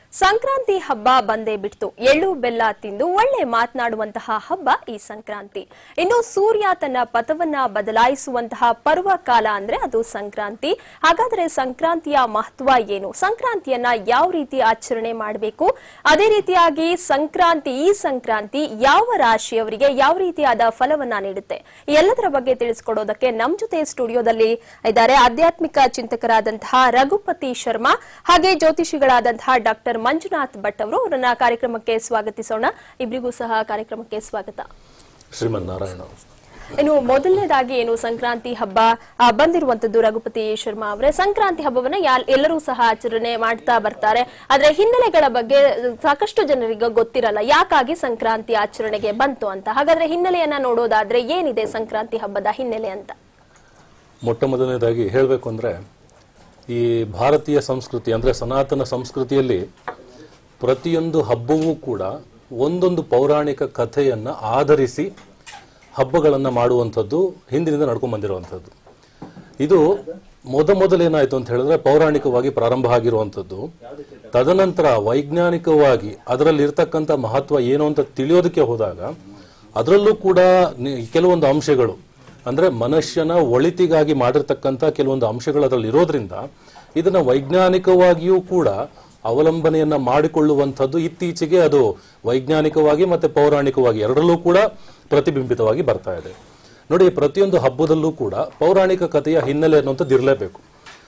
ಸಂಕ್ರಾಂತಿ ಹಬ್ಬ ಬಂದೇ ಬಿಡ್ತು ಎಳ್ಳು ಬೆಲ್ಲ ತಿಂದು ಒಳ್ಳೆ ಮಾತನಾಡುವಂತಹ ಹಬ್ಬ ಈ ಸಂಕ್ರಾಂತಿ ಇನ್ನು ಸೂರ್ಯ ತನ್ನ ಪಥವನ್ನ ಬದಲಾಯಿಸುವಂತಹ ಪರ್ವ ಕಾಲ ಅಂದ್ರೆ ಅದು ಸಂಕ್ರಾಂತಿ ಹಾಗಾದ್ರೆ ಸಂಕ್ರಾಂತಿಯ ಮಹತ್ವ ಏನು ಸಂಕ್ರಾಂತಿಯನ್ನ ಯಾವ ರೀತಿ ಆಚರಣೆ ಮಾಡಬೇಕು ಅದೇ ರೀತಿಯಾಗಿ ಸಂಕ್ರಾಂತಿ ಈ ಸಂಕ್ರಾಂತಿ ಯಾವ ರಾಶಿಯವರಿಗೆ ಯಾವ ರೀತಿಯಾದ ಫಲವನ್ನ ನೀಡುತ್ತೆ ಈ ಎಲ್ಲದರ ಬಗ್ಗೆ ತಿಳಿಸಿಕೊಡೋದಕ್ಕೆ ನಮ್ ಜೊತೆ ಸ್ಟುಡಿಯೋದಲ್ಲಿ ಇದ್ದಾರೆ ಆಧ್ಯಾತ್ಮಿಕ ಚಿಂತಕರಾದಂತಹ ರಘುಪತಿ ಶರ್ಮಾ ಹಾಗೆ ಜ್ಯೋತಿಷಿಗಳಾದಂತಹ ಡಾಕ್ಟರ್ ಮಂಜುನಾಥ್ ಭಟ್ ಅವರು ಅವರನ್ನ ಕಾರ್ಯಕ್ರಮಕ್ಕೆ ಸ್ವಾಗತಿಸೋಣ ಇಬ್ಬರಿಗೂ ಸಹ ಕಾರ್ಯಕ್ರಮಕ್ಕೆ ಸ್ವಾಗತ ಶ್ರೀಮನ್ನಾರಾಯಣ ಇನ್ನು ಮೊದಲನೇದಾಗಿ ಏನು ಸಂಕ್ರಾಂತಿ ಹಬ್ಬ ಆ, ಬಂದಿರುವಂತದ್ದು ರಘುಪತಿ ಶರ್ಮಾ ಅವರೇ ಸಂಕ್ರಾಂತಿ ಹಬ್ಬವನ್ನ ಯಾಲ್- ಎಲ್ಲರೂ ಸಹ ಆಚರಣೆ ಮಾಡ್ತಾ ಬರ್ತಾರೆ ಆದ್ರೆ ಹಿನ್ನೆಲೆಗಳ ಬಗ್ಗೆ ಸಾಕಷ್ಟು ಜನರಿಗೆ ಗೊತ್ತಿರಲ್ಲ ಯಾಕಾಗಿ ಸಂಕ್ರಾಂತಿ ಆಚರಣೆಗೆ ಬಂತು ಅಂತ ಹಾಗಾದ್ರೆ ಹಿನ್ನೆಲೆಯನ್ನ ನೋಡೋದಾದ್ರೆ ಏನಿದೆ ಸಂಕ್ರಾಂತಿ ಹಬ್ಬದ ಹಿನ್ನೆಲೆ ಅಂತ ಮೊಟ್ಟ ಮೊದಲನೇದಾಗಿ ಹೇಳಬೇಕು ಅಂದ್ರೆ ಈ ಭಾರತೀಯ ಸಂಸ್ಕೃತಿ ಅಂದ್ರೆ ಸನಾತನ ಸಂಸ್ಕೃತಿಯಲ್ಲಿ ಪ್ರತಿಯೊಂದು ಹಬ್ಬವೂ ಕೂಡ ಒಂದೊಂದು ಪೌರಾಣಿಕ ಕಥೆಯನ್ನ ಆಧರಿಸಿ ಹಬ್ಬಗಳನ್ನು ಮಾಡುವಂಥದ್ದು ಹಿಂದಿನಿಂದ ನಡ್ಕೊಂಡ್ ಬಂದಿರುವಂಥದ್ದು ಇದು ಮೊದ ಮೊದಲೇನಾಯ್ತು ಅಂತ ಹೇಳಿದ್ರೆ ಪೌರಾಣಿಕವಾಗಿ ಪ್ರಾರಂಭ ಆಗಿರುವಂಥದ್ದು ತದನಂತರ ವೈಜ್ಞಾನಿಕವಾಗಿ ಅದರಲ್ಲಿ ಇರ್ತಕ್ಕಂಥ ಮಹತ್ವ ಏನು ಅಂತ ತಿಳಿಯೋದಕ್ಕೆ ಹೋದಾಗ ಅದರಲ್ಲೂ ಕೂಡ ನಿ- ಕೆಲವೊಂದು ಅಂಶಗಳು ಅಂದ್ರೆ ಮನುಷ್ಯನ ಒಳಿತಿಗಾಗಿ ಮಾಡಿರ್ತಕ್ಕಂಥ ಕೆಲವೊಂದು ಅಂಶಗಳು ಅದರಲ್ಲಿ ಇರೋದ್ರಿಂದ ಇದನ್ನ ವೈಜ್ಞಾನಿಕವಾಗಿಯೂ ಕೂಡ ಅವಲಂಬನೆಯನ್ನ ಮಾಡಿಕೊಳ್ಳುವಂಥದ್ದು ಇತ್ತೀಚೆಗೆ ಅದು ವೈಜ್ಞಾನಿಕವಾಗಿ ಮತ್ತೆ ಪೌರಾಣಿಕವಾಗಿ ಎರಡರಲ್ಲೂ ಕೂಡ ಪ್ರತಿಬಿಂಬಿತವಾಗಿ ಬರ್ತಾ ಇದೆ ನೋಡಿ ಪ್ರತಿಯೊಂದು ಹಬ್ಬದಲ್ಲೂ ಕೂಡ ಪೌರಾಣಿಕ ಕಥೆಯ ಹಿನ್ನೆಲೆ ಅನ್ನುವಂಥದ್ದು ಇರಲೇಬೇಕು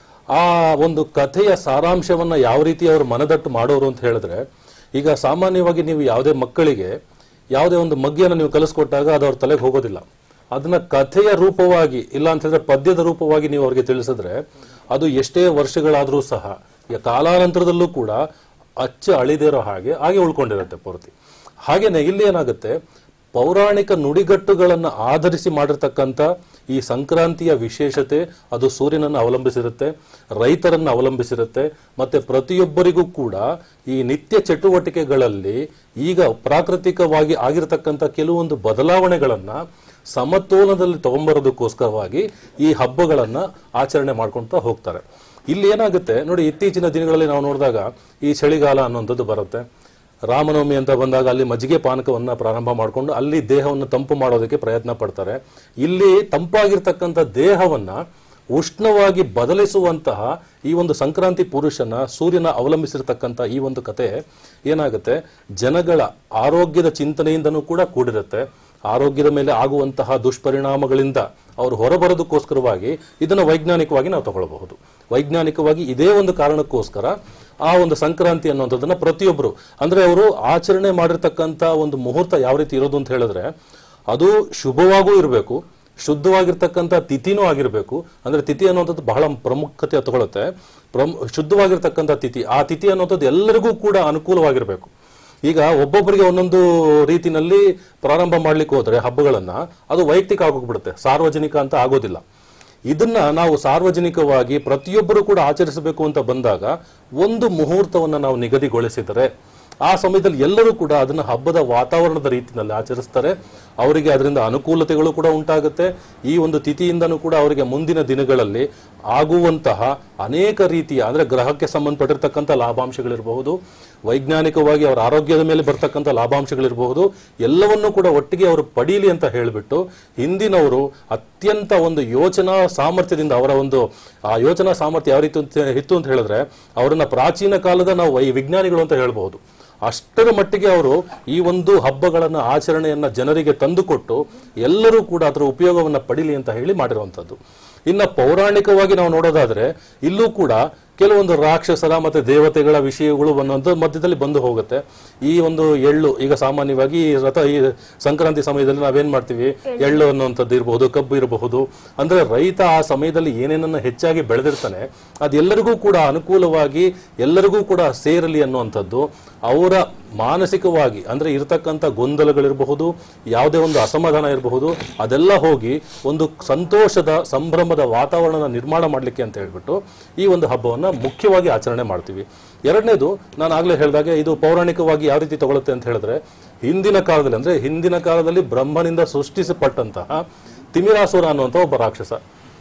ಆ ಒಂದು ಕಥೆಯ ಸಾರಾಂಶವನ್ನ ಯಾವ ರೀತಿ ಅವರು ಮನದಟ್ಟು ಮಾಡೋರು ಅಂತ ಹೇಳಿದ್ರೆ ಈಗ ಸಾಮಾನ್ಯವಾಗಿ ನೀವು ಯಾವುದೇ ಮಕ್ಕಳಿಗೆ ಯಾವುದೇ ಒಂದು ಮಗ್ಗಿಯನ್ನು ನೀವು ಕಲಿಸ್ಕೊಟ್ಟಾಗ ಅದು ಅವ್ರ ತಲೆಗೆ ಹೋಗೋದಿಲ್ಲ ಅದನ್ನ ಕಥೆಯ ರೂಪವಾಗಿ ಇಲ್ಲ ಅಂತ ಹೇಳಿದ್ರೆ ಪದ್ಯದ ರೂಪವಾಗಿ ನೀವು ಅವ್ರಿಗೆ ತಿಳಿಸಿದ್ರೆ ಅದು ಎಷ್ಟೇ ವರ್ಷಗಳಾದರೂ ಸಹ ಈ ಕಾಲಾನಂತರದಲ್ಲೂ ಕೂಡ ಅಚ್ಚ ಅಳಿದಿರೋ ಹಾಗೆ ಹಾಗೆ ಉಳ್ಕೊಂಡಿರುತ್ತೆ ಪೂರ್ತಿ ಹಾಗೇನೆ ಇಲ್ಲಿ ಏನಾಗುತ್ತೆ ಪೌರಾಣಿಕ ನುಡಿಗಟ್ಟುಗಳನ್ನು ಆಧರಿಸಿ ಮಾಡಿರ್ತಕ್ಕಂಥ ಈ ಸಂಕ್ರಾಂತಿಯ ವಿಶೇಷತೆ ಅದು ಸೂರ್ಯನನ್ನು ಅವಲಂಬಿಸಿರುತ್ತೆ ರೈತರನ್ನು ಅವಲಂಬಿಸಿರುತ್ತೆ ಮತ್ತೆ ಪ್ರತಿಯೊಬ್ಬರಿಗೂ ಕೂಡ ಈ ನಿತ್ಯ ಚಟುವಟಿಕೆಗಳಲ್ಲಿ ಈಗ ಪ್ರಾಕೃತಿಕವಾಗಿ ಆಗಿರತಕ್ಕಂಥ ಕೆಲವೊಂದು ಬದಲಾವಣೆಗಳನ್ನ ಸಮತೋಲನದಲ್ಲಿ ತಗೊಂಬರೋದಕ್ಕೋಸ್ಕರವಾಗಿ ಈ ಹಬ್ಬಗಳನ್ನ ಆಚರಣೆ ಮಾಡ್ಕೊಳ್ತಾ ಹೋಗ್ತಾರೆ ಇಲ್ಲಿ ಏನಾಗುತ್ತೆ ನೋಡಿ ಇತ್ತೀಚಿನ ದಿನಗಳಲ್ಲಿ ನಾವು ನೋಡಿದಾಗ ಈ ಚಳಿಗಾಲ ಅನ್ನುವಂಥದ್ದು ಬರುತ್ತೆ ರಾಮನವಮಿ ಅಂತ ಬಂದಾಗ ಅಲ್ಲಿ ಮಜ್ಜಿಗೆ ಪಾನಕವನ್ನ ಪ್ರಾರಂಭ ಮಾಡಿಕೊಂಡು ಅಲ್ಲಿ ದೇಹವನ್ನು ತಂಪು ಮಾಡೋದಕ್ಕೆ ಪ್ರಯತ್ನ ಪಡ್ತಾರೆ ಇಲ್ಲಿ ತಂಪಾಗಿರ್ತಕ್ಕಂಥ ದೇಹವನ್ನ ಉಷ್ಣವಾಗಿ ಬದಲಿಸುವಂತಹ ಈ ಒಂದು ಸಂಕ್ರಾಂತಿ ಪುರುಷನ ಸೂರ್ಯನ ಅವಲಂಬಿಸಿರ್ತಕ್ಕಂಥ ಈ ಒಂದು ಕತೆ ಏನಾಗುತ್ತೆ ಜನಗಳ ಆರೋಗ್ಯದ ಚಿಂತನೆಯಿಂದನೂ ಕೂಡ ಕೂಡಿರುತ್ತೆ ಆರೋಗ್ಯದ ಮೇಲೆ ಆಗುವಂತಹ ದುಷ್ಪರಿಣಾಮಗಳಿಂದ ಅವರು ಹೊರಬರೋದಕ್ಕೋಸ್ಕರವಾಗಿ ಇದನ್ನು ವೈಜ್ಞಾನಿಕವಾಗಿ ನಾವು ತಗೊಳ್ಬಹುದು ವೈಜ್ಞಾನಿಕವಾಗಿ ಇದೇ ಒಂದು ಕಾರಣಕ್ಕೋಸ್ಕರ ಆ ಒಂದು ಸಂಕ್ರಾಂತಿ ಅನ್ನುವಂಥದ್ದನ್ನ ಪ್ರತಿಯೊಬ್ಬರು ಅಂದ್ರೆ ಅವರು ಆಚರಣೆ ಮಾಡಿರ್ತಕ್ಕಂಥ ಒಂದು ಮುಹೂರ್ತ ಯಾವ ರೀತಿ ಇರೋದು ಅಂತ ಹೇಳಿದ್ರೆ ಅದು ಶುಭವಾಗೂ ಇರಬೇಕು ಶುದ್ಧವಾಗಿರ್ತಕ್ಕಂಥ ತಿಥಿನೂ ಆಗಿರಬೇಕು ಅಂದ್ರೆ ತಿಥಿ ಅನ್ನುವಂಥದ್ದು ಬಹಳ ಪ್ರಮುಖತೆ ತಗೊಳುತ್ತೆ ಪ್ರಮ್ ಶುದ್ಧವಾಗಿರ್ತಕ್ಕಂಥ ತಿಥಿ ಆ ತಿಥಿ ಅನ್ನುವಂಥದ್ದು ಎಲ್ಲರಿಗೂ ಕೂಡ ಅನುಕೂಲವಾಗಿರಬೇಕು ಈಗ ಒಬ್ಬೊಬ್ಬರಿಗೆ ಒಂದೊಂದು ರೀತಿನಲ್ಲಿ ಪ್ರಾರಂಭ ಮಾಡ್ಲಿಕ್ಕೆ ಹೋದ್ರೆ ಹಬ್ಬಗಳನ್ನ ಅದು ವೈಯಕ್ತಿಕ ಆಗೋಗ್ಬಿಡುತ್ತೆ ಸಾರ್ವಜನಿಕ ಅಂತ ಆಗೋದಿಲ್ಲ ಇದನ್ನ ನಾವು ಸಾರ್ವಜನಿಕವಾಗಿ ಪ್ರತಿಯೊಬ್ಬರು ಕೂಡ ಆಚರಿಸಬೇಕು ಅಂತ ಬಂದಾಗ ಒಂದು ಮುಹೂರ್ತವನ್ನ ನಾವು ನಿಗದಿಗೊಳಿಸಿದರೆ ಆ ಸಮಯದಲ್ಲಿ ಎಲ್ಲರೂ ಕೂಡ ಅದನ್ನ ಹಬ್ಬದ ವಾತಾವರಣದ ರೀತಿಯಲ್ಲಿ ಆಚರಿಸ್ತಾರೆ ಅವರಿಗೆ ಅದರಿಂದ ಅನುಕೂಲತೆಗಳು ಕೂಡ ಉಂಟಾಗುತ್ತೆ ಈ ಒಂದು ತಿಥಿಯಿಂದನೂ ಕೂಡ ಅವರಿಗೆ ಮುಂದಿನ ದಿನಗಳಲ್ಲಿ ಆಗುವಂತಹ ಅನೇಕ ರೀತಿಯ ಅಂದ್ರೆ ಗ್ರಹಕ್ಕೆ ಸಂಬಂಧಪಟ್ಟಿರ್ತಕ್ಕಂಥ ಲಾಭಾಂಶಗಳಿರಬಹುದು ವೈಜ್ಞಾನಿಕವಾಗಿ ಅವರ ಆರೋಗ್ಯದ ಮೇಲೆ ಬರ್ತಕ್ಕಂಥ ಲಾಭಾಂಶಗಳಿರಬಹುದು ಎಲ್ಲವನ್ನೂ ಕೂಡ ಒಟ್ಟಿಗೆ ಅವರು ಪಡೀಲಿ ಅಂತ ಹೇಳಿಬಿಟ್ಟು ಹಿಂದಿನವರು ಅತ್ಯಂತ ಒಂದು ಯೋಚನಾ ಸಾಮರ್ಥ್ಯದಿಂದ ಅವರ ಒಂದು ಆ ಯೋಚನಾ ಸಾಮರ್ಥ್ಯ ಯಾವ ರೀತಿ ಅಂತ- ಇತ್ತು ಅಂತ ಹೇಳಿದ್ರೆ ಅವರನ್ನ ಪ್ರಾಚೀನ ಕಾಲದ ನಾವು ವೈ ವಿಜ್ಞಾನಿಗಳು ಅಂತ ಹೇಳ್ಬಹುದು ಅಷ್ಟರ ಮಟ್ಟಿಗೆ ಅವರು ಈ ಒಂದು ಹಬ್ಬಗಳನ್ನ ಆಚರಣೆಯನ್ನ ಜನರಿಗೆ ತಂದುಕೊಟ್ಟು ಎಲ್ಲರೂ ಕೂಡ ಅದರ ಉಪಯೋಗವನ್ನ ಪಡೀಲಿ ಅಂತ ಹೇಳಿ ಮಾಡಿರುವಂತದ್ದು ಇನ್ನ ಪೌರಾಣಿಕವಾಗಿ ನಾವು ನೋಡೋದಾದ್ರೆ ಇಲ್ಲೂ ಕೂಡ ಕೆಲವೊಂದು ರಾಕ್ಷಸರ ಮತ್ತೆ ದೇವತೆಗಳ ವಿಷಯಗಳು ಒಂದೊಂದು ಮಧ್ಯದಲ್ಲಿ ಬಂದು ಹೋಗುತ್ತೆ ಈ ಒಂದು ಎಳ್ಳು ಈಗ ಸಾಮಾನ್ಯವಾಗಿ ಈ ರಥ ಈ ಸಂಕ್ರಾಂತಿ ಸಮಯದಲ್ಲಿ ನಾವೇನ್ ಮಾಡ್ತೀವಿ ಎಳ್ಳು ಅನ್ನುವಂಥದ್ದು ಇರಬಹುದು ಕಬ್ಬು ಇರಬಹುದು ಅಂದ್ರೆ ರೈತ ಆ ಸಮಯದಲ್ಲಿ ಏನೇನನ್ನ ಹೆಚ್ಚಾಗಿ ಬೆಳೆದಿರ್ತಾನೆ ಅದೆಲ್ಲರಿಗೂ ಕೂಡ ಅನುಕೂಲವಾಗಿ ಎಲ್ಲರಿಗೂ ಕೂಡ ಸೇರಲಿ ಅನ್ನುವಂಥದ್ದು ಅವರ ಮಾನಸಿಕವಾಗಿ ಅಂದ್ರೆ ಇರತಕ್ಕಂಥ ಗೊಂದಲಗಳಿರಬಹುದು ಯಾವುದೇ ಒಂದು ಅಸಮಾಧಾನ ಇರಬಹುದು ಅದೆಲ್ಲ ಹೋಗಿ ಒಂದು ಸಂತೋಷದ ಸಂಭ್ರಮದ ವಾತಾವರಣ ನಿರ್ಮಾಣ ಮಾಡಲಿಕ್ಕೆ ಅಂತ ಹೇಳ್ಬಿಟ್ಟು ಈ ಒಂದು ಹಬ್ಬವನ್ನ ಮುಖ್ಯವಾಗಿ ಆಚರಣೆ ಮಾಡ್ತೀವಿ ಎರಡನೇದು ನಾನು ಆಗ್ಲೇ ಹೇಳಿದಾಗೆ ಇದು ಪೌರಾಣಿಕವಾಗಿ ಯಾವ ರೀತಿ ತಗೊಳುತ್ತೆ ಅಂತ ಹೇಳಿದ್ರೆ ಹಿಂದಿನ ಕಾಲದಲ್ಲಿ ಅಂದ್ರೆ ಹಿಂದಿನ ಕಾಲದಲ್ಲಿ ಬ್ರಹ್ಮನಿಂದ ಸೃಷ್ಟಿಸಲ್ಪಟ್ಟಂತಹ ತಿಮಿರಾಸುರ ಅನ್ನುವಂಥ ಒಬ್ಬ ರಾಕ್ಷಸ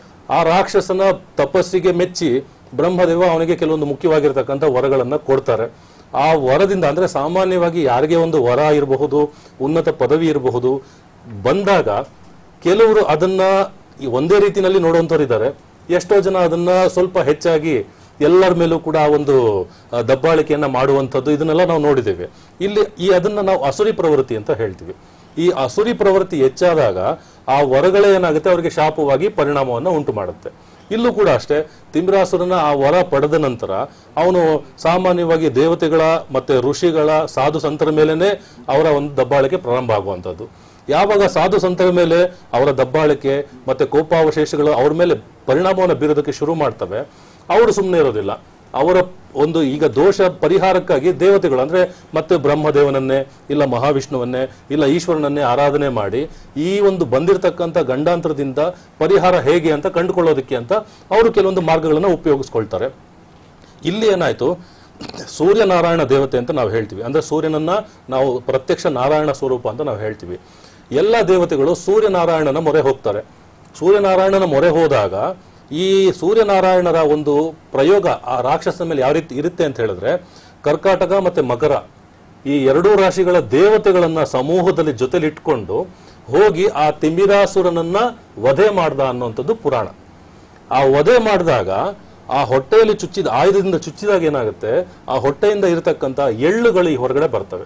ಆ ರಾಕ್ಷಸನ ತಪಸ್ಸಿಗೆ ಮೆಚ್ಚಿ ಬ್ರಹ್ಮದೇವ ಅವನಿಗೆ ಕೆಲವೊಂದು ಮುಖ್ಯವಾಗಿರ್ತಕ್ಕಂಥ ವರಗಳನ್ನ ಕೊಡ್ತಾರೆ ಆ ವರದಿಂದ ಅಂದ್ರೆ ಸಾಮಾನ್ಯವಾಗಿ ಯಾರಿಗೆ ಒಂದು ವರ ಇರಬಹುದು ಉನ್ನತ ಪದವಿ ಇರಬಹುದು ಬಂದಾಗ ಕೆಲವರು ಅದನ್ನ ಈ ಒಂದೇ ರೀತಿನಲ್ಲಿ ನೋಡುವಂಥವ್ರು ಇದ್ದಾರೆ ಎಷ್ಟೋ ಜನ ಅದನ್ನ ಸ್ವಲ್ಪ ಹೆಚ್ಚಾಗಿ ಎಲ್ಲರ ಮೇಲೂ ಕೂಡ ಆ ಒಂದು ಆ, ದಬ್ಬಾಳಿಕೆಯನ್ನ ಮಾಡುವಂಥದ್ದು ಇದನ್ನೆಲ್ಲ ನಾವು ನೋಡಿದ್ದೇವೆ ಇಲ್ಲಿ ಈ ಅದನ್ನ ನಾವು ಅಸುರಿ ಪ್ರವೃತ್ತಿ ಅಂತ ಹೇಳ್ತೀವಿ ಈ ಅಸುರಿ ಪ್ರವೃತ್ತಿ ಹೆಚ್ಚಾದಾಗ ಆ ವರಗಳೇ ಏನಾಗುತ್ತೆ ಅವರಿಗೆ ಶಾಪವಾಗಿ ಪರಿಣಾಮವನ್ನು ಉಂಟು ಮಾಡುತ್ತೆ ಇಲ್ಲೂ ಕೂಡ ಅಷ್ಟೇ ತಿಮ್ರಾಸುರನ ಆ ವರ ಪಡೆದ ನಂತರ ಅವನು ಸಾಮಾನ್ಯವಾಗಿ ದೇವತೆಗಳ ಮತ್ತೆ ಋಷಿಗಳ ಸಾಧು ಸಂತರ ಮೇಲೇನೆ ಅವರ ಒಂದು ದಬ್ಬಾಳಿಕೆ ಪ್ರಾರಂಭ ಆಗುವಂಥದ್ದು ಯಾವಾಗ ಸಾಧು ಸಂತರ ಮೇಲೆ ಅವರ ದಬ್ಬಾಳಿಕೆ ಮತ್ತೆ ಕೋಪಾವಶೇಷಗಳು ಅವ್ರ ಮೇಲೆ ಪರಿಣಾಮವನ್ನು ಬೀರೋದಕ್ಕೆ ಶುರು ಮಾಡ್ತವೆ ಅವರು ಸುಮ್ಮನೆ ಇರೋದಿಲ್ಲ ಅವರ ಒಂದು ಈಗ ದೋಷ ಪರಿಹಾರಕ್ಕಾಗಿ ದೇವತೆಗಳು ಅಂದ್ರೆ ಮತ್ತೆ ಬ್ರಹ್ಮದೇವನನ್ನೇ ಇಲ್ಲ ಮಹಾವಿಷ್ಣುವನ್ನೇ ಇಲ್ಲ ಈಶ್ವರನನ್ನೇ ಆರಾಧನೆ ಮಾಡಿ ಈ ಒಂದು ಬಂದಿರತಕ್ಕಂಥ ಗಂಡಾಂತರದಿಂದ ಪರಿಹಾರ ಹೇಗೆ ಅಂತ ಕಂಡುಕೊಳ್ಳೋದಕ್ಕೆ ಅಂತ ಅವರು ಕೆಲವೊಂದು ಮಾರ್ಗಗಳನ್ನು ಉಪಯೋಗಿಸ್ಕೊಳ್ತಾರೆ ಇಲ್ಲಿ ಏನಾಯ್ತು ಸೂರ್ಯನಾರಾಯಣ ದೇವತೆ ಅಂತ ನಾವು ಹೇಳ್ತೀವಿ ಅಂದ್ರೆ ಸೂರ್ಯನನ್ನ ನಾವು ಪ್ರತ್ಯಕ್ಷ ನಾರಾಯಣ ಸ್ವರೂಪ ಅಂತ ನಾವು ಹೇಳ್ತೀವಿ ಎಲ್ಲ ದೇವತೆಗಳು ಸೂರ್ಯನಾರಾಯಣನ ಮೊರೆ ಹೋಗ್ತಾರೆ ಸೂರ್ಯನಾರಾಯಣನ ಮೊರೆ ಹೋದಾಗ ಈ ಸೂರ್ಯನಾರಾಯಣರ ಒಂದು ಪ್ರಯೋಗ ಆ ರಾಕ್ಷಸನ ಮೇಲೆ ಯಾವ ರೀತಿ ಇರುತ್ತೆ ಅಂತ ಹೇಳಿದ್ರೆ ಕರ್ಕಾಟಕ ಮತ್ತೆ ಮಕರ ಈ ಎರಡೂ ರಾಶಿಗಳ ದೇವತೆಗಳನ್ನ ಸಮೂಹದಲ್ಲಿ ಜೊತೆಲಿಟ್ಕೊಂಡು ಹೋಗಿ ಆ ತಿಮಿರಾಸುರನನ್ನ ವಧೆ ಮಾಡ್ದ ಅನ್ನುವಂಥದ್ದು ಪುರಾಣ ಆ ವಧೆ ಮಾಡಿದಾಗ ಆ ಹೊಟ್ಟೆಯಲ್ಲಿ ಚುಚ್ಚಿದ ಆಯುಧದಿಂದ ಚುಚ್ಚಿದಾಗ ಏನಾಗುತ್ತೆ ಆ ಹೊಟ್ಟೆಯಿಂದ ಇರತಕ್ಕಂತ ಎಳ್ಳುಗಳು ಈ ಹೊರಗಡೆ ಬರ್ತವೆ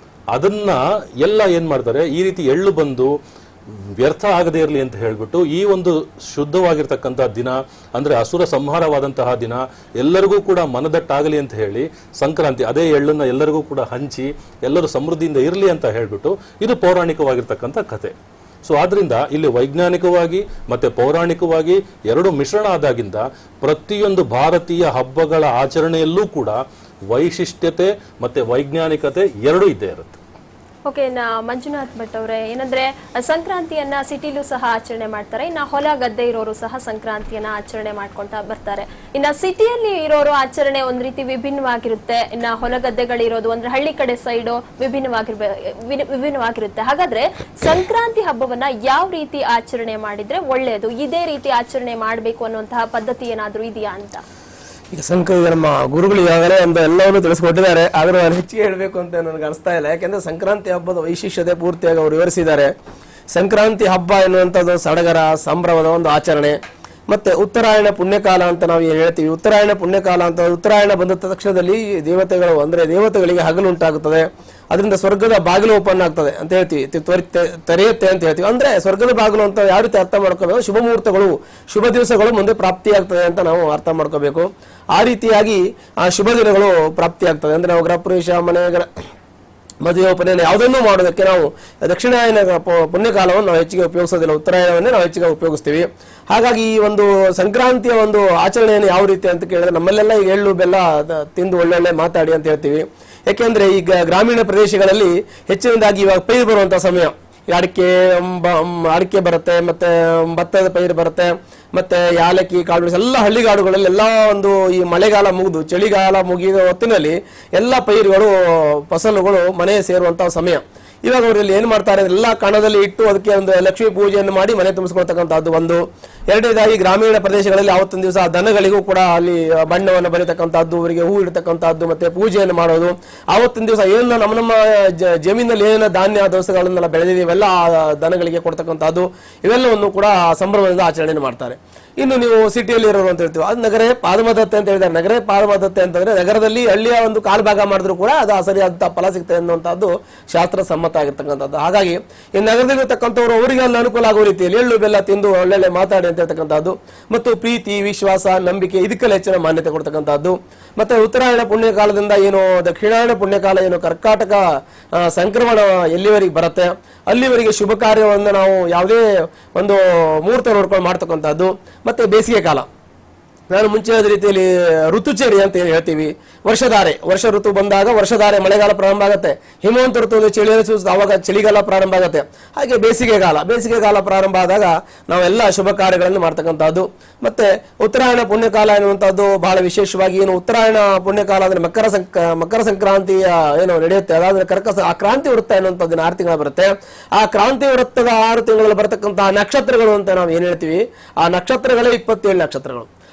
ಅದನ್ನ ಎಲ್ಲ ಏನ್ ಮಾಡ್ತಾರೆ ಈ ರೀತಿ ಎಳ್ಳು ಬಂದು ವ್ಯರ್ಥ ಆಗದೇ ಇರಲಿ ಅಂತ ಹೇಳ್ಬಿಟ್ಟು ಈ ಒಂದು ಶುದ್ಧವಾಗಿರ್ತಕ್ಕಂಥ ದಿನ ಅಂದ್ರೆ ಅಸುರ ಸಂಹಾರವಾದಂತಹ ದಿನ ಎಲ್ಲರಿಗೂ ಕೂಡ ಮನದಟ್ಟಾಗಲಿ ಅಂತ ಹೇಳಿ ಸಂಕ್ರಾಂತಿ ಅದೇ ಎಳ್ಳನ್ನ ಎಲ್ಲರಿಗೂ ಕೂಡ ಹಂಚಿ ಎಲ್ಲರೂ ಸಮೃದ್ಧಿಯಿಂದ ಇರಲಿ ಅಂತ ಹೇಳ್ಬಿಟ್ಟು ಇದು ಪೌರಾಣಿಕವಾಗಿರ್ತಕ್ಕಂಥ ಕತೆ ಸೊ ಆದ್ರಿಂದ ಇಲ್ಲಿ ವೈಜ್ಞಾನಿಕವಾಗಿ ಮತ್ತೆ ಪೌರಾಣಿಕವಾಗಿ ಎರಡು ಮಿಶ್ರಣ ಆದಾಗಿಂದ ಪ್ರತಿಯೊಂದು ಭಾರತೀಯ ಹಬ್ಬಗಳ ಆಚರಣೆಯಲ್ಲೂ ಕೂಡ ವೈಶಿಷ್ಟ್ಯತೆ ಮತ್ತೆ ವೈಜ್ಞಾನಿಕತೆ ಎರಡೂ ಇದ್ದೇ ಇರುತ್ತೆ ಓಕೆ ನಾ ಮಂಜುನಾಥ್ ಭಟ್ ಅವರೇ ಏನಂದ್ರೆ ಸಂಕ್ರಾಂತಿಯನ್ನ ಸಿಟಿಲೂ ಸಹ ಆಚರಣೆ ಮಾಡ್ತಾರೆ ಇನ್ನ ಹೊಲ ಗದ್ದೆ ಇರೋರು ಸಹ ಸಂಕ್ರಾಂತಿಯನ್ನ ಆಚರಣೆ ಮಾಡ್ಕೊಂತ ಬರ್ತಾರೆ ಇನ್ನ ಸಿಟಿಯಲ್ಲಿ ಇರೋರು ಆಚರಣೆ ಒಂದ್ ರೀತಿ ವಿಭಿನ್ನವಾಗಿರುತ್ತೆ ಇನ್ನ ಹೊಲ ಗದ್ದೆಗಳಿರೋದು ಅಂದ್ರೆ ಹಳ್ಳಿ ಕಡೆ ಸೈಡು ವಿಭಿನ್ನವಾಗಿರ್ಬೇ ವಿನ- ವಿಭಿನ್ನವಾಗಿರುತ್ತೆ ಹಾಗಾದ್ರೆ ಸಂಕ್ರಾಂತಿ ಹಬ್ಬವನ್ನ ಯಾವ ರೀತಿ ಆಚರಣೆ ಮಾಡಿದ್ರೆ ಒಳ್ಳೆಯದು ಇದೇ ರೀತಿ ಆಚರಣೆ ಮಾಡಬೇಕು ಅನ್ನುವಂತಹ ಪದ್ಧತಿ ಏನಾದ್ರೂ ಇದೆಯಾ ಅಂತ ಈಗ ಸಂಕ ಈಗ ನಮ್ಮ ಗುರುಗಳು ಈಗಾಗಲೇ ಒಂದು ಎಲ್ಲವನ್ನು ತಿಳಿಸ್ಕೊಟ್ಟಿದ್ದಾರೆ ಆದ್ರೆ ನಾನು ಹೆಚ್ಚಿಗೆ ಹೇಳಬೇಕು ಅಂತ ನನಗೆ ಅನಿಸ್ತಾ ಇಲ್ಲ ಯಾಕೆಂದ್ರೆ ಸಂಕ್ರಾಂತಿ ಹಬ್ಬದ ವೈಶಿಷ್ಟ್ಯತೆ ಪೂರ್ತಿಯಾಗಿ ಅವರು ವಿವರಿಸಿದ್ದಾರೆ ಸಂಕ್ರಾಂತಿ ಹಬ್ಬ ಎನ್ನುವಂಥದ್ದು ಸಡಗರ ಸಂಭ್ರಮದ ಒಂದು ಆಚರಣೆ ಮತ್ತೆ ಉತ್ತರಾಯಣ ಪುಣ್ಯಕಾಲ ಅಂತ ನಾವು ಏನು ಹೇಳ್ತೀವಿ ಉತ್ತರಾಯಣ ಪುಣ್ಯಕಾಲ ಅಂತ ಉತ್ತರಾಯಣ ಬಂದ ತಕ್ಷಣದಲ್ಲಿ ದೇವತೆಗಳು ಅಂದ್ರೆ ದೇವತೆಗಳಿಗೆ ಹಗಲು ಉಂಟಾಗುತ್ತದೆ ಅದರಿಂದ ಸ್ವರ್ಗದ ಬಾಗಿಲು ಓಪನ್ ಆಗ್ತದೆ ಅಂತ ಹೇಳ್ತೀವಿ ತಿ- ತ್ವರಿತ ತೆರೆಯುತ್ತೆ ಅಂತ ಹೇಳ್ತೀವಿ ಅಂದ್ರೆ ಸ್ವರ್ಗದ ಬಾಗಿಲು ಅಂತ ಯಾವ ರೀತಿ ಅರ್ಥ ಮಾಡ್ಕೋಬೇಕು ಶುಭ ಮುಹೂರ್ತಗಳು ಶುಭ ದಿವಸಗಳು ಮುಂದೆ ಪ್ರಾಪ್ತಿಯಾಗ್ತದೆ ಅಂತ ನಾವು ಅರ್ಥ ಮಾಡ್ಕೋಬೇಕು ಆ ರೀತಿಯಾಗಿ ಆ ಶುಭ ದಿನಗಳು ಪ್ರಾಪ್ತಿಯಾಗ್ತದೆ ಅಂದ್ರೆ ನಾವು ಗೃಹ ಪ್ರವೇಶ ಮನೆಗಳ ಮದುವೆ ಉಪನಯನ ಯಾವುದನ್ನೂ ಮಾಡೋದಕ್ಕೆ ನಾವು ದಕ್ಷಿಣಾಯನ ಪ- ಪುಣ್ಯಕಾಲವನ್ನು ನಾವು ಹೆಚ್ಚಿಗೆ ಉಪಯೋಗಿಸೋದಿಲ್ಲ ಉತ್ತರಾಯಣವನ್ನೇ ನಾವು ಹೆಚ್ಚಿಗೆ ಉಪಯೋಗಿಸ್ತೀವಿ ಹಾಗಾಗಿ ಈ ಒಂದು ಸಂಕ್ರಾಂತಿಯ ಒಂದು ಆಚರಣೆಯನ್ನು ಯಾವ ರೀತಿ ಅಂತ ಕೇಳಿದ್ರೆ ನಮ್ಮಲ್ಲೆಲ್ಲ ಈಗ ಎಳ್ಳು ಬೆಲ್ಲ ದ- ತಿಂದು ಒಳ್ಳೊಳ್ಳೆ ಮಾತಾಡಿ ಅಂತ ಹೇಳ್ತೀವಿ ಯಾಕೆಂದ್ರೆ ಈಗ ಗ್ರಾಮೀಣ ಪ್ರದೇಶಗಳಲ್ಲಿ ಹೆಚ್ಚಿನದಾಗಿ ಇವಾಗ ಪೈರು ಬರುವಂತ ಸಮಯ ಈ ಅಡಿಕೆ ಬ- ಮ್, ಅಡಿಕೆ ಬರುತ್ತೆ ಮತ್ತೆ ಭತ್ತದ ಪೈರು ಬರುತ್ತೆ ಮತ್ತೆ ಯಾಲಕ್ಕಿ ಕಾಳು ಎಲ್ಲ ಹಳ್ಳಿಗಾಡುಗಳಲ್ಲಿ ಎಲ್ಲ ಒಂದು ಈ ಮಳೆಗಾಲ ಮುಗಿದು ಚಳಿಗಾಲ ಮುಗಿದ ಹೊತ್ತಿನಲ್ಲಿ ಎಲ್ಲ ಪೈರುಗಳು ಫಸಲುಗಳು ಮನೆ ಸೇರುವಂತಹ ಸಮಯ ಇವಾಗ ಅವರಲ್ಲಿ ಏನ್ ಮಾಡ್ತಾರೆ ಎಲ್ಲ ಕಣದಲ್ಲಿ ಇಟ್ಟು ಅದಕ್ಕೆ ಒಂದು ಲಕ್ಷ್ಮೀ ಪೂಜೆಯನ್ನು ಮಾಡಿ ಮನೆ ತುಂಬಿಸ್ಕೊಳ್ತಕ್ಕಂಥದ್ದು ಒಂದು ಎರಡನೇದಾಗಿ ಗ್ರಾಮೀಣ ಪ್ರದೇಶಗಳಲ್ಲಿ ಆವತ್ತಿನ ದಿವಸ ದನಗಳಿಗೂ ಕೂಡ ಅಲ್ಲಿ ಬಣ್ಣವನ್ನು ಬರೀತಕ್ಕಂಥದ್ದು ಅವರಿಗೆ ಹೂ ಇಡ್ತಕ್ಕಂಥದ್ದು ಮತ್ತೆ ಪೂಜೆಯನ್ನು ಮಾಡೋದು ಆವತ್ತಿನ ದಿವಸ ಏನು ನಮ್ಮ ನಮ್ಮ ಜ- ಜಮೀನಲ್ಲಿ ಏನೇನು ಧಾನ್ಯ ದೋಸಗಳನ್ನೆಲ್ಲ ಬೆಳೆದಿದ್ದೀವಿ ಇವೆಲ್ಲ ಆ ದನಗಳಿಗೆ ಕೊಡ್ತಕ್ಕಂಥದ್ದು ಇವೆಲ್ಲವನ್ನು ಕೂಡ ಸಂಭ್ರಮದಿಂದ ಆಚರಣೆ ಮಾಡ್ತಾರೆ ಇನ್ನು ನೀವು ಸಿಟಿಯಲ್ಲಿ ಇರೋರು ಅಂತ ಹೇಳ್ತೀವಿ ಅದು ನಗರೇ ಪಾದಮದತ್ತೆ ಅಂತ ಹೇಳಿದ್ದಾರೆ ನಗರೇ ಪಾದಮದತ್ತೆ ಅಂತಂದ್ರೆ ನಗರದಲ್ಲಿ ಹಳ್ಳಿಯ ಒಂದು ಕಾಲು ಭಾಗ ಮಾಡಿದ್ರು ಕೂಡ ಅದು ಸರಿಯಾದಂತಹ ಫಲ ಸಿಗ್ತದೆ ಅನ್ನುವಂಥದ್ದು ಶಾಸ್ತ್ರ ಸಮ್ಮತ ಆಗಿರ್ತಕ್ಕಂಥದ್ದು ಹಾಗಾಗಿ ಈ ನಗರದಲ್ಲಿರ್ತಕ್ಕಂಥವ್ರು ಅವರಿಗೆ ಅಲ್ಲಿ ಅನುಕೂಲ ಆಗೋ ರೀತಿಯಲ್ಲಿ ಎಳ್ಳು ಬೆಲ್ಲ ತಿಂದು ಒಳ್ಳೊಳ್ಳೆ ಮಾತಾಡಿ ಅಂತ ಹೇಳ್ತಕ್ಕಂಥದ್ದು ಮತ್ತು ಪ್ರೀತಿ ವಿಶ್ವಾಸ ನಂಬಿಕೆ ಇದಕ್ಕೆಲ್ಲ ಹೆಚ್ಚಿನ ಮಾನ್ಯತೆ ಕೊಡ್ತಕ್ಕಂಥದ್ದು ಮತ್ತೆ ಉತ್ತರಾಯಣ ಪುಣ್ಯಕಾಲದಿಂದ ಏನು ದಕ್ಷಿಣಾಯಣ ಪುಣ್ಯಕಾಲ ಏನು ಕರ್ಕಾಟಕ ಆ, ಸಂಕ್ರಮಣ ಎಲ್ಲಿವರೆಗೆ ಬರುತ್ತೆ ಅಲ್ಲಿವರೆಗೆ ಶುಭ ಕಾರ್ಯವನ್ನು ನಾವು ಯಾವುದೇ ಒಂದು ಮುಹೂರ್ತ ನೋಡ್ಕೊಂಡು ಮಾಡ್ತಕ್ಕಂಥದ್ದು ಮತ್ತೆ ಬೇಸಿಗೆ ಕಾಲ ನಾನು ಮುಂಚೆ ಹೇಳಿದ ರೀತಿಯಲ್ಲಿ ಋತುಚರಿ ಅಂತ ಏನು ಹೇಳ್ತೀವಿ ವರ್ಷಧಾರೆ ವರ್ಷ ಋತು ಬಂದಾಗ ವರ್ಷಧಾರೆ ಮಳೆಗಾಲ ಪ್ರಾರಂಭ ಆಗುತ್ತೆ ಹಿಮವಂತ ಋತು ಚಳಿ ಸೂಚಿಸುತ್ತೆ ಅವಾಗ ಚಳಿಗಾಲ ಪ್ರಾರಂಭ ಆಗುತ್ತೆ ಹಾಗೆ ಬೇಸಿಗೆಗಾಲ ಬೇಸಿಗೆಗಾಲ ಪ್ರಾರಂಭ ಆದಾಗ ನಾವೆಲ್ಲ ಶುಭ ಕಾರ್ಯಗಳನ್ನು ಮಾಡ್ತಕ್ಕಂಥದ್ದು ಮತ್ತೆ ಉತ್ತರಾಯಣ ಪುಣ್ಯಕಾಲ ಎನ್ನುವಂಥದ್ದು ಬಹಳ ವಿಶೇಷವಾಗಿ ಏನು ಉತ್ತರಾಯಣ ಪುಣ್ಯಕಾಲ ಅಂದ್ರೆ ಮಕರ ಸಂಕ ಮಕರ ಸಂಕ್ರಾಂತಿಯ ಏನು ನಡೆಯುತ್ತೆ ಅದಾದ್ರೆ ಕರ್ಕಸ ಆ ಕ್ರಾಂತಿ ವೃತ್ತ ಎನ್ನುವಂಥದ್ದು ಆರು ತಿಂಗಳು ಬರುತ್ತೆ ಆ ಕ್ರಾಂತಿ ವೃತ್ತದ ಆರು ತಿಂಗಳಲ್ಲಿ ಬರತಕ್ಕಂತಹ ನಕ್ಷತ್ರಗಳು ಅಂತ ನಾವು ಏನ್ ಹೇಳ್ತೀವಿ ಆ ನಕ್ಷತ್ರಗಳೇ ಇಪ್ಪತ್ತೇಳು ನಕ್ಷತ್ರಗಳು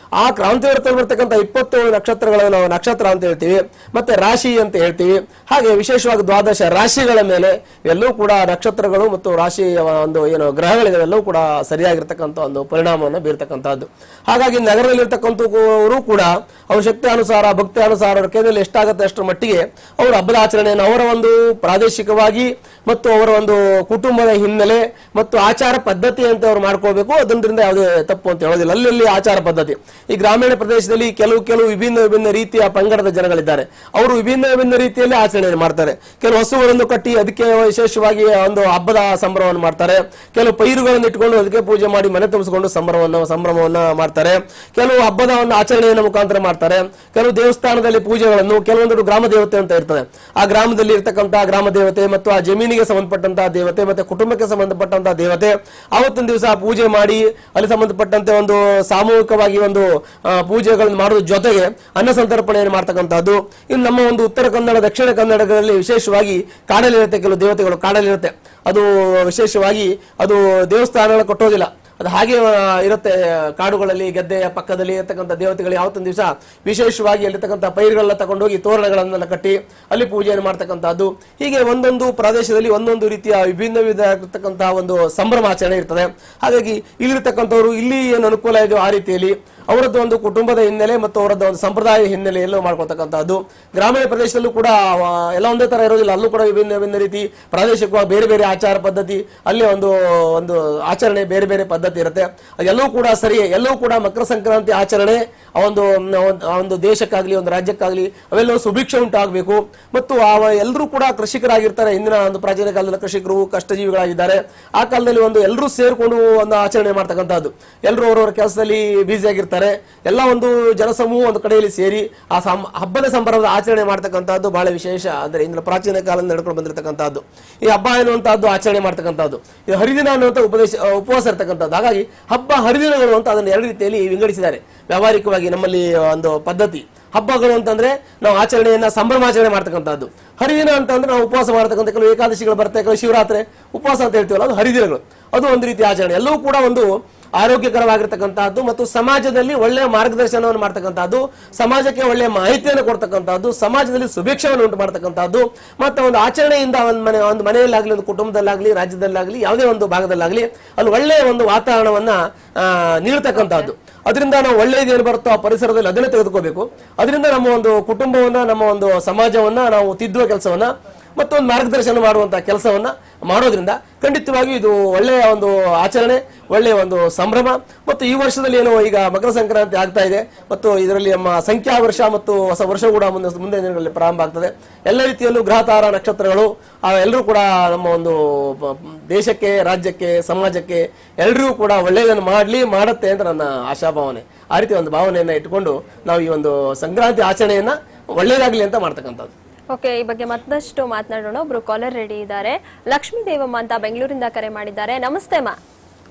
ಆ ಕ್ರಾಂತಿ ವೃತ್ತದಲ್ಲಿ ಬರ್ತಕ್ಕಂಥ ಇಪ್ಪತ್ತೇಳು ನಕ್ಷತ್ರಗಳನ್ನು ನಾವು ನಕ್ಷತ್ರ ಅಂತ ಹೇಳ್ತೀವಿ ಮತ್ತೆ ರಾಶಿ ಅಂತ ಹೇಳ್ತೀವಿ ಹಾಗೆ ವಿಶೇಷವಾಗಿ ದ್ವಾದಶ ರಾಶಿಗಳ ಮೇಲೆ ಎಲ್ಲವೂ ಕೂಡ ನಕ್ಷತ್ರಗಳು ಮತ್ತು ರಾಶಿ ಒಂದು ಏನು ಗ್ರಹಗಳಿವೆ ಎಲ್ಲವೂ ಕೂಡ ಸರಿಯಾಗಿರ್ತಕ್ಕಂಥ ಒಂದು ಪರಿಣಾಮವನ್ನು ಬೀರ್ತಕ್ಕಂಥದ್ದು ಹಾಗಾಗಿ ನಗರದಲ್ಲಿರ್ತಕ್ಕಂಥವರು ಕೂಡ ಅವ್ರ ಶಕ್ತಿ ಅನುಸಾರ ಭಕ್ತಿ ಅನುಸಾರ ಅವ್ರ ಕೈಯಲ್ಲಿ ಎಷ್ಟಾಗುತ್ತೆ ಅಷ್ಟರ ಮಟ್ಟಿಗೆ ಅವರ ಹಬ್ಬದ ಆಚರಣೆಯನ್ನು ಅವರ ಒಂದು ಪ್ರಾದೇಶಿಕವಾಗಿ ಮತ್ತು ಅವರ ಒಂದು ಕುಟುಂಬದ ಹಿನ್ನೆಲೆ ಮತ್ತು ಆಚಾರ ಪದ್ಧತಿ ಅಂತ ಅವ್ರು ಮಾಡ್ಕೋಬೇಕು ಅದರಿಂದ ಯಾವುದೇ ತಪ್ಪು ಅಂತ ಹೇಳೋದಿಲ್ಲ ಅಲ್ಲಿ ಆಚಾರ ಪದ್ಧತಿ ಈ ಗ್ರಾಮೀಣ ಪ್ರದೇಶದಲ್ಲಿ ಕೆಲವು ಕೆಲವು ವಿಭಿನ್ನ ವಿಭಿನ್ನ ರೀತಿಯ ಪಂಗಡದ ಜನಗಳಿದ್ದಾರೆ ಅವರು ವಿಭಿನ್ನ ವಿಭಿನ್ನ ರೀತಿಯಲ್ಲಿ ಆಚರಣೆಯನ್ನು ಮಾಡ್ತಾರೆ ಕೆಲವು ಹಸುಗಳನ್ನು ಕಟ್ಟಿ ಅದಕ್ಕೆ ವಿಶೇಷವಾಗಿ ಒಂದು ಹಬ್ಬದ ಸಂಭ್ರಮವನ್ನು ಮಾಡ್ತಾರೆ ಕೆಲವು ಪೈರುಗಳನ್ನು ಇಟ್ಕೊಂಡು ಅದಕ್ಕೆ ಪೂಜೆ ಮಾಡಿ ಮನೆ ತುಂಬಿಸಿಕೊಂಡು ಸಂಭ್ರಮವನ್ನು ಸಂಭ್ರಮವನ್ನ ಮಾಡ್ತಾರೆ ಕೆಲವು ಹಬ್ಬದ ಒಂದು ಆಚರಣೆಯನ್ನು ಮುಖಾಂತರ ಮಾಡ್ತಾರೆ ಕೆಲವು ದೇವಸ್ಥಾನದಲ್ಲಿ ಪೂಜೆಗಳನ್ನು ಕೆಲವೊಂದು ಗ್ರಾಮ ದೇವತೆ ಅಂತ ಇರ್ತದೆ ಆ ಗ್ರಾಮದಲ್ಲಿ ಇರ್ತಕ್ಕಂತಹ ಗ್ರಾಮ ದೇವತೆ ಮತ್ತು ಆ ಜಮೀನಿಗೆ ಸಂಬಂಧಪಟ್ಟಂತಹ ದೇವತೆ ಮತ್ತೆ ಕುಟುಂಬಕ್ಕೆ ಸಂಬಂಧಪಟ್ಟಂತಹ ದೇವತೆ ಆವತ್ತಿನ ದಿವಸ ಪೂಜೆ ಮಾಡಿ ಅಲ್ಲಿ ಸಂಬಂಧಪಟ್ಟಂತೆ ಒಂದು ಸಾಮೂಹಿಕವಾಗಿ ಒಂದು ಆ, ಪೂಜೆಗಳನ್ನು ಮಾಡೋದ್ರ ಜೊತೆಗೆ ಅನ್ನ ಸಂತರ್ಪಣೆಯನ್ನು ಮಾಡ್ತಕ್ಕಂಥದ್ದು ಇನ್ನು ನಮ್ಮ ಒಂದು ಉತ್ತರ ಕನ್ನಡ ದಕ್ಷಿಣ ಕನ್ನಡಗಳಲ್ಲಿ ವಿಶೇಷವಾಗಿ ಕಾಡಲಿರುತ್ತೆ ಕೆಲವು ದೇವತೆಗಳು ಕಾಡಲಿರುತ್ತೆ ಅದು ವಿಶೇಷವಾಗಿ ಅದು ದೇವಸ್ಥಾನಗಳ ಕೊಟ್ಟೋದಿಲ್ಲ ಅದು ಹಾಗೆ ಆ, ಇರುತ್ತೆ ಕಾಡುಗಳಲ್ಲಿ ಗದ್ದೆಯ ಪಕ್ಕದಲ್ಲಿ ಇರ್ತಕ್ಕಂಥ ದೇವತೆಗಳು ಯಾವತ್ತೊಂದು ದಿವಸ ವಿಶೇಷವಾಗಿ ಅಲ್ಲಿರ್ತಕ್ಕಂಥ ಪೈರುಗಳನ್ನ ತಗೊಂಡೋಗಿ ತೋರಣಗಳನ್ನೆಲ್ಲ ಕಟ್ಟಿ ಅಲ್ಲಿ ಪೂಜೆಯನ್ನು ಮಾಡ್ತಕ್ಕಂಥದ್ದು ಹೀಗೆ ಒಂದೊಂದು ಪ್ರದೇಶದಲ್ಲಿ ಒಂದೊಂದು ರೀತಿಯ ವಿಭಿನ್ನ ವಿಧ ಇರ್ತಕ್ಕಂತಹ ಒಂದು ಸಂಭ್ರಮಾಚರಣೆ ಇರ್ತದೆ ಹಾಗಾಗಿ ಇಲ್ಲಿರ್ತಕ್ಕಂಥವ್ರು ಇಲ್ಲಿ ಏನು ಅನುಕೂಲ ಇದೆಯೋ ಆ ರೀತಿಯಲ್ಲಿ ಅವರದ್ದು ಒಂದು ಕುಟುಂಬದ ಹಿನ್ನೆಲೆ ಮತ್ತು ಅವರದ್ದು ಒಂದು ಸಂಪ್ರದಾಯ ಹಿನ್ನೆಲೆಯಲ್ಲೂ ಮಾಡ್ಕೊಳ್ತಕ್ಕಂಥದ್ದು ಗ್ರಾಮೀಣ ಪ್ರದೇಶದಲ್ಲೂ ಕೂಡ ಆ, ಎಲ್ಲ ಒಂದೇ ತರ ಇರೋದಿಲ್ಲ ಅಲ್ಲೂ ಕೂಡ ವಿಭಿನ್ನ ವಿಭಿನ್ನ ರೀತಿ ಪ್ರಾದೇಶಿಕವಾಗಿ ಬೇರೆ ಬೇರೆ ಆಚಾರ ಪದ್ಧತಿ ಅಲ್ಲಿ ಒಂದು ಒಂದು ಆಚರಣೆ ಬೇರೆ ಬೇರೆ ಪದ್ಧತಿ ಇರುತ್ತೆ ಅದೆಲ್ಲವೂ ಕೂಡ ಸರಿಯೇ ಎಲ್ಲವೂ ಕೂಡ ಮಕರ ಸಂಕ್ರಾಂತಿ ಆಚರಣೆ ಆ ಒಂದು ಆ ಒಂದು ದೇಶಕ್ಕಾಗ್ಲಿ ಒಂದು ರಾಜ್ಯಕ್ಕಾಗ್ಲಿ ಅವೆಲ್ಲವೂ ಸುಭಿಕ್ಷೆ ಉಂಟಾಗಬೇಕು ಮತ್ತು ಆ ಎಲ್ಲರೂ ಕೂಡ ಕೃಷಿಕರಾಗಿರ್ತಾರೆ ಇಂದಿನ ಒಂದು ಪ್ರಾಚೀನ ಕಾಲದಲ್ಲಿ ಕೃಷಿಕರು ಕಷ್ಟಜೀವಿಗಳಾಗಿದ್ದಾರೆ ಆ ಕಾಲದಲ್ಲಿ ಒಂದು ಎಲ್ಲರೂ ಸೇರ್ಕೊಂಡು ಒಂದು ಆಚರಣೆ ಮಾಡ್ತಕ್ಕಂಥದ್ದು ಎಲ್ಲರೂ ಅವರವರ ಕೆಲಸದಲ್ಲಿ ಬ್ಯುಸಿ ಆಗಿರ್ತಾರೆ ಎಲ್ಲ ಒಂದು ಜನಸಮೂಹ ಒಂದು ಕಡೆಯಲ್ಲಿ ಸೇರಿ ಆ ಸಂ ಹಬ್ಬದ ಸಂಭ್ರಮದ ಆಚರಣೆ ಮಾಡ್ತಕ್ಕಂಥದ್ದು ಬಹಳ ವಿಶೇಷ ಅಂದ್ರೆ ಇಂದಿನ ಪ್ರಾಚೀನ ಕಾಲದಿಂದ ನಡ್ಕೊಂಡು ಬಂದಿರತಕ್ಕಂಥದ್ದು ಈ ಹಬ್ಬ ಎನ್ನುವಂತಹದ್ದು ಆಚರಣೆ ಮಾಡ್ತಕ್ಕಂಥದ್ದು ಇದು ಹರಿದಿನ ಅನ್ನುವಂಥ ಉಪದೇಶ ಆ, ಉಪವಾಸ ಇರ್ತಕ್ಕಂಥದ್ದು ಹಾಗಾಗಿ ಹಬ್ಬ ಹರಿದಿನಗಳು ಅಂತ ಅದನ್ನು ಎರಡು ರೀತಿಯಲ್ಲಿ ವಿಂಗಡಿಸಿದ್ದಾರೆ ವ್ಯಾವಹಾರಿಕವಾಗಿ ನಮ್ಮಲ್ಲಿ ಒಂದು ಪದ್ಧತಿ ಹಬ್ಬಗಳು ಅಂತಂದ್ರೆ ನಾವು ಆಚರಣೆಯನ್ನ ಸಂಭ್ರಮಾಚರಣೆ ಮಾಡ್ತಕ್ಕಂಥದ್ದು ಹರಿದಿನ ಅಂತಂದ್ರೆ ನಾವು ಉಪವಾಸ ಮಾಡ್ತಕ್ಕಂಥ ಕೆಲವು ಏಕಾದಶಿಗಳು ಬರ್ತವೆ ಕೆಲವು ಶಿವರಾತ್ರಿ ಉಪವಾಸ ಅಂತ ಹೇಳ್ತೀವಲ್ಲ ಅದು ಹರಿದಿನಗಳು ಅದು ಒಂದು ರೀತಿ ಆಚರಣೆ ಎಲ್ಲವೂ ಕೂಡ ಒಂದು ಆರೋಗ್ಯಕರವಾಗಿರ್ತಕ್ಕಂತಹದ್ದು ಮತ್ತು ಸಮಾಜದಲ್ಲಿ ಒಳ್ಳೆಯ ಮಾರ್ಗದರ್ಶನವನ್ನು ಮಾಡ್ತಕ್ಕಂಥದ್ದು ಸಮಾಜಕ್ಕೆ ಒಳ್ಳೆಯ ಮಾಹಿತಿಯನ್ನು ಕೊಡ್ತಕ್ಕಂಥದ್ದು ಸಮಾಜದಲ್ಲಿ ಸುಭಿಕ್ಷವನ್ನು ಉಂಟು ಮಾಡ್ತಕ್ಕಂಥದ್ದು ಮತ್ತು ಒಂದು ಆಚರಣೆಯಿಂದ ಒಂದು ಮನೆ ಒಂದು ಮನೆಯಲ್ಲಾಗಲಿ ಒಂದು ಕುಟುಂಬದಲ್ಲಾಗಲಿ ರಾಜ್ಯದಲ್ಲಾಗಲಿ ಯಾವುದೇ ಒಂದು ಭಾಗದಲ್ಲಾಗಲಿ ಅಲ್ಲಿ ಒಳ್ಳೆಯ ಒಂದು ವಾತಾವರಣವನ್ನ ಆ, ನೀಡ್ತಕ್ಕಂಥದ್ದು ಅದರಿಂದ ನಾವು ಒಳ್ಳೆಯದು ಏನು ಬರುತ್ತೋ ಆ ಪರಿಸರದಲ್ಲಿ ಅದನ್ನೇ ತೆಗೆದುಕೋಬೇಕು ಅದರಿಂದ ನಮ್ಮ ಒಂದು ಕುಟುಂಬವನ್ನ ನಮ್ಮ ಒಂದು ಸಮಾಜವನ್ನ ನಾವು ತಿದ್ದುವ ಕೆಲಸವನ್ನ ಮತ್ತೊಂದು ಮಾರ್ಗದರ್ಶನ ಮಾಡುವಂತ ಕೆಲಸವನ್ನ ಮಾಡೋದ್ರಿಂದ ಖಂಡಿತವಾಗಿಯೂ ಇದು ಒಳ್ಳೆಯ ಒಂದು ಆಚರಣೆ ಒಳ್ಳೆಯ ಒಂದು ಸಂಭ್ರಮ ಮತ್ತು ಈ ವರ್ಷದಲ್ಲಿ ಏನು ಈಗ ಮಕರ ಸಂಕ್ರಾಂತಿ ಆಗ್ತಾ ಇದೆ ಮತ್ತು ಇದರಲ್ಲಿ ನಮ್ಮ ಸಂಖ್ಯಾ ವರ್ಷ ಮತ್ತು ಹೊಸ ವರ್ಷ ಕೂಡ ಮುಂದೆ ಮುಂದಿನ ದಿನಗಳಲ್ಲಿ ಪ್ರಾರಂಭ ಆಗ್ತದೆ ಎಲ್ಲ ರೀತಿಯಲ್ಲೂ ಗ್ರಹತಾರ ನಕ್ಷತ್ರಗಳು ಆ ಎಲ್ಲರೂ ಕೂಡ ನಮ್ಮ ಒಂದು ಪ- ದೇಶಕ್ಕೆ ರಾಜ್ಯಕ್ಕೆ ಸಮಾಜಕ್ಕೆ ಎಲ್ಲರಿಗೂ ಕೂಡ ಒಳ್ಳೆಯದನ್ನು ಮಾಡಲಿ ಮಾಡುತ್ತೆ ಅಂತ ನನ್ನ ಆಶಾಭಾವನೆ ಆ ರೀತಿ ಒಂದು ಭಾವನೆಯನ್ನ ಇಟ್ಕೊಂಡು ನಾವು ಈ ಒಂದು ಸಂಕ್ರಾಂತಿ ಆಚರಣೆಯನ್ನ ಒಳ್ಳೆಯದಾಗಲಿ ಅಂತ ಮಾಡ್ತಕ್ಕಂಥದ್ದು ಓಕೆ ಈ ಬಗ್ಗೆ ಮತ್ತಷ್ಟು ಮಾತನಾಡೋಣ ಒಬ್ರು ಕಾಲರ್ ರೆಡಿ ಇದ್ದಾರೆ ಲಕ್ಷ್ಮೀ ದೇವಮ್ಮ ಅಂತ ಬೆಂಗಳೂರಿಂದ ಕರೆ ಮಾಡಿದ್ದಾರೆ ನಮಸ್ತೆ ಮಾ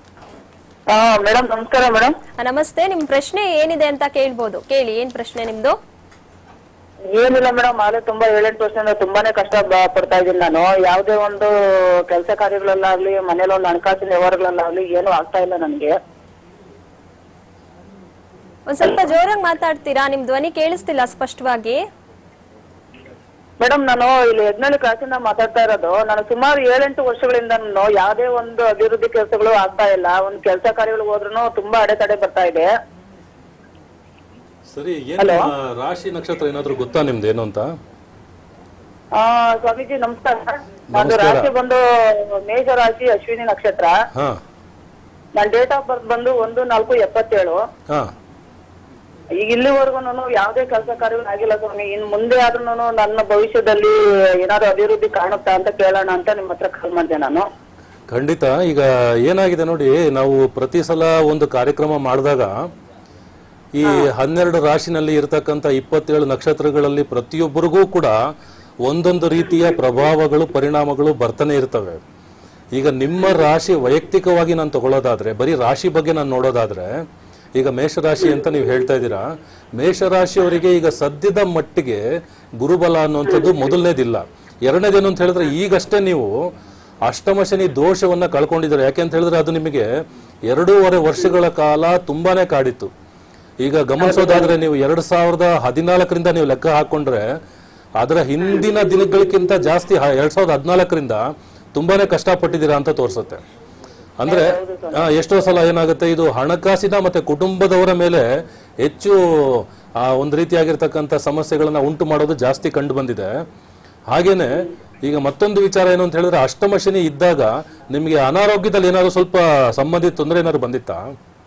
ಹಾ ಮೇಡಮ್ ನಮಸ್ಕಾರ ಮೇಡಮ್ ಆ, ನಮಸ್ತೆ ನಿಮ್ ಪ್ರಶ್ನೆ ಏನಿದೆ ಅಂತ ಕೇಳ್ಬೋದು ಕೇಳಿ ಏನ್ ಪ್ರಶ್ನೆ ನಿಮ್ದು ಏನಿಲ್ಲ ಮೇಡಮ್ ಆಲೆ ತುಂಬಾ ಏಳೆಂಟು ವರ್ಷದಿಂದ ತುಂಬಾನೇ ಕಷ್ಟ ಬ- ಪಡ್ತಾ ಇದ್ದೀನಿ ನಾನು ಯಾವುದೇ ಒಂದು ಕೆಲಸ ಕಾರ್ಯಗಳಲ್ಲಾಗ್ಲಿ ಮನೇಲಿ ಒಂದು ಹಣಕಾಸಿನ ವ್ಯವಹಾರಗಳಲ್ಲಾಗ್ಲಿ ಏನು ಆಗ್ತಾ ಇಲ್ಲ ನನಗೆ ಒಂದ್ ಸ್ವಲ್ಪ ಜೋರಾಗಿ ಮಾತಾಡ್ತೀರಾ ನಿಮ್ ಧ್ವನಿ ಕೇಳಿಸ್ತಿಲ್ಲ ಸ್ಪಷ್ಟವಾಗಿ ಮೇಡಮ್ ನಾನು ಇಲ್ಲಿ ಯಜ್ಞಳ್ಳಿ ಕ್ರಾಸಿಂದ ಮಾತಾಡ್ತಾ ಇರೋದು ನಾನು ಸುಮಾರು ಏಳೆಂಟು ವರ್ಷಗಳಿಂದ ನಾನು ಯಾವುದೇ ಒಂದು ಅಭಿವೃದ್ಧಿ ಕೆಲಸಗಳು ಆಗ್ತಾ ಇಲ್ಲ ಒಂದು ಕೆಲಸ ಕಾರ್ಯಗಳು ಹೋದ್ರೂ ತುಂಬಾ ಅಡೆತಡೆ ಬರ್ತಾ ಇದೆ ಸರಿ ಏನು ನಿಮ್ಮ ರಾಶಿ ನಕ್ಷತ್ರ ಏನಾದ್ರೂ ಗೊತ್ತಾ ನಿಮ್ದು ಏನು ಅಂತ ಆ ಸ್ವಾಮೀಜಿ ನಮಸ್ಕಾರ ನಂದು ನಮಸ್ಕಾರ. ರಾಶಿ ಬಂದು ಮೇಷ ರಾಶಿ ಅಶ್ವಿನಿ ನಕ್ಷತ್ರ ಹಾ ನನ್ನ ಡೇಟ್ ಆಫ್ ಬರ್ತ್ ಬಂದು ಒಂದು ನಾಲ್ಕು ಎಪ್ಪತ್ತೇಳು ಹಾ ಈಗ ಇಲ್ಲಿವರೆಗೂ ಯಾವುದೇ ಕೆಲಸ ಕಾರ್ಯಗಳು ಆಗಿಲ್ಲ ಸ್ವಾಮಿ ಇನ್ ಮುಂದೆ ಆದ್ರೂ ನನ್ನ ಭವಿಷ್ಯದಲ್ಲಿ ಏನಾದ್ರು ಅಭಿವೃದ್ಧಿ ಕಾಣುತ್ತಾ ಅಂತ ಕೇಳೋಣ ಅಂತ ನಿಮ್ಮ ಹತ್ರ ಕಾಲ್ ಮಾಡಿದೆ ನಾನು ಖಂಡಿತ ಈಗ ಏನಾಗಿದೆ ನೋಡಿ ನಾವು ಪ್ರತಿ ಸಲ ಒಂದು ಕಾರ್ಯಕ್ರಮ ಮಾಡಿದಾಗ ಈ ಹನ್ನೆರಡು ರಾಶಿನಲ್ಲಿ ಇರತಕ್ಕಂತ ಇಪ್ಪತ್ತೇಳು ನಕ್ಷತ್ರಗಳಲ್ಲಿ ಪ್ರತಿಯೊಬ್ಬರಿಗೂ ಕೂಡ ಒಂದೊಂದು ರೀತಿಯ ಪ್ರಭಾವಗಳು ಪರಿಣಾಮಗಳು ಬರ್ತಾನೆ ಇರ್ತವೆ ಈಗ ನಿಮ್ಮ ರಾಶಿ ವೈಯಕ್ತಿಕವಾಗಿ ನಾನು ತಗೊಳ್ಳೋದಾದ್ರೆ ಬರೀ ರಾಶಿ ಬಗ್ಗೆ ನಾನು ನೋಡೋದಾದ್ರೆ ಈಗ ಮೇಷರಾಶಿ ಅಂತ ನೀವು ಹೇಳ್ತಾ ಇದ್ದೀರಾ ಮೇಷರಾಶಿಯವರಿಗೆ ಈಗ ಸದ್ಯದ ಮಟ್ಟಿಗೆ ಗುರುಬಲ ಅನ್ನುವಂಥದ್ದು ಮೊದಲನೇದಿಲ್ಲ ಎರಡನೇದೇನು ಅಂತ ಹೇಳಿದ್ರೆ ಈಗಷ್ಟೇ ನೀವು ಅಷ್ಟಮ ಶನಿ ದೋಷವನ್ನ ಕಳ್ಕೊಂಡಿದ್ದಾರೆ ಯಾಕೆ ಅಂತ ಹೇಳಿದ್ರೆ ಅದು ನಿಮಗೆ ಎರಡೂವರೆ ವರ್ಷಗಳ ಕಾಲ ತುಂಬಾನೇ ಕಾಡಿತ್ತು ಈಗ ಗಮನಿಸೋದಾದ್ರೆ ನೀವು ಎರಡ್ ಸಾವಿರದ ಹದಿನಾಲ್ಕರಿಂದ ನೀವು ಲೆಕ್ಕ ಹಾಕೊಂಡ್ರೆ ಅದರ ಹಿಂದಿನ ದಿನಗಳಿಗಿಂತ ಜಾಸ್ತಿ ಹ- ಎರಡ್ ಸಾವಿರದ ಹದಿನಾಲ್ಕರಿಂದ ತುಂಬಾನೇ ಕಷ್ಟಪಟ್ಟಿದ್ದೀರಾ ಅಂತ ತೋರಿಸುತ್ತೆ ಅಂದ್ರೆ ಆ, ಎಷ್ಟೋ ಸಲ ಏನಾಗುತ್ತೆ ಇದು ಹಣಕಾಸಿನ ಮತ್ತೆ ಕುಟುಂಬದವರ ಮೇಲೆ ಹೆಚ್ಚು ಆ, ಒಂದು ರೀತಿಯಾಗಿರ್ತಕ್ಕಂಥ ಸಮಸ್ಯೆಗಳನ್ನ ಉಂಟು ಮಾಡೋದು ಜಾಸ್ತಿ ಕಂಡು ಬಂದಿದೆ ಹಾಗೇನೆ ಈಗ ಮತ್ತೊಂದು ವಿಚಾರ ಏನು ಅಂತ ಹೇಳಿದ್ರೆ ಅಷ್ಟಮ ಶನಿ ಇದ್ದಾಗ ನಿಮಗೆ ಅನಾರೋಗ್ಯದಲ್ಲಿ ಏನಾದ್ರು ಸ್ವಲ್ಪ ಸಂಬಂಧಿತ ತೊಂದರೆ ಏನಾದ್ರು ಬಂದಿತ್ತಾ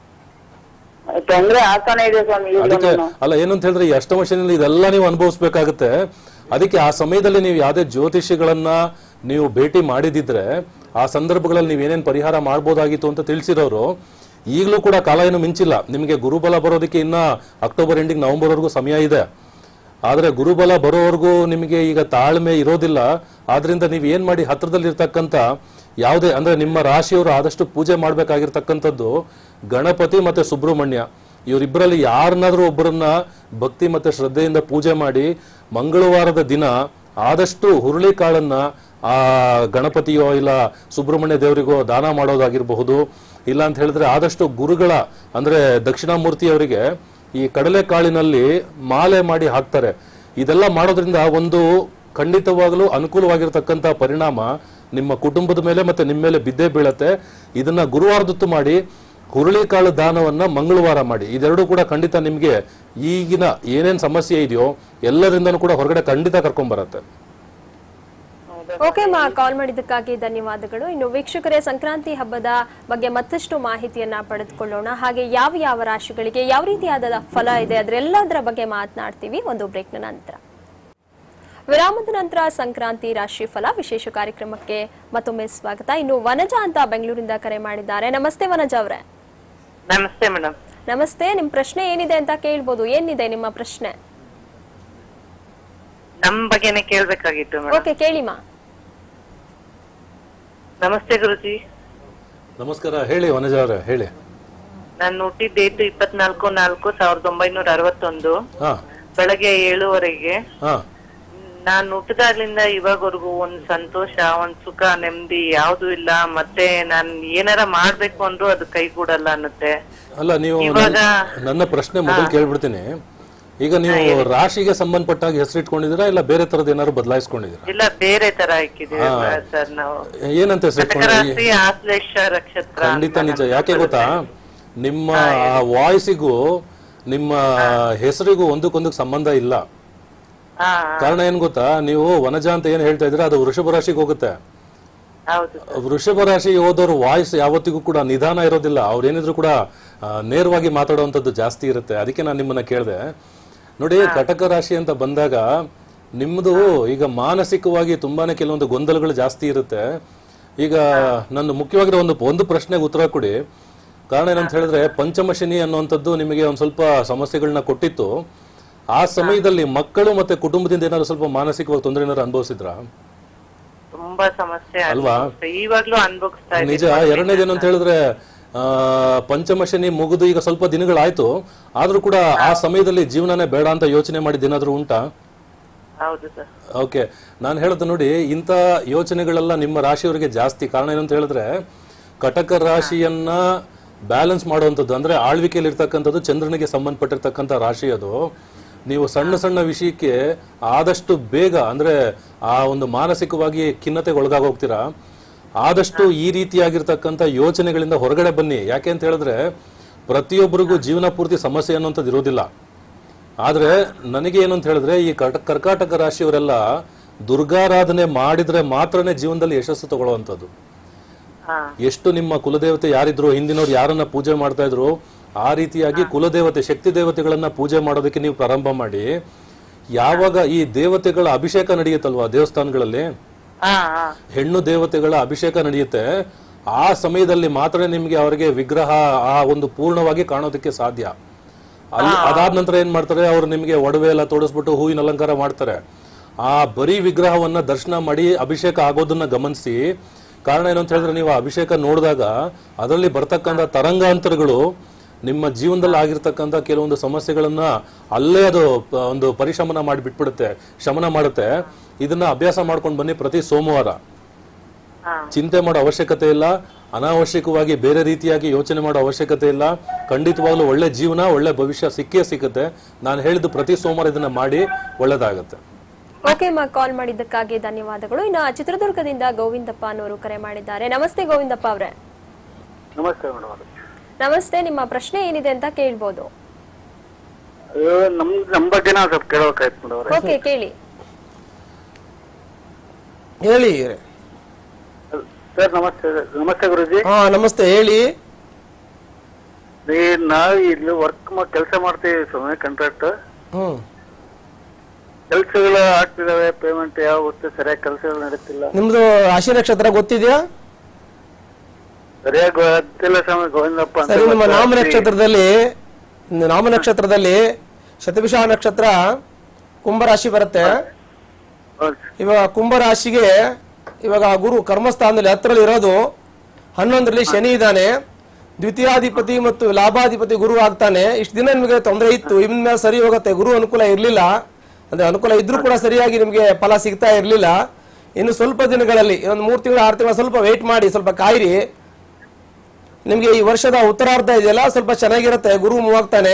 ತೊಂದ್ರೆ ಆಗ್ತಾನೆ ಇದೆ ಸ್ವಾಮಿ ಅದಕ್ಕೆ ಈಗಲೂ ಅಲ್ಲ ಏನು ಅಂತ ಹೇಳಿದ್ರೆ ಈ ಅಷ್ಟಮ ಶನಿಯಲ್ಲಿ ಇದೆಲ್ಲ ನೀವು ಅನುಭವಿಸ್ಬೇಕಾಗುತ್ತೆ ಅದಕ್ಕೆ ಆ ಸಮಯದಲ್ಲಿ ನೀವು ಯಾವುದೇ ಜ್ಯೋತಿಷಿಗಳನ್ನ ನೀವು ಭೇಟಿ ಮಾಡಿದಿದ್ರೆ ಆ ಸಂದರ್ಭಗಳಲ್ಲಿ ನೀವು ಏನೇನು ಪರಿಹಾರ ಮಾಡ್ಬೋದಾಗಿತ್ತು ಅಂತ ತಿಳಿಸಿರೋರು ಈಗಲೂ ಕೂಡ ಕಾಲ ಏನು ಮಿಂಚಿಲ್ಲ ನಿಮಗೆ ಗುರುಬಲ ಬರೋದಕ್ಕೆ ಇನ್ನ ಅಕ್ಟೋಬರ್ ಎಂಡಿಂಗ್ ನವೆಂಬರ್ವರೆಗೂ ಸಮಯ ಇದೆ ಆದ್ರೆ ಗುರುಬಲ ಬರೋವರೆಗೂ ನಿಮಗೆ ಈಗ ತಾಳ್ಮೆ ಇರೋದಿಲ್ಲ ಆದ್ರಿಂದ ನೀವು ಏನ್ ಮಾಡಿ ಹತ್ರದಲ್ಲಿರ್ತಕ್ಕಂಥ ಯಾವುದೇ ಅಂದ್ರೆ ನಿಮ್ಮ ರಾಶಿಯವರು ಆದಷ್ಟು ಪೂಜೆ ಮಾಡ್ಬೇಕಾಗಿರ್ತಕ್ಕಂಥದ್ದು ಗಣಪತಿ ಮತ್ತೆ ಸುಬ್ರಹ್ಮಣ್ಯ ಇವರಿಬ್ಬರಲ್ಲಿ ಯಾರನ್ನಾದ್ರೂ ಒಬ್ಬರನ್ನ ಭಕ್ತಿ ಮತ್ತೆ ಶ್ರದ್ಧೆಯಿಂದ ಪೂಜೆ ಮಾಡಿ ಮಂಗಳವಾರದ ದಿನ ಆದಷ್ಟು ಹುರುಳಿ ಕಾಳನ್ನ ಆ ಗಣಪತಿಯೋ ಇಲ್ಲ ಸುಬ್ರಹ್ಮಣ್ಯ ದೇವರಿಗೋ ದಾನ ಮಾಡೋದಾಗಿರಬಹುದು ಇಲ್ಲ ಅಂತ ಹೇಳಿದ್ರೆ ಆದಷ್ಟು ಗುರುಗಳ ಅಂದ್ರೆ ದಕ್ಷಿಣಾಮೂರ್ತಿಯವರಿಗೆ ಈ ಕಡಲೆ ಕಾಳಿನಲ್ಲಿ ಮಾಲೆ ಮಾಡಿ ಹಾಕ್ತಾರೆ ಇದೆಲ್ಲ ಮಾಡೋದ್ರಿಂದ ಒಂದು ಖಂಡಿತವಾಗಲೂ ಅನುಕೂಲವಾಗಿರ್ತಕ್ಕಂಥ ಪರಿಣಾಮ ನಿಮ್ಮ ಕುಟುಂಬದ ಮೇಲೆ ಮತ್ತೆ ನಿಮ್ಮ ಮೇಲೆ ಬಿದ್ದೇ ಬೀಳತ್ತೆ ಇದನ್ನ ಗುರುವಾರದೊತ್ತು ಮಾಡಿ ಹುರುಳಿಕಾಳು ದಾನವನ್ನ ಮಂಗಳವಾರ ಮಾಡಿ ಇದೆರಡೂ ಕೂಡ ಖಂಡಿತ ನಿಮ್ಗೆ ಈಗಿನ ಏನೇನ್ ಸಮಸ್ಯೆ ಇದೆಯೋ ಎಲ್ಲರಿಂದನೂ ಕೂಡ ಹೊರಗಡೆ ಖಂಡಿತ ಕರ್ಕೊಂಡ್ ಬರತ್ತೆ ಓಕೆ ಮಾ ಕಾಲ್ ಮಾಡಿದ್ದಕ್ಕಾಗಿ ಧನ್ಯವಾದಗಳು ಇನ್ನು ವೀಕ್ಷಕರೇ ಸಂಕ್ರಾಂತಿ ಹಬ್ಬದ ಬಗ್ಗೆ ಮತ್ತಷ್ಟು ಮಾಹಿತಿಯನ್ನ ಪಡೆದುಕೊಳ್ಳೋಣ ಹಾಗೆ ಯಾವ ಯಾವ ರಾಶಿಗಳಿಗೆ ಯಾವ ರೀತಿಯಾದ ಫಲ ಇದೆ ಅದರೆಲ್ಲದರ ಬಗ್ಗೆ ಮಾತನಾಡ್ತೀವಿ ಒಂದು ಬ್ರೇಕ್ನ ನಂತರ ವಿರಾಮದ ನಂತರ ಸಂಕ್ರಾಂತಿ ರಾಶಿ ಫಲ ವಿಶೇಷ ಕಾರ್ಯಕ್ರಮಕ್ಕೆ ಮತ್ತೊಮ್ಮೆ ಸ್ವಾಗತ ಇನ್ನು ವನಜ ಅಂತ ಬೆಂಗಳೂರಿಂದ ಕರೆ ಮಾಡಿದ್ದಾರೆ ನಮಸ್ತೆ ವನಜ ಅವರೇ ನಮಸ್ತೆ ಮೇಡಮ್ ನಮಸ್ತೆ ನಿಮ್ ಪ್ರಶ್ನೆ ಏನಿದೆ ಅಂತ ಕೇಳ್ಬೋದು ಏನಿದೆ ನಿಮ್ಮ ಪ್ರಶ್ನೆ ನಮ್ ಬಗ್ಗೆನೆ ಕೇಳ್ಬೇಕಾಗಿತ್ತು ಮೇಡಮ್ ಓಕೆ ಕೇಳಿಮಾ ನಮಸ್ತೆ ಗುರುಜಿ ನಮಸ್ಕಾರ ಹೇಳಿ ವನಜ ಅವರೇ ಹೇಳಿ ನಾನು ಹುಟ್ಟಿದ ಡೇಟ್ ಇಪ್ಪತ್ನಾಲ್ಕು ನಾಲ್ಕು ಸಾವಿರದ ಒಂಬೈನೂರ ಅರವತ್ತೊಂದು ಹಾ ಬೆಳಗ್ಗೆ ಏಳುವರೆಗೆ ಹಾ ನಾನ್ ಹುಟ್ಟಿದಾಗ್ಲಿಂದ ಇವಾಗವರೆಗೂ ಒಂದ್ ಸಂತೋಷ ಒಂದ್ ಸುಖ ನೆಮ್ಮದಿ ಯಾವ್ದು ಇಲ್ಲ ಮತ್ತೆ ನಾನ್ ಏನಾರ ಮಾಡ್ಬೇಕು ಅಂದ್ರೂ ಅದು ಕೈಗೂಡಲ್ಲ ಅನ್ನತ್ತೆ ಅಲ್ಲ ನೀವು ಇವಾಗ- ನನ್ನ- ನನ್ನ ಪ್ರಶ್ನೆ ಮೊದಲು ಕೇಳ್ಬಿಡ್ತೀನಿ ಈಗ ನೀವು ರಾಶಿಗೆ ಸಂಬಂಧಪಟ್ಟಾಗ ಹೆಸರಿಟ್ಕೊಂಡಿದ್ದೀರಾ ಇಲ್ಲ ಬೇರೆ ತರದ್ ಏನಾದ್ರು ಬದಲಾಯಿಸ್ಕೊಂಡಿದ್ದೀರಾ ಇಲ್ಲ ಬೇರೆ ತರ ಹಾಕಿದೀವಿ ಸರ್ ನಾವು ಏನಂತ ಕಟಕ ಹೆಸರಿಟ್ಕೊಂಡಿದ್ದೀರಿ ರಾಶಿ ಆಶ್ಲೇಷ ನಕ್ಷತ್ರ ಖಂಡಿತ ನಿಜ ಯಾಕೆ ಗೊತ್ತಾ ನಿಮ್ಮ ಆ ವಾಯ್ಸಿಗೂ ನಿಮ್ಮ ಹೆಸರಿಗೂ ಒಂದಕ್ಕೊಂದಕ್ಕೆ ಸಂಬಂಧ ಇಲ್ಲ ಹಾ ಕಾರಣ ಏನ್ ಗೊತ್ತಾ ನೀವು ವನಜ ಅಂತ ಏನ್ ಹೇಳ್ತಾ ಇದ್ರೆ ಅದು ವೃಷಭ ರಾಶಿಗೆ ಹೋಗುತ್ತೆ ಹೌದು ವೃಷಭ ರಾಶಿ ಹೋದವ್ರ ವಾಯ್ಸ್ ಯಾವತ್ತಿಗೂ ಕೂಡ ನಿಧಾನ ಇರೋದಿಲ್ಲ ಅವ್ರು ಏನಿದ್ರು ಕೂಡ ಆ, ನೇರವಾಗಿ ಮಾತಾಡುವಂಥದ್ದು ಜಾಸ್ತಿ ಇರುತ್ತೆ ಅದಕ್ಕೆ ನಾನು ನಿಮ್ಮನ್ನ ಕೇಳಿದೆ ನೋಡಿ ಕಟಕ ರಾಶಿ ಅಂತ ಬಂದಾಗ ನಿಮ್ಮದು ಈಗ ಮಾನಸಿಕವಾಗಿ ತುಂಬಾನೇ ಕೆಲವೊಂದು ಗೊಂದಲಗಳು ಜಾಸ್ತಿ ಇರುತ್ತೆ ಈಗ ನನ್ನ ಮುಖ್ಯವಾಗಿರೋ ಒಂದು ಒಂದು ಪ್ರಶ್ನೆಗೆ ಉತ್ತರ ಕೊಡಿ ಕಾರಣ ಏನಂತ ಹೇಳಿದ್ರೆ ಪಂಚಮ ಶನಿ ಅನ್ನುವಂಥದ್ದು ನಿಮಗೆ ಒಂದು ಸ್ವಲ್ಪ ಸಮಸ್ಯೆಗಳನ್ನ ಕೊಟ್ಟಿತ್ತು ಆ ಸಮಯದಲ್ಲಿ ಮಕ್ಕಳು ಮತ್ತೆ ಕುಟುಂಬದಿಂದ ಏನಾದ್ರು ಸ್ವಲ್ಪ ಮಾನಸಿಕವಾಗಿ ತೊಂದರೆ ಏನಾದ್ರು ಅನುಭವಿಸಿದ್ರಾ ತುಂಬಾ ಸಮಸ್ಯೆ ಅಲ್ವಾ? ಅನ್ಭವಿಸ್ತಾ- ಇವಾಗ್ಲೂ ಅನ್ಭವಿಸ್ತಾ ಇದ್ದೀನಿ. ನಿಜ ಎರಡನೇದೇನು ಅಂತ ಹೇಳಿದ್ರೆ ಆ, ಪಂಚಮ ಶನಿ ಮುಗಿದು ಈಗ ಸ್ವಲ್ಪ ದಿನಗಳಾಯ್ತು ಆದ್ರೂ ಕೂಡ ಆ ಸಮಯದಲ್ಲಿ ಜೀವನನೇ ಬೇಡ ಅಂತ ಯೋಚನೆ ಮಾಡಿದ್ದೇನಾದ್ರೂ ಉಂಟಾ ಹೌದು ಸರ್ ಓಕೆ ನಾನು ಹೇಳೋದು ನೋಡಿ ಇಂಥ ಯೋಚನೆಗಳೆಲ್ಲ ನಿಮ್ಮ ರಾಶಿಯವರಿಗೆ ಜಾಸ್ತಿ ಕಾರಣ ಏನಂತ ಹೇಳಿದ್ರೆ ಕಟಕ ರಾಶಿಯನ್ನ ಬ್ಯಾಲೆನ್ಸ್ ಮಾಡುವಂಥದ್ದು ಅಂದ್ರೆ ಆಳ್ವಿಕೆಯಲ್ಲಿ ಇರ್ತಕ್ಕಂಥದ್ದು ಚಂದ್ರನಿಗೆ ಸಂಬಂಧಪಟ್ಟಿರ್ತಕ್ಕಂಥ ರಾಶಿ ಅದು ನೀವು ಸಣ್ಣ ಸಣ್ಣ ವಿಷಯಕ್ಕೆ ಆದಷ್ಟು ಬೇಗ ಅಂದ್ರೆ ಆ ಒಂದು ಮಾನಸಿಕವಾಗಿ ಖಿನ್ನತೆಗೆ ಒಳಗಾಗಿ ಹೋಗ್ತೀರಾ ಆದಷ್ಟು ಈ ರೀತಿಯಾಗಿರ್ತಕ್ಕಂಥ ಯೋಚನೆಗಳಿಂದ ಹೊರಗಡೆ ಬನ್ನಿ ಯಾಕೆ ಅಂತ ಹೇಳಿದ್ರೆ ಪ್ರತಿಯೊಬ್ಬರಿಗೂ ಜೀವನ ಪೂರ್ತಿ ಸಮಸ್ಯೆ ಅನ್ನೋಂಥದ್ದು ಇರೋದಿಲ್ಲ ಆದ್ರೆ ನನಗೆ ಏನು ಅಂತ ಹೇಳಿದ್ರೆ ಈ ಕಟ ಕರ್ಕಾಟಕ ರಾಶಿಯವರೆಲ್ಲ ದುರ್ಗಾರಾಧನೆ ಮಾಡಿದ್ರೆ ಮಾತ್ರನೇ ಜೀವನದಲ್ಲಿ ಯಶಸ್ಸು ತಗೊಳ್ಳುವಂಥದ್ದು ಹಾ ಎಷ್ಟು ನಿಮ್ಮ ಕುಲದೇವತೆ ಯಾರಿದ್ರು ಹಿಂದಿನವ್ರು ಯಾರನ್ನ ಪೂಜೆ ಮಾಡ್ತಾ ಇದ್ರು ಆ ರೀತಿಯಾಗಿ ಕುಲದೇವತೆ ಶಕ್ತಿ ದೇವತೆಗಳನ್ನ ಪೂಜೆ ಮಾಡೋದಕ್ಕೆ ನೀವು ಪ್ರಾರಂಭ ಮಾಡಿ ಯಾವಾಗ ಈ ದೇವತೆಗಳ ಅಭಿಷೇಕ ನಡೆಯುತ್ತಲ್ವಾ ದೇವಸ್ಥಾನಗಳಲ್ಲಿ ಹಾ ಹಾ ಹೆಣ್ಣು ದೇವತೆಗಳ ಅಭಿಷೇಕ ನಡೆಯುತ್ತೆ ಆ ಸಮಯದಲ್ಲಿ ಮಾತ್ರ ನಿಮ್ಗೆ ಅವರಿಗೆ ವಿಗ್ರಹ ಆ ಒಂದು ಪೂರ್ಣವಾಗಿ ಕಾಣೋದಕ್ಕೆ ಸಾಧ್ಯ ಅಲ್ಲಿ ಅದಾದ ನಂತರ ಏನ್ ಮಾಡ್ತಾರೆ ಅವ್ರು ನಿಮ್ಗೆ ಒಡವೆ ಎಲ್ಲ ತೋಡಿಸ್ಬಿಟ್ಟು ಹೂವಿನ ಅಲಂಕಾರ ಮಾಡ್ತಾರೆ ಆ ಬರೀ ವಿಗ್ರಹವನ್ನ ದರ್ಶನ ಮಾಡಿ ಅಭಿಷೇಕ ಆಗೋದನ್ನ ಗಮನಿಸಿ ಕಾರಣ ಏನು ಅಂತ ಹೇಳಿದ್ರೆ ನೀವು ಆ ಅಭಿಷೇಕ ನೋಡಿದಾಗ ಅದರಲ್ಲಿ ಬರ್ತಕ್ಕಂಥ ತರಂಗಾಂತರಗಳು ನಿಮ್ಮ ಜೀವನದಲ್ಲಿ ಆಗಿರ್ತಕ್ಕಂಥ ಕೆಲವೊಂದು ಸಮಸ್ಯೆಗಳನ್ನ ಅಲ್ಲೇ ಅದು ಪ- ಒಂದು ಪರಿಶಮನ ಮಾಡಿ ಬಿಟ್ಬಿಡುತ್ತೆ ಶಮನ ಮಾಡುತ್ತೆ ಇದನ್ನ ಅಭ್ಯಾಸ ಮಾಡ್ಕೊಂಡು ಬನ್ನಿ ಪ್ರತಿ ಸೋಮವಾರ ಚಿಂತೆ ಮಾಡೋ ಅವಶ್ಯಕತೆ ಇಲ್ಲ ಅನಾವಶ್ಯಕವಾಗಿ ಬೇರೆ ರೀತಿಯಾಗಿ ಯೋಚನೆ ಮಾಡೋ ಅವಶ್ಯಕತೆ ಇಲ್ಲ ಖಂಡಿತವಾಗ್ಲೂ ಒಳ್ಳೆ ಜೀವನ ಒಳ್ಳೆ ಭವಿಷ್ಯ ಸಿಕ್ಕೇ ಸಿಗುತ್ತೆ ನಾನು ಹೇಳಿದ್ದು ಪ್ರತಿ ಸೋಮವಾರ ಇದನ್ನ ಮಾಡಿ ಒಳ್ಳೇದಾಗುತ್ತೆ ಓಕೆ ಮಾ ಕಾಲ್ ಮಾಡಿದ್ದಕ್ಕಾಗಿ ಧನ್ಯವಾದಗಳು ಇನ್ನು ಚಿತ್ರದುರ್ಗದಿಂದ ಗೋವಿಂದಪ್ಪ ಅನ್ನೋರು ಕರೆ ಮಾಡಿದ್ದಾರೆ ನಮಸ್ತೆ ಗೋವಿಂದಪ್ಪ ಅವರೇ ನಮಸ್ತೆ ಮೇಡಮ್ ನಮಸ್ತೆ ನಿಮ್ಮ ಪ್ರಶ್ನೆ ಏನಿದೆ ಅಂತ ಕೇಳ್ಬೋದು ನಮ್ ನಮ್ ಬಗ್ಗೆ ನಾವು ಸ್ವಲ್ಪ ಕೇಳಬೇಕಾಯ್ತು ಮೇಡಮ್ ಅವ್ರೆ ಓಕೆ ಕೇಳಿ ಹೇಳಿ ಸರ್ ನಮಸ್ತೆ ನಮಸ್ತೆ ಗುರುಜಿ ಹಾ ನಮಸ್ತೆ ಹೇಳಿ ಈ ನಾವ್ ಇಲ್ಲಿ ವರ್ಕ್ ಕೆಲಸ ಮಾಡ್ತೀವಿ ಸ್ವಾಮಿ ಕಾಂಟ್ರಾಕ್ಟ್ ಹ್ಮ್ ಕೆಲಸಗಳು ಆಗ್ತಿದಾವೆ ಪೇಮೆಂಟ್ ಯಾವ ಗೊತ್ತು ಸರಿಯಾಗಿ ಕೆಲಸಗಳು ನಡೀತಿಲ್ಲ ನಿಮ್ದು ರಾಶಿ ನಕ್ಷತ್ರ ಗೊತ್ತಿದೆಯಾ ಸರಿಯಾಗಿ ಗೊತ್ತಿಲ್ಲ ಸ್ವಾಮಿ ಗೋವಿಂದಪ್ಪ ಅಂತ ಸರಿ ನಿಮ್ಮ ಮತ್ತೆ ನಾಮ ರಾತ್ರಿ- ನಕ್ಷತ್ರದಲ್ಲಿ ನಾಮ ನಕ್ಷತ್ರದಲ್ಲಿ ಶತಭಿಷ ನಕ್ಷತ್ರ ಕುಂಭರಾಶಿ ಬರುತ್ತೆ ಹೌದು. ಇವಾಗ ಕುಂಭರಾಶಿಗೆ ಇವಾಗ ಗುರು ಕರ್ಮಸ್ಥಾನದಲ್ಲಿ ಹತ್ತರಲ್ಲಿ ಇರೋದು ಹನ್ನೊಂದರಲ್ಲಿ ಶನಿ ಇದ್ದಾನೆ ದ್ವಿತೀಯಾಧಿಪತಿ ಮತ್ತು ಲಾಭಾಧಿಪತಿ ಗುರು ಆಗ್ತಾನೆ ಇಷ್ಟು ದಿನ ನಿಮಗೆ ತೊಂದರೆ ಇತ್ತು ಇನ್ ಮೇಲೆ ಸರಿ ಹೋಗುತ್ತೆ ಗುರು ಅನುಕೂಲ ಇರಲಿಲ್ಲ ಅಂದ್ರೆ ಅನುಕೂಲ ಇದ್ರೂ ಕೂಡ ಸರಿಯಾಗಿ ನಿಮಗೆ ಫಲ ಸಿಗ್ತಾ ಇರಲಿಲ್ಲ ಇನ್ನು ಸ್ವಲ್ಪ ದಿನಗಳಲ್ಲಿ ಒಂದು ಮೂರು ತಿಂಗಳು ಆರು ತಿಂಗಳು ಸ್ವಲ್ಪ ವೆಯ್ಟ್ ಮಾಡಿ ಸ್ವಲ್ಪ ಕಾಯಿರಿ ನಿಮಗೆ ಈ ವರ್ಷದ ಉತ್ತರಾರ್ಧ ಇದೆಯಲ್ಲ ಸ್ವಲ್ಪ ಚೆನ್ನಾಗಿರುತ್ತೆ ಗುರು ಮೂವ್ ಆಗ್ತಾನೆ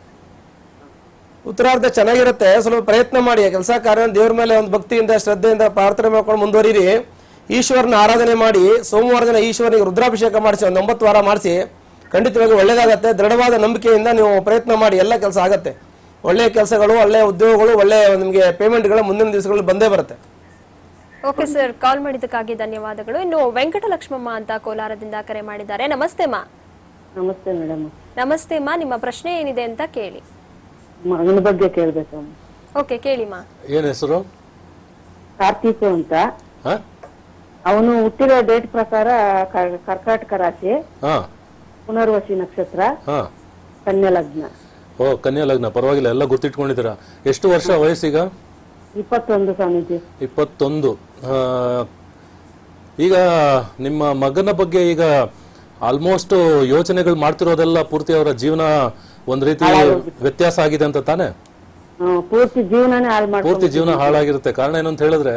ಉತ್ತರಾರ್ಧ ಚೆನ್ನಾಗಿರುತ್ತೆ ಸ್ವಲ್ಪ ಪ್ರಯತ್ನ ಮಾಡಿ ಕೆಲಸ ಕಾರ್ಯ ದೇವ್ರ ಮೇಲೆ ಒಂದು ಭಕ್ತಿಯಿಂದ ಶ್ರದ್ಧೆಯಿಂದ ಪ್ರಾರ್ಥನೆ ಮಾಡ್ಕೊಂಡು ಮುಂದುವರಿರಿ ಈಶ್ವರನ ಆರಾಧನೆ ಮಾಡಿ ಸೋಮವಾರ ದಿನ ಈಶ್ವರನಿಗೆ ರುದ್ರಾಭಿಷೇಕ ಮಾಡಿಸಿ ಒಂದು ಒಂಬತ್ತು ವಾರ ಮಾಡಿಸಿ ಖಂಡಿತವಾಗಿ ಒಳ್ಳೇದಾಗತ್ತೆ ದೃಢವಾದ ನಂಬಿಕೆಯಿಂದ ನೀವು ಪ್ರಯತ್ನ ಮಾಡಿ ಎಲ್ಲ ಕೆಲಸ ಆಗತ್ತೆ ಒಳ್ಳೆಯ ಕೆಲಸಗಳು ಒಳ್ಳೆಯ ಉದ್ಯೋಗಗಳು ಒಳ್ಳೆಯ ನಿಮಗೆ ಪೇಮೆಂಟ್ಗಳು ಮುಂದಿನ ದಿವಸಗಳಲ್ಲಿ ಬಂದೇ ಬರುತ್ತೆ ಓಕೆ ಸರ್ ಕಾಲ್ ಮಾಡಿದ್ದಕ್ಕಾಗಿ ಧನ್ಯವಾದಗಳು ಇನ್ನು ವೆಂಕಟಲಕ್ಷ್ಮಮ್ಮ ಅಂತ ಕೋಲಾರದಿಂದ ಕರೆ ಮಾಡಿದ್ದಾರೆ ನಮಸ್ತೆ ಮಾ ನಮಸ್ತೆ ಮೇಡಮ್ ನಮಸ್ತೆ ಮಾ ನಿಮ್ಮ ಪ್ರಶ್ನೆ ಏನಿದೆ ಅಂತ ಕೇಳಿ ಮಗನ ಬಗ್ಗೆ ಕೇಳ್ಬೇಕು ಓಕೆ ಕೇಳಿ ಮಾ ಏನ್ ಹೆಸರು ಕಾರ್ತೀಕ್ ಅಂತ ಹಾ ಅವನು ಹುಟ್ಟಿರೋ ಡೇಟ್ ಪ್ರಕಾರ ಕ- ಕರ್ಕಾಟಕ ರಾಶಿ ಹಾ ಪುನರ್ವಸಿ ನಕ್ಷತ್ರ ಹಾ ಕನ್ಯಾ ಲಗ್ನ ಓ ಕನ್ಯಾ ಲಗ್ನ ಪರವಾಗಿಲ್ಲ ಎಲ್ಲ ಗೊತ್ತಿಟ್ಕೊಂಡಿದ್ದೀರಾ ಎಷ್ಟು ವರ್ಷ ವಯಸ್ಸೀಗ ಇಪ್ಪತ್ತೊಂದು ಸ್ವಾಮೀಜಿ ಇಪ್ಪತ್ತೊಂದು ಆ, ಈಗ ನಿಮ್ಮ ಮಗನ ಬಗ್ಗೆ ಈಗ ಆಲ್ಮೋಸ್ಟ್ ಯೋಚನೆಗಳು ಮಾಡ್ತಿರೋದೆಲ್ಲ ಪೂರ್ತಿ ಅವರ ಜೀವನ ಒಂದ್ ರೀತಿ ವ್ಯತ್ಯಾಸ ಆಗಿದೆ ಅಂತ ತಾನೆ ಹ್ಮ್, ಪೂರ್ತಿ ಜೀವನನೇ ಹಾಳು ಮಾಡ್ಕೊಂಡು ಪೂರ್ತಿ ಜೀವನ ಹಾಳಾಗಿರುತ್ತೆ ಕಾರಣ ಏನು ಅಂತ ಹೇಳಿದ್ರೆ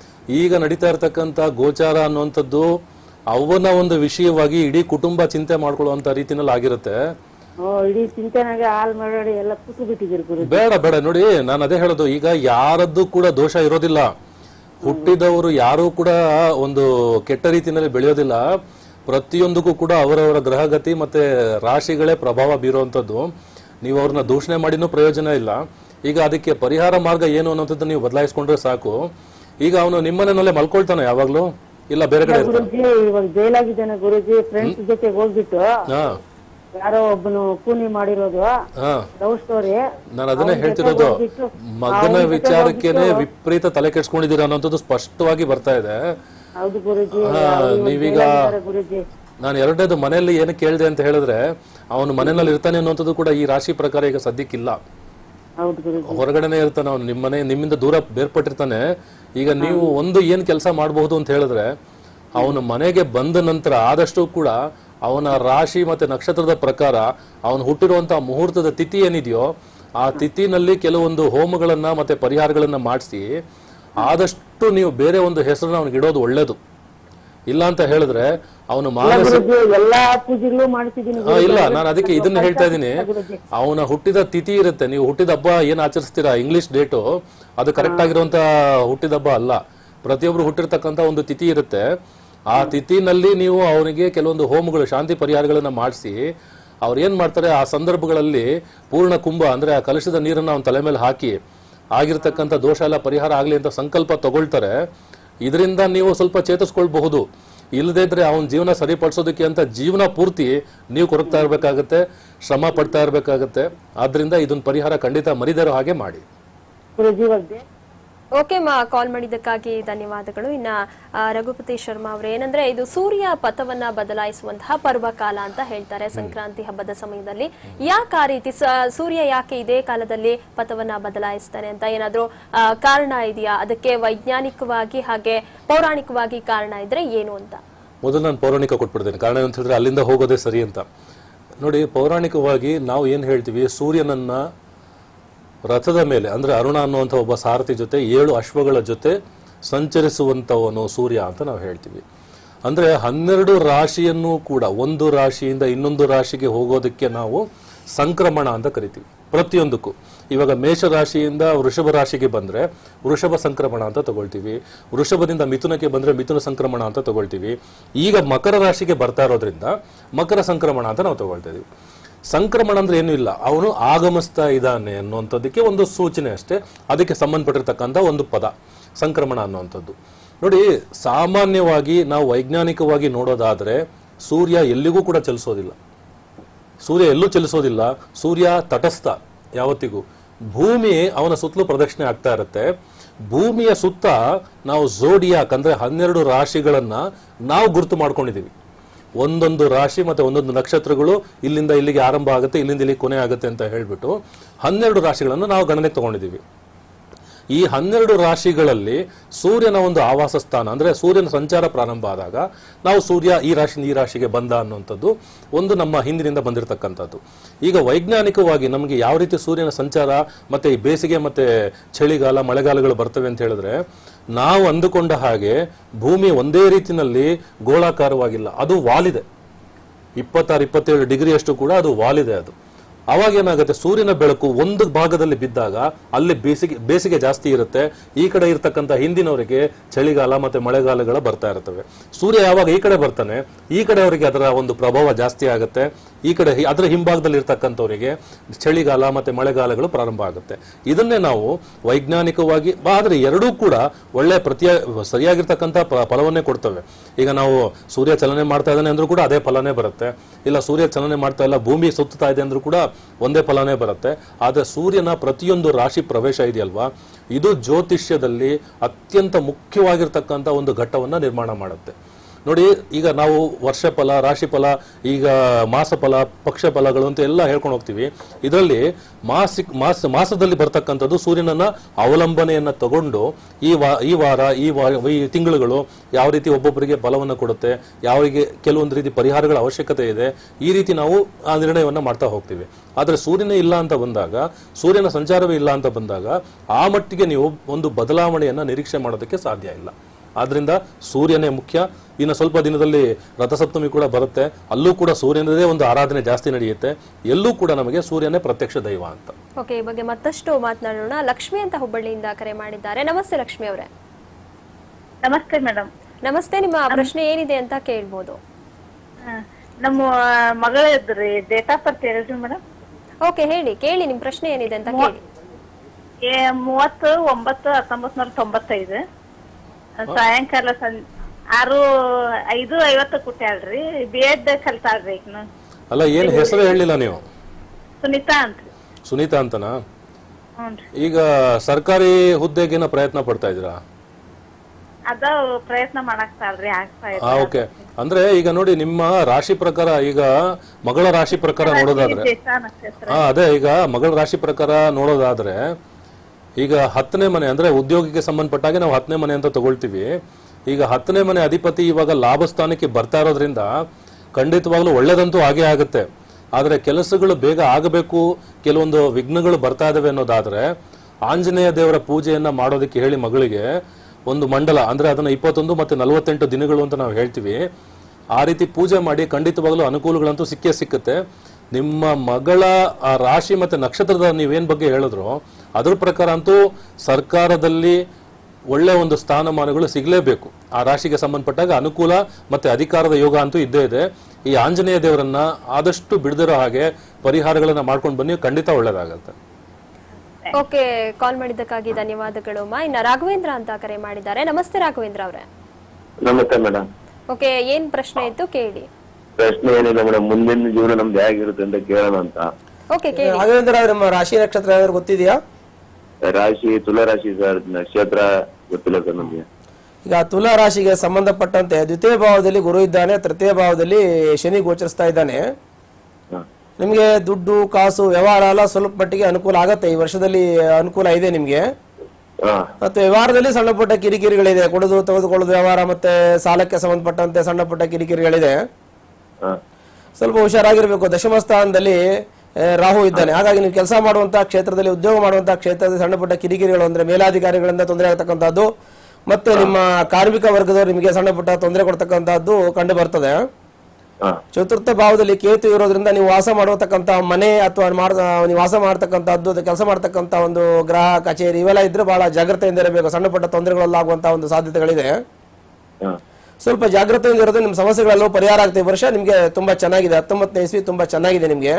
ಈಗ ನಡೀತಾ ಇರತಕ್ಕಂತ ಗೋಚಾರ ಅನ್ನುವಂಥದ್ದು ಅವನ ಒಂದು ವಿಷಯವಾಗಿ ಇಡೀ ಕುಟುಂಬ ಚಿಂತೆ ಮಾಡ್ಕೊಳ್ಳುವಂತ ರೀತಿನಲ್ಲಿ ಆಗಿರುತ್ತೆ ಓ, ಇಡೀ ಚಿಂತನೆಗೆ ಹಾಳು ಮಾಡಿ ಎಲ್ಲ ಕೂತು ಬಿಟ್ಟಿದ್ದೀರಿ ಗುರು ಬೇಡ ಬೇಡ ನೋಡಿ ನಾನು ಅದೇ ಹೇಳೋದು ಈಗ ಯಾರದ್ದು ಕೂಡ ದೋಷ ಇರೋದಿಲ್ಲ ಹುಟ್ಟಿದವರು ಯಾರೂ ಕೂಡ ಒಂದು ಕೆಟ್ಟ ರೀತಿಯಲ್ಲಿ ಬೆಳೆಯೋದಿಲ್ಲ ಪ್ರತಿಯೊಂದಕ್ಕೂ ಕೂಡ ಅವರವರ ಗ್ರಹಗತಿ ಮತ್ತೆ ರಾಶಿಗಳೇ ಪ್ರಭಾವ ಬೀರುವಂಥದ್ದು ನೀವು ಅವ್ರನ್ನ ದೂಷಣೆ ಮಾಡಿನೂ ಪ್ರಯೋಜನ ಇಲ್ಲ ಈಗ ಅದಕ್ಕೆ ಪರಿಹಾರ ಮಾರ್ಗ ಏನು ಅನ್ನೋಂಥದ್ದು ನೀವು ಬದಲಾಯಿಸ್ಕೊಂಡ್ರೆ ಸಾಕು ಈಗ ಅವನು ನಿಮ್ಮನೆಯಲ್ಲೇ ಮಲ್ಕೊಳ್ತಾನೆ ಯಾವಾಗ್ಲೂ ಇಲ್ಲ ಬೇರೆ ಕಡೆ ಇರ್ತಾನೆ ಗುರುಜಿ ಇವಾಗ ಜೈಲಾಗಿದ್ದಾನೆ ಗುರುಜಿ ಫ್ರೆಂಡ್ಸ್ ಜೊತೆಗೆ ಹೋಗ್ಬಿಟ್ಟು ಹಾ ಯಾರೋ ಒಬ್ಬನು ಕೂನಿ ಮಾಡಿರೋದು ಹಾ ಲವ್ ಸ್ಟೋರಿ ನಾನು ಅದನ್ನೇ ಹೇಳ್ತಿರೋದು ಮಗನ ವಿಚಾರಕ್ಕೇನೆ ವಿಪರೀತ ತಲೆ ಕೆಡ್ಸ್ಕೊಂಡಿದ್ದೀರಾ ಅನ್ನೋಂಥದ್ದು ಸ್ಪಷ್ಟವಾಗಿ ಬರ್ತಾ ಇದೆ ಹೌದು ಗುರುಜಿ ಹಾ, ನೀವೀಗ ಗುರುಜಿ ನಾನು ಎರಡನೇದು ಮನೆಯಲ್ಲಿ ಏನು ಕೇಳಿದೆ ಅಂತ ಹೇಳಿದ್ರೆ ಅವನು ಮನೆಯಲ್ಲಿ ಇರ್ತಾನೆ ಅನ್ನುವಂಥದ್ದು ಕೂಡ ಈ ರಾಶಿ ಪ್ರಕಾರ ಈಗ ಸದ್ಯಕ್ಕಿಲ್ಲ ಹೌದು ಗುರುಜಿ ಹೊರಗಡೆನೆ ಇರ್ತಾನೆ ಅವನು ನಿಮ್ಮ ಮನೆ ನಿಮ್ಮಿಂದ ದೂರ ಬೇರ್ಪಟ್ಟಿರ್ತಾನೆ ಈಗ ನೀವು ಒಂದು ಏನು ಕೆಲಸ ಮಾಡಬಹುದು ಅಂತ ಹೇಳಿದ್ರೆ ಅವನು ಮನೆಗೆ ಬಂದ ನಂತರ ಆದಷ್ಟು ಕೂಡ ಅವನ ರಾಶಿ ಮತ್ತೆ ನಕ್ಷತ್ರದ ಪ್ರಕಾರ ಅವನು ಹುಟ್ಟಿರುವಂತಹ ಮುಹೂರ್ತದ ತಿಥಿ ಏನಿದೆಯೋ ಆ ತಿಥಿನಲ್ಲಿ ಕೆಲವೊಂದು ಹೋಮಗಳನ್ನ ಮತ್ತೆ ಪರಿಹಾರಗಳನ್ನ ಮಾಡಿಸಿ ಆದಷ್ಟು ನೀವು ಬೇರೆ ಒಂದು ಹೆಸರನ್ನ ಅವನಿಗೆ ಇಡೋದು ಒಳ್ಳೇದು ಇಲ್ಲ ಅಂತ ಹೇಳಿದ್ರೆ ಅವನು ಮಾನಸಿಕ ಗುರುಜಿ ಎಲ್ಲಾ ಪೂಜೆಗಳು ಮಾಡ್ತಿದ್ದೀನಿ ಹಾ, ಇಲ್ಲ ನಾನು ಅದಕ್ಕೆ ಇದನ್ನ ಹೇಳ್ತಾ ಇದ್ದೀನಿ ಅವನ ಹುಟ್ಟಿದ ತಿಥಿ ಇರುತ್ತೆ ನೀವು ಹುಟ್ಟಿದ ಹಬ್ಬ ಏನ್ ಆಚರಿಸ್ತೀರಾ ಇಂಗ್ಲಿಷ್ ಡೇಟು ಅದು ಕರೆಕ್ಟ್ ಆಗಿರುವಂತ ಹುಟ್ಟಿದ ಹಬ್ಬ ಅಲ್ಲ ಪ್ರತಿಯೊಬ್ರು ಹುಟ್ಟಿರ್ತಕ್ಕಂತ ಒಂದು ತಿಥಿ ಇರುತ್ತೆ ಆ ತಿಥಿನಲ್ಲಿ ನೀವು ಅವನಿಗೆ ಕೆಲವೊಂದು ಹೋಮಗಳು ಶಾಂತಿ ಪರಿಹಾರಗಳನ್ನ ಮಾಡಿಸಿ ಅವ್ರು ಏನ್ ಮಾಡ್ತಾರೆ ಆ ಸಂದರ್ಭಗಳಲ್ಲಿ ಪೂರ್ಣ ಕುಂಭ ಅಂದ್ರೆ ಆ ಕಲಶದ ನೀರನ್ನ ಅವನ ತಲೆ ಮೇಲೆ ಹಾಕಿ ಆಗಿರ್ತಕ್ಕಂಥ ದೋಷ ಎಲ್ಲ ಪರಿಹಾರ ಆಗ್ಲಿ ಅಂತ ಸಂಕಲ್ಪ ತಗೊಳ್ತಾರೆ ಇದರಿಂದ ನೀವು ಸ್ವಲ್ಪ ಚೇತರಿಸ್ಕೊಳ್ಬಹುದು ಇಲ್ಲದೇ ಇದ್ರೆ ಅವನ ಜೀವನ ಸರಿಪಡಿಸೋದಕ್ಕೆ ಅಂತ ಜೀವನ ಪೂರ್ತಿ ನೀವು ಕೊರಗ್ತಾ ಇರಬೇಕಾಗತ್ತೆ ಶ್ರಮ ಪಡ್ತಾ ಇರಬೇಕಾಗತ್ತೆ ಆದ್ರಿಂದ ಇದನ್ನ ಪರಿಹಾರ ಖಂಡಿತ ಮರಿದಿರೋ ಹಾಗೆ ಮಾಡಿ ಗುರುಜಿ ಬಗ್ಗೆ ಓಕೆ ಮಾ ಕಾಲ್ ಮಾಡಿದ್ದಕ್ಕಾಗಿ ಧನ್ಯವಾದಗಳು ಇನ್ನ ಆ, ರಘುಪತಿ ಶರ್ಮಾ ಅವರು ಏನಂದ್ರೆ ಇದು ಸೂರ್ಯ ಪಥವನ್ನ ಬದಲಾಯಿಸುವಂತಹ ಪರ್ವಕಾಲ ಅಂತ ಹೇಳ್ತಾರೆ ಸಂಕ್ರಾಂತಿ ಹಬ್ಬದ ಸಮಯದಲ್ಲಿ ಯಾಕೆ ಆ ರೀತಿ ಸ- ಸೂರ್ಯ ಯಾಕೆ ಇದೇ ಕಾಲದಲ್ಲಿ ಪಥವನ್ನ ಬದಲಾಯಿಸ್ತಾನೆ ಅಂತ ಏನಾದ್ರೂ ಆ, ಕಾರಣ ಇದೆಯಾ ಅದಕ್ಕೆ ವೈಜ್ಞಾನಿಕವಾಗಿ ಹಾಗೆ ಪೌರಾಣಿಕವಾಗಿ ಕಾರಣ ಇದ್ರೆ ಏನು ಅಂತ ಮೊದಲು ನಾನು ಪೌರಾಣಿಕ ಕೊಟ್ಬಿಡ್ತೇನೆ ಕಾರಣ ಅಂತ ಹೇಳಿದ್ರೆ ಅಲ್ಲಿಂದ ಹೋಗೋದೇ ಸರಿ ಅಂತ ನೋಡಿ ಪೌರಾಣಿಕವಾಗಿ ನಾವು ಏನು ಹೇಳ್ತೀವಿ ಸೂರ್ಯನನ್ನ ರಥದ ಮೇಲೆ ಅಂದ್ರೆ ಅರುಣ ಅನ್ನುವಂಥ ಒಬ್ಬ ಸಾರಥಿ ಜೊತೆ ಏಳು ಅಶ್ವಗಳ ಜೊತೆ ಸಂಚರಿಸುವಂಥವನು ಸೂರ್ಯ ಅಂತ ನಾವು ಹೇಳ್ತೀವಿ ಅಂದ್ರೆ ಹನ್ನೆರಡು ರಾಶಿಯನ್ನು ಕೂಡ ಒಂದು ರಾಶಿಯಿಂದ ಇನ್ನೊಂದು ರಾಶಿಗೆ ಹೋಗೋದಕ್ಕೆ ನಾವು ಸಂಕ್ರಮಣ ಅಂತ ಕರಿತೀವಿ ಪ್ರತಿಯೊಂದಕ್ಕೂ ಇವಾಗ ಮೇಷ ರಾಶಿಯಿಂದ ವೃಷಭ ರಾಶಿಗೆ ಬಂದ್ರೆ ವೃಷಭ ಸಂಕ್ರಮಣ ಅಂತ ತಗೊಳ್ತೀವಿ ವೃಷಭದಿಂದ ಮಿಥುನಕ್ಕೆ ಬಂದ್ರೆ ಮಿಥುನ ಸಂಕ್ರಮಣ ಅಂತ ತಗೊಳ್ತೀವಿ ಈಗ ಮಕರ ರಾಶಿಗೆ ಬರ್ತಾ ಇರೋದ್ರಿಂದ ಮಕರ ಸಂಕ್ರಮಣ ಅಂತ ನಾವು ತಗೊಳ್ತಾ ಇದೀವಿ ಸಂಕ್ರಮಣ ಅಂದ್ರೆ ಏನೂ ಇಲ್ಲ ಅವನು ಆಗಮಿಸ್ತಾ ಇದ್ದಾನೆ ಅನ್ನುವಂಥದ್ದಕ್ಕೆ ಒಂದು ಸೂಚನೆ ಅಷ್ಟೇ ಅದಕ್ಕೆ ಸಂಬಂಧಪಟ್ಟಿರ್ತಕ್ಕಂಥ ಒಂದು ಪದ ಸಂಕ್ರಮಣ ಅನ್ನುವಂಥದ್ದು ನೋಡಿ ಸಾಮಾನ್ಯವಾಗಿ ನಾವು ವೈಜ್ಞಾನಿಕವಾಗಿ ನೋಡೋದಾದ್ರೆ ಸೂರ್ಯ ಎಲ್ಲಿಗೂ ಕೂಡ ಚಲಿಸೋದಿಲ್ಲ ಸೂರ್ಯ ಎಲ್ಲೂ ಚಲಿಸೋದಿಲ್ಲ ಸೂರ್ಯ ತಟಸ್ಥ ಯಾವತ್ತಿಗೂ ಭೂಮಿ ಅವನ ಸುತ್ತಲೂ ಪ್ರದಕ್ಷಿಣೆ ಆಗ್ತಾ ಇರುತ್ತೆ ಭೂಮಿಯ ಸುತ್ತ ನಾವು ಝೋಡಿಯಾಕ್ ಅಂದ್ರೆ ಹನ್ನೆರಡು ರಾಶಿಗಳನ್ನ ನಾವು ಗುರುತು ಮಾಡ್ಕೊಂಡಿದೀವಿ ಒಂದೊಂದು ರಾಶಿ ಮತ್ತೆ ಒಂದೊಂದು ನಕ್ಷತ್ರಗಳು ಇಲ್ಲಿಂದ ಇಲ್ಲಿಗೆ ಆರಂಭ ಆಗುತ್ತೆ ಇಲ್ಲಿಂದ ಇಲ್ಲಿಗೆ ಕೊನೆ ಆಗುತ್ತೆ ಅಂತ ಹೇಳ್ಬಿಟ್ಟು ಹನ್ನೆರಡು ರಾಶಿಗಳನ್ನು ನಾವು ಗಣನೆಗೆ ತಗೊಂಡಿದ್ದೀವಿ ಈ ಹನ್ನೆರಡು ರಾಶಿಗಳಲ್ಲಿ ಸೂರ್ಯನ ಒಂದು ಆವಾಸ ಸ್ಥಾನ ಅಂದ್ರೆ ಸೂರ್ಯನ ಸಂಚಾರ ಪ್ರಾರಂಭ ಆದಾಗ ನಾವು ಸೂರ್ಯ ಈ ರಾಶಿ ಈ ರಾಶಿಗೆ ಬಂದ ಅನ್ನುವಂಥದ್ದು ಒಂದು ನಮ್ಮ ಹಿಂದಿನಿಂದ ಬಂದಿರತಕ್ಕಂಥದ್ದು ಈಗ ವೈಜ್ಞಾನಿಕವಾಗಿ ನಮಗೆ ಯಾವ ರೀತಿ ಸೂರ್ಯನ ಸಂಚಾರ ಮತ್ತೆ ಈ ಬೇಸಿಗೆ ಮತ್ತೆ ಚಳಿಗಾಲ ಮಳೆಗಾಲಗಳು ಬರ್ತವೆ ಅಂತ ಹೇಳಿದ್ರೆ ನಾವು ಅಂದುಕೊಂಡ ಹಾಗೆ ಭೂಮಿ ಒಂದೇ ರೀತಿನಲ್ಲಿ ಗೋಳಾಕಾರವಾಗಿಲ್ಲ ಅದು ವಾಲಿದೆ ಇಪ್ಪತ್ತಾರು ಇಪ್ಪತ್ತೇಳು ಡಿಗ್ರಿಯಷ್ಟು ಕೂಡ ಅದು ವಾಲಿದೆ ಅದು ಅವಾಗ ಏನಾಗುತ್ತೆ ಸೂರ್ಯನ ಬೆಳಕು ಒಂದು ಭಾಗದಲ್ಲಿ ಬಿದ್ದಾಗ ಅಲ್ಲಿ ಬೇಸಿಗೆ ಬೇಸಿಗೆ ಜಾಸ್ತಿ ಇರುತ್ತೆ ಈ ಕಡೆ ಇರ್ತಕ್ಕಂಥ ಹಿಂದಿನವರಿಗೆ ಚಳಿಗಾಲ ಮತ್ತೆ ಮಳೆಗಾಲಗಳ ಬರ್ತಾ ಇರ್ತವೆ ಸೂರ್ಯ ಯಾವಾಗ ಈ ಕಡೆ ಬರ್ತಾನೆ ಈ ಕಡೆ ಅವರಿಗೆ ಅದರ ಒಂದು ಪ್ರಭಾವ ಜಾಸ್ತಿ ಆಗುತ್ತೆ ಈ ಕಡೆ ಹಿ- ಅದರ ಹಿಂಭಾಗದಲ್ಲಿ ಇರ್ತಕ್ಕಂಥವರಿಗೆ ಚಳಿಗಾಲ ಮತ್ತೆ ಮಳೆಗಾಲಗಳು ಪ್ರಾರಂಭ ಆಗುತ್ತೆ ಇದನ್ನೇ ನಾವು ವೈಜ್ಞಾನಿಕವಾಗಿ ಆದ್ರೆ ಎರಡೂ ಕೂಡ ಒಳ್ಳೆ ಪ್ರತಿಯ ಸರಿಯಾಗಿರ್ತಕ್ಕಂಥ ಪ- ಫಲವನ್ನೇ ಕೊಡ್ತವೆ ಈಗ ನಾವು ಸೂರ್ಯ ಚಲನೆ ಮಾಡ್ತಾ ಇದ್ದಾನೆ ಅಂದ್ರೂ ಕೂಡ ಅದೇ ಫಲನೇ ಬರುತ್ತೆ ಇಲ್ಲ ಸೂರ್ಯ ಚಲನೆ ಮಾಡ್ತಾ ಇಲ್ಲ ಭೂಮಿ ಸುತ್ತಾ ಇದೆ ಅಂದ್ರೂ ಕೂಡ ಒಂದೇ ಫಲನೇ ಬರುತ್ತೆ ಆದ್ರೆ ಸೂರ್ಯನ ಪ್ರತಿಯೊಂದು ರಾಶಿ ಪ್ರವೇಶ ಇದೆಯಲ್ವಾ ಇದು ಜ್ಯೋತಿಷ್ಯದಲ್ಲಿ ಅತ್ಯಂತ ಮುಖ್ಯವಾಗಿರ್ತಕ್ಕಂಥ ಒಂದು ಘಟ್ಟವನ್ನ ನಿರ್ಮಾಣ ಮಾಡುತ್ತೆ ನೋಡಿ ಈಗ ನಾವು ವರ್ಷ ಫಲ ರಾಶಿ ಫಲ ಈಗ ಮಾಸ ಫಲ ಪಕ್ಷ ಫಲಗಳು ಅಂತ ಎಲ್ಲ ಹೇಳ್ಕೊಂಡು ಹೋಗ್ತೀವಿ ಇದರಲ್ಲಿ ಮಾಸಿಕ್ ಮಾಸ ಮಾಸದಲ್ಲಿ ಬರ್ತಕ್ಕಂಥದ್ದು ಸೂರ್ಯನನ್ನ ಅವಲಂಬನೆಯನ್ನ ತಗೊಂಡು ಈ ವಾ ಈ ವಾರ ಈ ವಾರ ಈ ತಿಂಗಳುಗಳು ಯಾವ ರೀತಿ ಒಬ್ಬೊಬ್ಬರಿಗೆ ಫಲವನ್ನು ಕೊಡುತ್ತೆ ಯಾವರಿಗೆ ಕೆಲವೊಂದು ರೀತಿ ಪರಿಹಾರಗಳ ಅವಶ್ಯಕತೆ ಇದೆ ಈ ರೀತಿ ನಾವು ಆ ನಿರ್ಣಯವನ್ನ ಮಾಡ್ತಾ ಹೋಗ್ತೀವಿ ಆದ್ರೆ ಸೂರ್ಯನೇ ಇಲ್ಲ ಅಂತ ಬಂದಾಗ ಸೂರ್ಯನ ಸಂಚಾರವೇ ಇಲ್ಲ ಅಂತ ಬಂದಾಗ ಆ ಮಟ್ಟಿಗೆ ನೀವು ಒಂದು ಬದಲಾವಣೆಯನ್ನ ನಿರೀಕ್ಷೆ ಮಾಡೋದಕ್ಕೆ ಸಾಧ್ಯ ಇಲ್ಲ ಆದ್ರಿಂದ ಸೂರ್ಯನೇ ಮುಖ್ಯ ಇನ್ನು ಸ್ವಲ್ಪ ದಿನದಲ್ಲಿ ರಥಸಪ್ತಮಿ ಕೂಡ ಬರುತ್ತೆ ಅಲ್ಲೂ ಕೂಡ ಸೂರ್ಯನದೇ ಒಂದು ಆರಾಧನೆ ಜಾಸ್ತಿ ನಡೆಯುತ್ತೆ ಎಲ್ಲೂ ಕೂಡ ನಮಗೆ ಸೂರ್ಯನೇ ಪ್ರತ್ಯಕ್ಷ ದೈವ ಅಂತ ಓಕೆ ಈ ಬಗ್ಗೆ ಮತ್ತಷ್ಟು ಮಾತನಾಡೋಣ ಲಕ್ಷ್ಮಿ ಅಂತ ಹುಬ್ಬಳ್ಳಿಯಿಂದ ಕರೆ ಮಾಡಿದ್ದಾರೆ ನಮಸ್ತೆ ಲಕ್ಷ್ಮಿ ಅವರೇ ನಮಸ್ತೆ ಮೇಡಮ್ ನಮಸ್ತೆ ನಿಮ್ಮ ಪ್ರಶ್ನೆ ಏನಿದೆ ಅಂತ ಕೇಳ್ಬೋದು ನಮ್ಮ ಮಗಳದ್ರಿ ಡೇಟ್ ಆಫ್ ಬರ್ತ್ ಹೇಳ್ರಿ ಮೇಡಮ್ ಓಕೆ ಹೇಳಿ ಕೇಳಿ ನಿಮ್ ಪ್ರಶ್ನೆ ಏನಿದೆ ಅಂತ ಕೇಳಿ ಏ ಮೂವತ್ತು ಒಂಬತ್ತು ಹತ್ತೊಂಬತ್ ನೂರ ತೊಂಬತ್ತೈದು ಸಾಯಂಕಾಲ ಸಂ ಆರು ಐದು ಐವತ್ತು ಕುಟ್ಯಾಳ್ರಿ ಬಿ ಎಡ್ ಕಲ್ತಾಳ್ರಿ ಈಗಿನ ಅಲ್ಲ ಏನ್ ಹೆಸರು ಹೇಳಿಲ್ಲ ನೀವು ಸುನೀತಾ ಅಂತ್ರಿ ಸುನೀತಾ ಅಂತನಾ ಹ್ಞೂನ್ರಿ ಈಗ ಸರ್ಕಾರಿ ಹುದ್ದೆಗೇನ ಪ್ರಯತ್ನ ಪಡ್ತಾ ಇದ್ದೀರಾ ಅದ ಪ್ರಯತ್ನ ಮಾಡಾಕ್ತಾಳ್ರಿ ಆಗ್ತಾ ಆ ಇಲ್ಲ ಓಕೆ ಅಂದ್ರೆ ಈಗ ನೋಡಿ ನಿಮ್ಮ ರಾಶಿ ಪ್ರಕಾರ ಈಗ ಮಗಳ ರಾಶಿ ಪ್ರಕಾರ ನೋಡೋದಾದ್ರೆ ದೇಶ ನಕ್ಷತ್ರ ಹಾ ಅದೇ ಈಗ ಮಗಳ ರಾಶಿ ಪ್ರಕಾರ ನೋಡೋದಾದ್ರೆ ಈಗ ಹತ್ತನೇ ಮನೆ ಅಂದ್ರೆ ಉದ್ಯೋಗಕ್ಕೆ ಸಂಬಂಧಪಟ್ಟಾಗೆ ನಾವು ಹತ್ತನೇ ಮನೆ ಅಂತ ತಗೊಳ್ತೀವಿ ಈಗ ಹತ್ತನೇ ಮನೆ ಅಧಿಪತಿ ಇವಾಗ ಲಾಭ ಸ್ಥಾನಕ್ಕೆ ಬರ್ತಾ ಇರೋದ್ರಿಂದ ಖಂಡಿತವಾಗ್ಲೂ ಒಳ್ಳೇದಂತೂ ಆಗೇ ಆಗುತ್ತೆ ಆದ್ರೆ ಕೆಲಸಗಳು ಬೇಗ ಆಗಬೇಕು ಕೆಲವೊಂದು ವಿಘ್ನಗಳು ಬರ್ತಾ ಇದಾವೆ ಅನ್ನೋದಾದ್ರೆ ಆಂಜನೇಯ ದೇವರ ಪೂಜೆಯನ್ನ ಮಾಡೋದಕ್ಕೆ ಹೇಳಿ ಮಗಳಿಗೆ ಒಂದು ಮಂಡಲ ಅಂದ್ರೆ ಅದನ್ನ ಇಪ್ಪತ್ತೊಂದು ಮತ್ತೆ ನಲವತ್ತೆಂಟು ದಿನಗಳು ಅಂತ ನಾವು ಹೇಳ್ತೀವಿ ಆ ರೀತಿ ಪೂಜೆ ಮಾಡಿ ಖಂಡಿತವಾಗ್ಲೂ ಅನುಕೂಲಗಳಂತೂ ಸಿಕ್ಕೇ ಸಿಕ್ಕುತ್ತೆ ನಿಮ್ಮ ಮಗಳ ಆ ರಾಶಿ ಮತ್ತೆ ನಕ್ಷತ್ರದ ನೀವೇನ್ ಬಗ್ಗೆ ಹೇಳಿದ್ರು ಅದ್ರ ಪ್ರಕಾರ ಅಂತೂ ಸರ್ಕಾರದಲ್ಲಿ ಒಳ್ಳೆ ಒಂದು ಸ್ಥಾನಮಾನಗಳು ಸಿಗಲೇಬೇಕು ಆ ರಾಶಿಗೆ ಸಂಬಂಧಪಟ್ಟಾಗ ಅನುಕೂಲ ಮತ್ತೆ ಅಧಿಕಾರದ ಯೋಗ ಅಂತೂ ಇದ್ದೇ ಇದೆ ಈ ಆಂಜನೇಯ ದೇವರನ್ನ ಆದಷ್ಟು ಬಿಡದಿರೋ ಹಾಗೆ ಪರಿಹಾರಗಳನ್ನ ಮಾಡ್ಕೊಂಡು ಬನ್ನಿ ಖಂಡಿತ ಒಳ್ಳೇದಾಗತ್ತೆ ಓಕೆ ಕಾಲ್ ಮಾಡಿದ್ದಕ್ಕಾಗಿ ಧನ್ಯವಾದಗಳು ಮಾ ಇನ್ನ ರಾಘವೇಂದ್ರ ಅಂತ ಕರೆ ಮಾಡಿದ್ದಾರೆ ನಮಸ್ತೆ ರಾಘವೇಂದ್ರ ಅವರೇ ನಮಸ್ತೆ ಮೇಡಮ್ ಓಕೆ ಏನ್ ಪ್ರಶ್ನೆ ಇತ್ತು ಕೇಳಿ ಪ್ರಶ್ನೆ ಏನಿಲ್ಲ ಮೇಡಮ್ ಮುಂದಿನ ಜೀವನ ನಮ್ದು ಹೇಗಿರುತ್ತೆ ಅಂತ ಕೇಳೋಣ ಅಂತ ಓಕೆ ಕೇಳಿ ರಾಘವೇಂದ್ರ ಅವ್ರೆ, ನಿಮ್ಮ ರಾಶಿ ನಕ್ಷತ್ರ ಏನಾದ್ರು ಗೊತ್ತಿದೆಯಾ ರಾಶಿ ತುಲಾ ರಾಶಿ ಸರ್ ನಕ್ಷತ್ರ ಗೊತ್ತಿಲ್ಲ ಸರ್ ನಮ್ಗೆ ಈಗ ತುಲಾ ರಾಶಿಗೆ ಸಂಬಂಧಪಟ್ಟಂತೆ ದ್ವಿತೀಯ ಭಾವದಲ್ಲಿ ಗುರು ಇದ್ದಾನೆ ತೃತೀಯ ಭಾವದಲ್ಲಿ ಶನಿ ಗೋಚರಿಸ್ತಾ ಇದ್ದಾನೆ ಹ. ನಿಮಗೆ ದುಡ್ಡು ಕಾಸು ವ್ಯವಹಾರ ಎಲ್ಲ ಸ್ವಲ್ಪ ಮಟ್ಟಿಗೆ ಅನುಕೂಲ ಆಗತ್ತೆ ಈ ವರ್ಷದಲ್ಲಿ ಅನುಕೂಲ ಇದೆ ನಿಮಗೆ ಹಾ ಮತ್ತು ವ್ಯವಹಾರದಲ್ಲಿ ಸಣ್ಣ ಪುಟ್ಟ ಕಿರಿಕಿರಿಗಳಿದೆ ಕೊಡೋದು ತೆಗೆದುಕೊಳ್ಳೋದು ವ್ಯವಹಾರ ಮತ್ತೆ ಸಾಲಕ್ಕೆ ಸಂಬಂಧಪಟ್ಟಂತೆ ಸಣ್ಣ ಪುಟ್ಟ ಕಿರಿಕಿರಿಗಳಿದೆ ಹಾ ಸ್ವಲ್ಪ ಹುಷಾರಾಗಿರ್ಬೇಕು ದಶಮ ಸ್ಥಾನದಲ್ಲಿ ಆ, ರಾಹು ಇದ್ದಾನೆ ಹಾಗಾಗಿ ನೀವು ಕೆಲಸ ಮಾಡುವಂತಹ ಕ್ಷೇತ್ರದಲ್ಲಿ ಉದ್ಯೋಗ ಮಾಡುವಂತಹ ಕ್ಷೇತ್ರದಲ್ಲಿ ಸಣ್ಣ ಪುಟ್ಟ ಕಿರಿಕಿರಿಗಳು ಅಂದ್ರೆ ಮೇಲಾಧಿಕಾರಿಗಳಿಂದ ತೊಂದರೆ ಆಗ್ತಕ್ಕಂಥದ್ದು ಮತ್ತೆ ನಿಮ್ಮ ಕಾರ್ಮಿಕ ವರ್ಗದವರು ನಿಮಗೆ ಸಣ್ಣ ಪುಟ್ಟ ತೊಂದರೆ ಕೊಡ್ತಕ್ಕಂತಹದ್ದು ಕಂಡು ಬರ್ತದೆ ಹಾ ಚತುರ್ಥ ಭಾವದಲ್ಲಿ ಕೇತು ಇರೋದ್ರಿಂದ ನೀವು ವಾಸ ಮಾಡತಕ್ಕಂತ ಮನೆ ಅಥವಾ ಮಾಡ್ ನೀವು ವಾಸ ಮಾಡ್ತಕ್ಕಂಥದ್ದು ಕೆಲಸ ಮಾಡ್ತಕ್ಕಂಥ ಒಂದು ಗ್ರಹ ಕಚೇರಿ ಇವೆಲ್ಲ ಇದ್ರೆ ಬಹಳ ಜಾಗ್ರತೆಯಿಂದ ಇರಬೇಕು ಸಣ್ಣ ಪುಟ್ಟ ತೊಂದರೆಗಳಲ್ಲಾಗುವಂತಹ ಒಂದು ಸಾಧ್ಯತೆಗಳಿದೆ ಹಾ ಸ್ವಲ್ಪ ಜಾಗ್ರತೆಯಿಂದ ಇರೋದು ನಿಮ್ಮ ಸಮಸ್ಯೆಗಳೆಲ್ಲವೂ ಪರಿಹಾರ ಆಗ್ತದೆ ಈ ವರ್ಷ ನಿಮಗೆ ತುಂಬಾ ಚೆನ್ನಾಗಿದೆ ಹತ್ತೊಂಬತ್ತನೇ ಇಸ್ವಿ ತುಂಬಾ ಚೆನ್ನಾಗಿದೆ ನಿಮಗೆ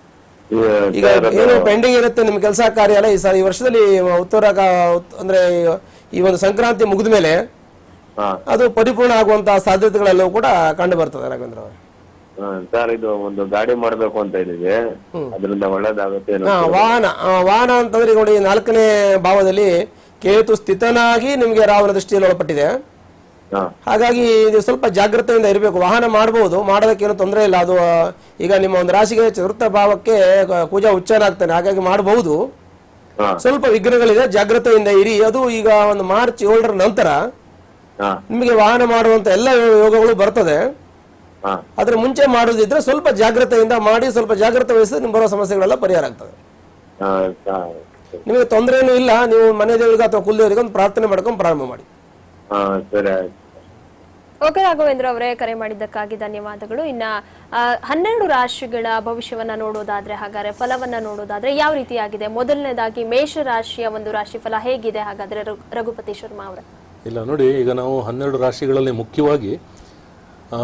ಈಗ ಏನು ಪೆಂಡಿಂಗ್ ಇರುತ್ತೆ ನಿಮ್ಮ ಕೆಲಸ ಕಾರ್ಯ ಎಲ್ಲ ಈ ಸ- ಈ ವರ್ಷದಲ್ಲಿ ಉತ್ತರ ಕಾ- ಉತ್- ಅಂದ್ರೆ ಈ- ಈ ಒಂದು ಸಂಕ್ರಾಂತಿ ಮುಗಿದ ಮೇಲೆ ಹಾ ಅದು ಪರಿಪೂರ್ಣ ಆಗುವಂತಹ ಸಾಧ್ಯತೆಗಳೆಲ್ಲವೂ ಕೂಡ ಕಂಡು ಬರ್ತದೆ ರಾಘವೇಂದ್ರ ಅವರೇ ಸರ್ ಇದು ಒಂದು ಗಾಡಿ ಮಾಡ್ಬೇಕು ಅಂತ ಇದೀವಿ ಅದರಿಂದ ಒಳ್ಳೇದಾಗುತ್ತೆ ಏನೋ ಹಾ, ವಾಹನ ಆ, ವಾಹನ ಅಂತಂದ್ರೆ ಈಗ ನೋಡಿ ನಾಲ್ಕನೇ ಭಾವದಲ್ಲಿ ಕೇತು ಸ್ಥಿತನಾಗಿ ನಿಮಗೆ ರಾವಣ ದೃಷ್ಟಿಯಲ್ಲಿ ಒಳಪಟ್ಟಿದೆ ಹಾ ಹಾಗಾಗಿ ಇದು ಸ್ವಲ್ಪ ಜಾಗ್ರತೆಯಿಂದ ಇರಬೇಕು ವಾಹನ ಮಾಡಬಹುದು ಮಾಡೋದಕ್ಕೇನು ತೊಂದರೆ ಇಲ್ಲ ಅದು ಆ, ಈಗ ನಿಮ್ಮ ಒಂದು ರಾಶಿಗೆ ಚತುರ್ಥ ಭಾವಕ್ಕೆ ಕ- ಕುಜ ಉಚ್ಚನಾಗ್ತಾನೆ ಹಾಗಾಗಿ ಮಾಡಬಹುದು ಹಾ ಸ್ವಲ್ಪ ವಿಘ್ನಗಳಿದೆ ಜಾಗ್ರತೆಯಿಂದ ಇರಿ ಅದು ಈಗ ಒಂದು ಮಾರ್ಚ್ ಏಳರ ನಂತರ ಹಾ ನಿಮಗೆ ವಾಹನ ಮಾಡುವಂತ ಎಲ್ಲ ಯೋಗಗಳು ಬರ್ತದೆ ಹಾ ಅದ್ರ ಮುಂಚೆ ಮಾಡೋದಿದ್ರೆ ಸ್ವಲ್ಪ ಜಾಗ್ರತೆಯಿಂದ ಮಾಡಿ ಸ್ವಲ್ಪ ಜಾಗ್ರತೆ ವಹಿಸಿದ್ರೆ ನಿಮ್ಗೆ ಬರೋ ಸಮಸ್ಯೆಗಳೆಲ್ಲ ಪರಿಹಾರ ಆಗ್ತದೆ ಹಾ ಹಾ ನಿಮಗೆ ತೊಂದರೆ ಏನೂ ಇಲ್ಲ ನೀವು ಮನೆ ದೇವರಿಗೆ ಅಥವಾ ಕುಲದೇವರಿಗೆ ಒಂದು ಪ್ರಾರ್ಥನೆ ಮಾಡ್ಕೊಂಡು ಪ್ರಾರಂಭ ಮಾಡಿ ಹಾ ಸರಿ ಆಯ್ತು ಓಕೆ ರಾಘವೇಂದ್ರ ಅವರೇ ಕರೆ ಮಾಡಿದ್ದಕ್ಕಾಗಿ ಧನ್ಯವಾದಗಳು ಇನ್ನ ಆ, ಹನ್ನೆರಡು ರಾಶಿಗಳ ಭವಿಷ್ಯವನ್ನ ನೋಡೋದಾದ್ರೆ ಹಾಗಾದ್ರೆ ಫಲವನ್ನ ನೋಡೋದಾದ್ರೆ ಯಾವ ರೀತಿಯಾಗಿದೆ ಮೊದಲನೇದಾಗಿ ಮೇಷ ರಾಶಿಯ ಒಂದು ರಾಶಿಫಲ ಹೇಗಿದೆ ಹಾಗಾದ್ರೆ ರಘು- ರಘುಪತಿ ಶರ್ಮಾ ಅವರೇ ಇಲ್ಲ ನೋಡಿ ಈಗ ನಾವು ಹನ್ನೆರಡು ರಾಶಿಗಳಲ್ಲಿ ಮುಖ್ಯವಾಗಿ ಆ,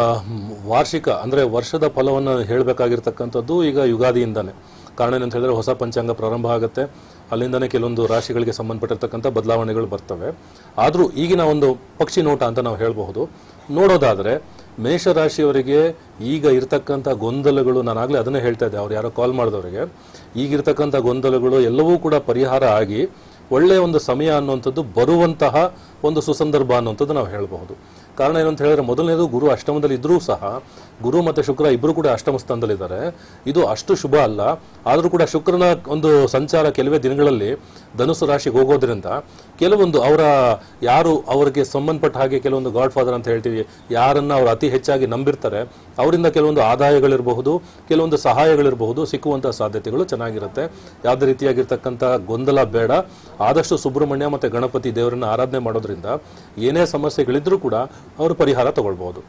ವಾರ್ಷಿಕ ಅಂದರೆ ವರ್ಷದ ಫಲವನ್ನು ಹೇಳಬೇಕಾಗಿರ್ತಕ್ಕಂಥದ್ದು ಈಗ ಯುಗಾದಿಯಿಂದನೇ ಕಾರಣ ಏನಂತ ಹೇಳಿದ್ರೆ ಹೊಸ ಪಂಚಾಂಗ ಪ್ರಾರಂಭ ಆಗುತ್ತೆ ಅಲ್ಲಿಂದನೇ ಕೆಲವೊಂದು ರಾಶಿಗಳಿಗೆ ಸಂಬಂಧಪಟ್ಟಿರ್ತಕ್ಕಂಥ ಬದಲಾವಣೆಗಳು ಬರ್ತವೆ ಆದರೂ ಈಗಿನ ಒಂದು ಪಕ್ಷಿ ನೋಟ ಅಂತ ನಾವು ಹೇಳಬಹುದು ನೋಡೋದಾದರೆ ಮೇಷರಾಶಿಯವರಿಗೆ ಈಗ ಇರ್ತಕ್ಕಂಥ ಗೊಂದಲಗಳು ನಾನು ಆಗಲೇ ಅದನ್ನೇ ಹೇಳ್ತಾ ಇದ್ದೆ ಅವ್ರು ಯಾರೋ ಕಾಲ್ ಮಾಡಿದವರಿಗೆ ಈಗಿರ್ತಕ್ಕಂಥ ಗೊಂದಲಗಳು ಎಲ್ಲವೂ ಕೂಡ ಪರಿಹಾರ ಆಗಿ ಒಳ್ಳೆಯ ಒಂದು ಸಮಯ ಅನ್ನುವಂಥದ್ದು ಬರುವಂತಹ ಒಂದು ಸುಸಂದರ್ಭ ಅನ್ನುವಂಥದ್ದು ನಾವು ಹೇಳಬಹುದು ಕಾರಣ ಏನು ಅಂತ ಹೇಳಿದ್ರೆ ಮೊದಲನೇದು ಗುರು ಅಷ್ಟಮದಲ್ಲಿ ಇದ್ರೂ ಸಹ ಗುರು ಮತ್ತು ಶುಕ್ರ ಇಬ್ಬರು ಕೂಡ ಅಷ್ಟಮ ಸ್ಥಾನದಲ್ಲಿದ್ದಾರೆ ಇದು ಅಷ್ಟು ಶುಭ ಅಲ್ಲ ಆದರೂ ಕೂಡ ಶುಕ್ರನ ಒಂದು ಸಂಚಾರ ಕೆಲವೇ ದಿನಗಳಲ್ಲಿ ಧನುಸು ರಾಶಿಗೆ ಹೋಗೋದ್ರಿಂದ ಕೆಲವೊಂದು ಅವರ ಯಾರು ಅವರಿಗೆ ಸಂಬಂಧಪಟ್ಟ ಹಾಗೆ ಕೆಲವೊಂದು ಗಾಡ್ ಫಾದರ್ ಅಂತ ಹೇಳ್ತೀವಿ ಯಾರನ್ನ ಅವರು ಅತಿ ಹೆಚ್ಚಾಗಿ ನಂಬಿರ್ತಾರೆ ಅವರಿಂದ ಕೆಲವೊಂದು ಆದಾಯಗಳಿರಬಹುದು ಕೆಲವೊಂದು ಸಹಾಯಗಳಿರಬಹುದು ಸಿಕ್ಕುವಂತಹ ಸಾಧ್ಯತೆಗಳು ಚೆನ್ನಾಗಿರುತ್ತೆ ಯಾವುದೇ ರೀತಿಯಾಗಿರ್ತಕ್ಕಂಥ ಗೊಂದಲ ಬೇಡ ಆದಷ್ಟು ಸುಬ್ರಹ್ಮಣ್ಯ ಮತ್ತು ಗಣಪತಿ ದೇವರನ್ನ ಆರಾಧನೆ ಮಾಡೋದ್ರಿಂದ ಏನೇ ಸಮಸ್ಯೆಗಳಿದ್ರೂ ಕೂಡ ಅವರು ಪರಿಹಾರ ತಗೊಳ್ಬಹುದು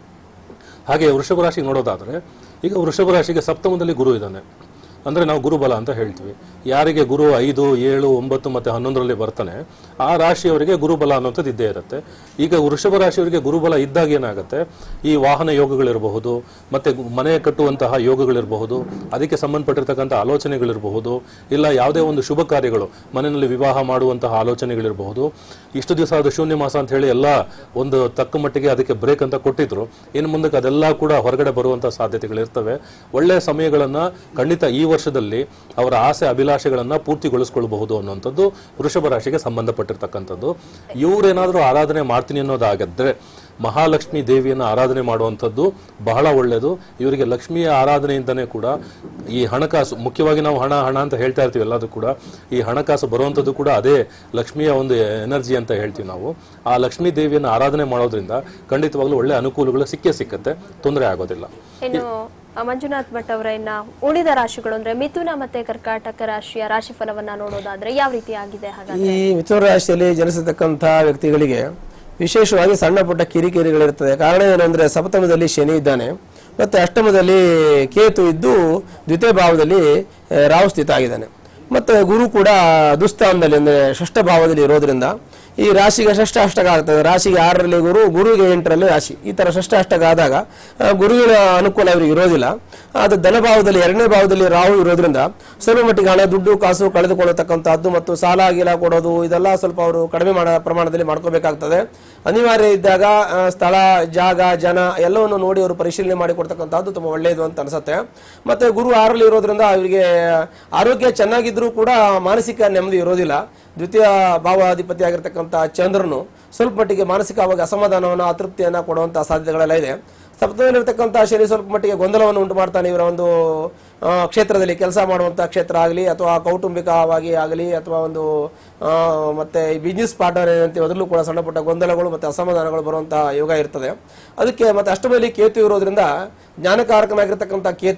ಹಾಗೆ ವೃಷಭ ರಾಶಿಗೆ ನೋಡೋದಾದರೆ ಈಗ ವೃಷಭ ರಾಶಿಗೆ ಸಪ್ತಮದಲ್ಲಿ ಗುರು ಇದ್ದಾನೆ ಅಂದರೆ ನಾವು ಗುರುಬಲ ಅಂತ ಹೇಳ್ತೀವಿ ಯಾರಿಗೆ ಗುರು ಐದು ಏಳು ಒಂಬತ್ತು ಮತ್ತು ಹನ್ನೊಂದರಲ್ಲಿ ಬರ್ತಾನೆ ಆ ರಾಶಿಯವರಿಗೆ ಗುರುಬಲ ಅನ್ನೋಂಥದ್ದು ಇದ್ದೇ ಇರುತ್ತೆ ಈಗ ವೃಷಭ ರಾಶಿಯವರಿಗೆ ಗುರುಬಲ ಇದ್ದಾಗ ಏನಾಗುತ್ತೆ ಈ ವಾಹನ ಯೋಗಗಳಿರಬಹುದು ಮತ್ತು ಮನೆ ಕಟ್ಟುವಂತಹ ಯೋಗಗಳಿರಬಹುದು ಅದಕ್ಕೆ ಸಂಬಂಧಪಟ್ಟಿರ್ತಕ್ಕಂಥ ಆಲೋಚನೆಗಳಿರಬಹುದು ಇಲ್ಲ ಯಾವುದೇ ಒಂದು ಶುಭ ಕಾರ್ಯಗಳು ಮನೆಯಲ್ಲಿ ವಿವಾಹ ಮಾಡುವಂತಹ ಆಲೋಚನೆಗಳಿರಬಹುದು ಇಷ್ಟು ದಿವಸ ಅದು ಶೂನ್ಯ ಮಾಸ ಅಂತ ಹೇಳಿ ಎಲ್ಲ ಒಂದು ತಕ್ಕ ಮಟ್ಟಿಗೆ ಅದಕ್ಕೆ ಬ್ರೇಕ್ ಅಂತ ಕೊಟ್ಟಿದ್ರು ಇನ್ನು ಮುಂದಕ್ಕೆ ಅದೆಲ್ಲ ಕೂಡ ಹೊರಗಡೆ ಬರುವಂತಹ ಸಾಧ್ಯತೆಗಳಿರ್ತವೆ ಒಳ್ಳೆಯ ಸಮಯಗಳನ್ನ ಖಂಡಿತ ಈ ವರ್ಷದಲ್ಲಿ ಅವರ ಆಸೆ ಅಭಿಲಾಷೆಗಳನ್ನ ಪೂರ್ತಿಗೊಳಿಸ್ಕೊಳ್ಬಹುದು ಅನ್ನುವಂಥದ್ದು ವೃಷಭ ರಾಶಿಗೆ ಸಂಬಂಧಪಟ್ಟಿರ್ತಕ್ಕಂಥದ್ದು ಇವರೇನಾದರೂ ಆರಾಧನೆ ಮಾಡ್ತೀನಿ ಅನ್ನೋದಾಗಿದ್ರೆ ಮಹಾಲಕ್ಷ್ಮಿ ದೇವಿಯನ್ನು ಆರಾಧನೆ ಮಾಡುವಂಥದ್ದು ಬಹಳ ಒಳ್ಳೆಯದು ಇವರಿಗೆ ಲಕ್ಷ್ಮಿಯ ಆರಾಧನೆಯಿಂದನೇ ಕೂಡ ಈ ಹಣಕಾಸು ಮುಖ್ಯವಾಗಿ ನಾವು ಹಣ ಹಣ ಅಂತ ಹೇಳ್ತಾ ಇರ್ತೀವಿ ಎಲ್ಲದೂ ಕೂಡ ಈ ಹಣಕಾಸು ಬರುವಂಥದ್ದು ಕೂಡ ಅದೇ ಲಕ್ಷ್ಮಿಯ ಒಂದು ಎನರ್ಜಿ ಅಂತ ಹೇಳ್ತೀವಿ ನಾವು ಆ ಲಕ್ಷ್ಮೀ ದೇವಿಯನ್ನು ಆರಾಧನೆ ಮಾಡೋದ್ರಿಂದ ಖಂಡಿತವಾಗ್ಲೂ ಒಳ್ಳೆ ಅನುಕೂಲಗಳು ಸಿಕ್ಕೇ ಸಿಕ್ಕತ್ತೆ ತೊಂದರೆ ಆಗೋದಿಲ್ಲ ಇನ್ನು ಆ, ಮಂಜುನಾಥ್ ಭಟ್ ಅವರ ಇನ್ನ ಉಳಿದ ರಾಶಿಗಳು ಅಂದ್ರೆ ಮಿಥುನ ಮತ್ತೆ ಕರ್ಕಾಟಕ ರಾಶಿಯ ರಾಶಿಫಲವನ್ನ ನೋಡೋದಾದ್ರೆ ಯಾವ ರೀತಿ ಆಗಿದೆ ಹಾಗಾದ್ರೆ ಈ ಮಿಥುನ ರಾಶಿಯಲ್ಲಿ ಜನಿಸತಕ್ಕಂಥ ವ್ಯಕ್ತಿಗಳಿಗೆ ವಿಶೇಷವಾಗಿ ಸಣ್ಣ ಪುಟ್ಟ ಕಿರಿಕಿರಿಗಳಿರ್ತದೆ ಕಾರಣ ಏನಂದ್ರೆ ಸಪ್ತಮದಲ್ಲಿ ಶನಿ ಇದ್ದಾನೆ ಮತ್ತೆ ಅಷ್ಟಮದಲ್ಲಿ ಕೇತು ಇದ್ದು ದ್ವಿತೀಯ ಭಾವದಲ್ಲಿ ಆ, ರಾಹು ಸ್ಥಿತ ಆಗಿದ್ದಾನೆ ಮತ್ತೆ ಗುರು ಕೂಡ ದುಸ್ಥಾನದಲ್ಲಿ ಅಂದ್ರೆ ಷಷ್ಠ ಭಾವದಲ್ಲಿ ಇರೋದ್ರಿಂದ ಈ ರಾಶಿಗೆ ಷಷ್ಠ ಅಷ್ಟಕ ಆಗ್ತದೆ ರಾಶಿಗೆ ಆರರಲ್ಲಿ ಗುರು ಗುರುಗೆ ಎಂಟರಲ್ಲಿ ರಾಶಿ ಈ ತರ ಷಷ್ಠ ಅಷ್ಟಕ ಆದಾಗ ಆ, ಗುರುವಿನ ಅನುಕೂಲ ಅವರಿಗೆ ಇರೋದಿಲ್ಲ ಅದು ಧನಭಾವದಲ್ಲಿ ಎರಡನೇ ಭಾವದಲ್ಲಿ ರಾಹು ಇರೋದ್ರಿಂದ ಸ್ವಲ್ಪ ಮಟ್ಟಿಗೆ ಹಣ ದುಡ್ಡು ಕಾಸು ಕಳೆದುಕೊಳ್ಳತಕ್ಕಂಥದ್ದು ಮತ್ತು ಸಾಲ ಗೀಲ ಕೊಡೋದು ಇದೆಲ್ಲ ಸ್ವಲ್ಪ ಅವರು ಕಡಿಮೆ ಮಾಡ ಪ್ರಮಾಣದಲ್ಲಿ ಮಾಡ್ಕೋಬೇಕಾಗ್ತದೆ ಅನಿವಾರ್ಯ ಇದ್ದಾಗ ಆ, ಸ್ಥಳ ಜಾಗ ಜನ ಎಲ್ಲವನ್ನು ನೋಡಿ ಅವರು ಪರಿಶೀಲನೆ ಮಾಡಿ ಕೊಡ್ತಕ್ಕಂಥದ್ದು ತುಂಬ ಒಳ್ಳೆಯದು ಅಂತ ಅನ್ಸುತ್ತೆ ಮತ್ತೆ ಗುರು ಆರಲ್ಲಿ ಇರೋದ್ರಿಂದ ಅವರಿಗೆ ಆರೋಗ್ಯ ಚೆನ್ನಾಗಿದ್ರೂ ಕೂಡ ಮಾನಸಿಕ ನೆಮ್ಮದಿ ಇರೋದಿಲ್ಲ ದ್ವಿತೀಯ ಭಾವಾಧಿಪತಿ ಆಗಿರ್ತಕ್ಕಂಥ ಚಂದ್ರನು ಸ್ವಲ್ಪ ಮಟ್ಟಿಗೆ ಮಾನಸಿಕವಾಗಿ ಅಸಮಾಧಾನವನ್ನು ಅತೃಪ್ತಿಯನ್ನು ಕೊಡುವಂತಹ ಸಾಧ್ಯತೆಗಳೆಲ್ಲ ಇದೆ ಸಪ್ತಮದಲ್ಲಿರ್ತಕ್ಕಂಥ ಶನಿ ಸ್ವಲ್ಪ ಮಟ್ಟಿಗೆ ಗೊಂದಲವನ್ನು ಉಂಟು ಮಾಡ್ತಾನೆ ಇವರ ಒಂದು ಆ, ಕ್ಷೇತ್ರದಲ್ಲಿ ಕೆಲಸ ಮಾಡುವಂಥ ಕ್ಷೇತ್ರ ಆಗಲಿ ಅಥವಾ ಕೌಟುಂಬಿಕವಾಗಿ ಆಗಲಿ ಅಥವಾ ಒಂದು ಆ, ಮತ್ತೆ ಈ ಬಿಸ್ನೆಸ್ ಪಾರ್ಟ್ನರ್ ಏನಂತೀವಿ ಅದರಲ್ಲೂ ಕೂಡ ಸಣ್ಣ ಪುಟ್ಟ ಗೊಂದಲಗಳು ಮತ್ತು ಅಸಮಾಧಾನಗಳು ಬರುವಂಥ ಯೋಗ ಇರ್ತದೆ ಅದಕ್ಕೆ ಮತ್ತೆ ಅಷ್ಟಮಲ್ಲಿ ಕೇತು ಇರೋದ್ರಿಂದ ಜ್ಞಾನಕಾರಕನಾಗಿರ್ತಕ್ಕಂಥ ಕೇತು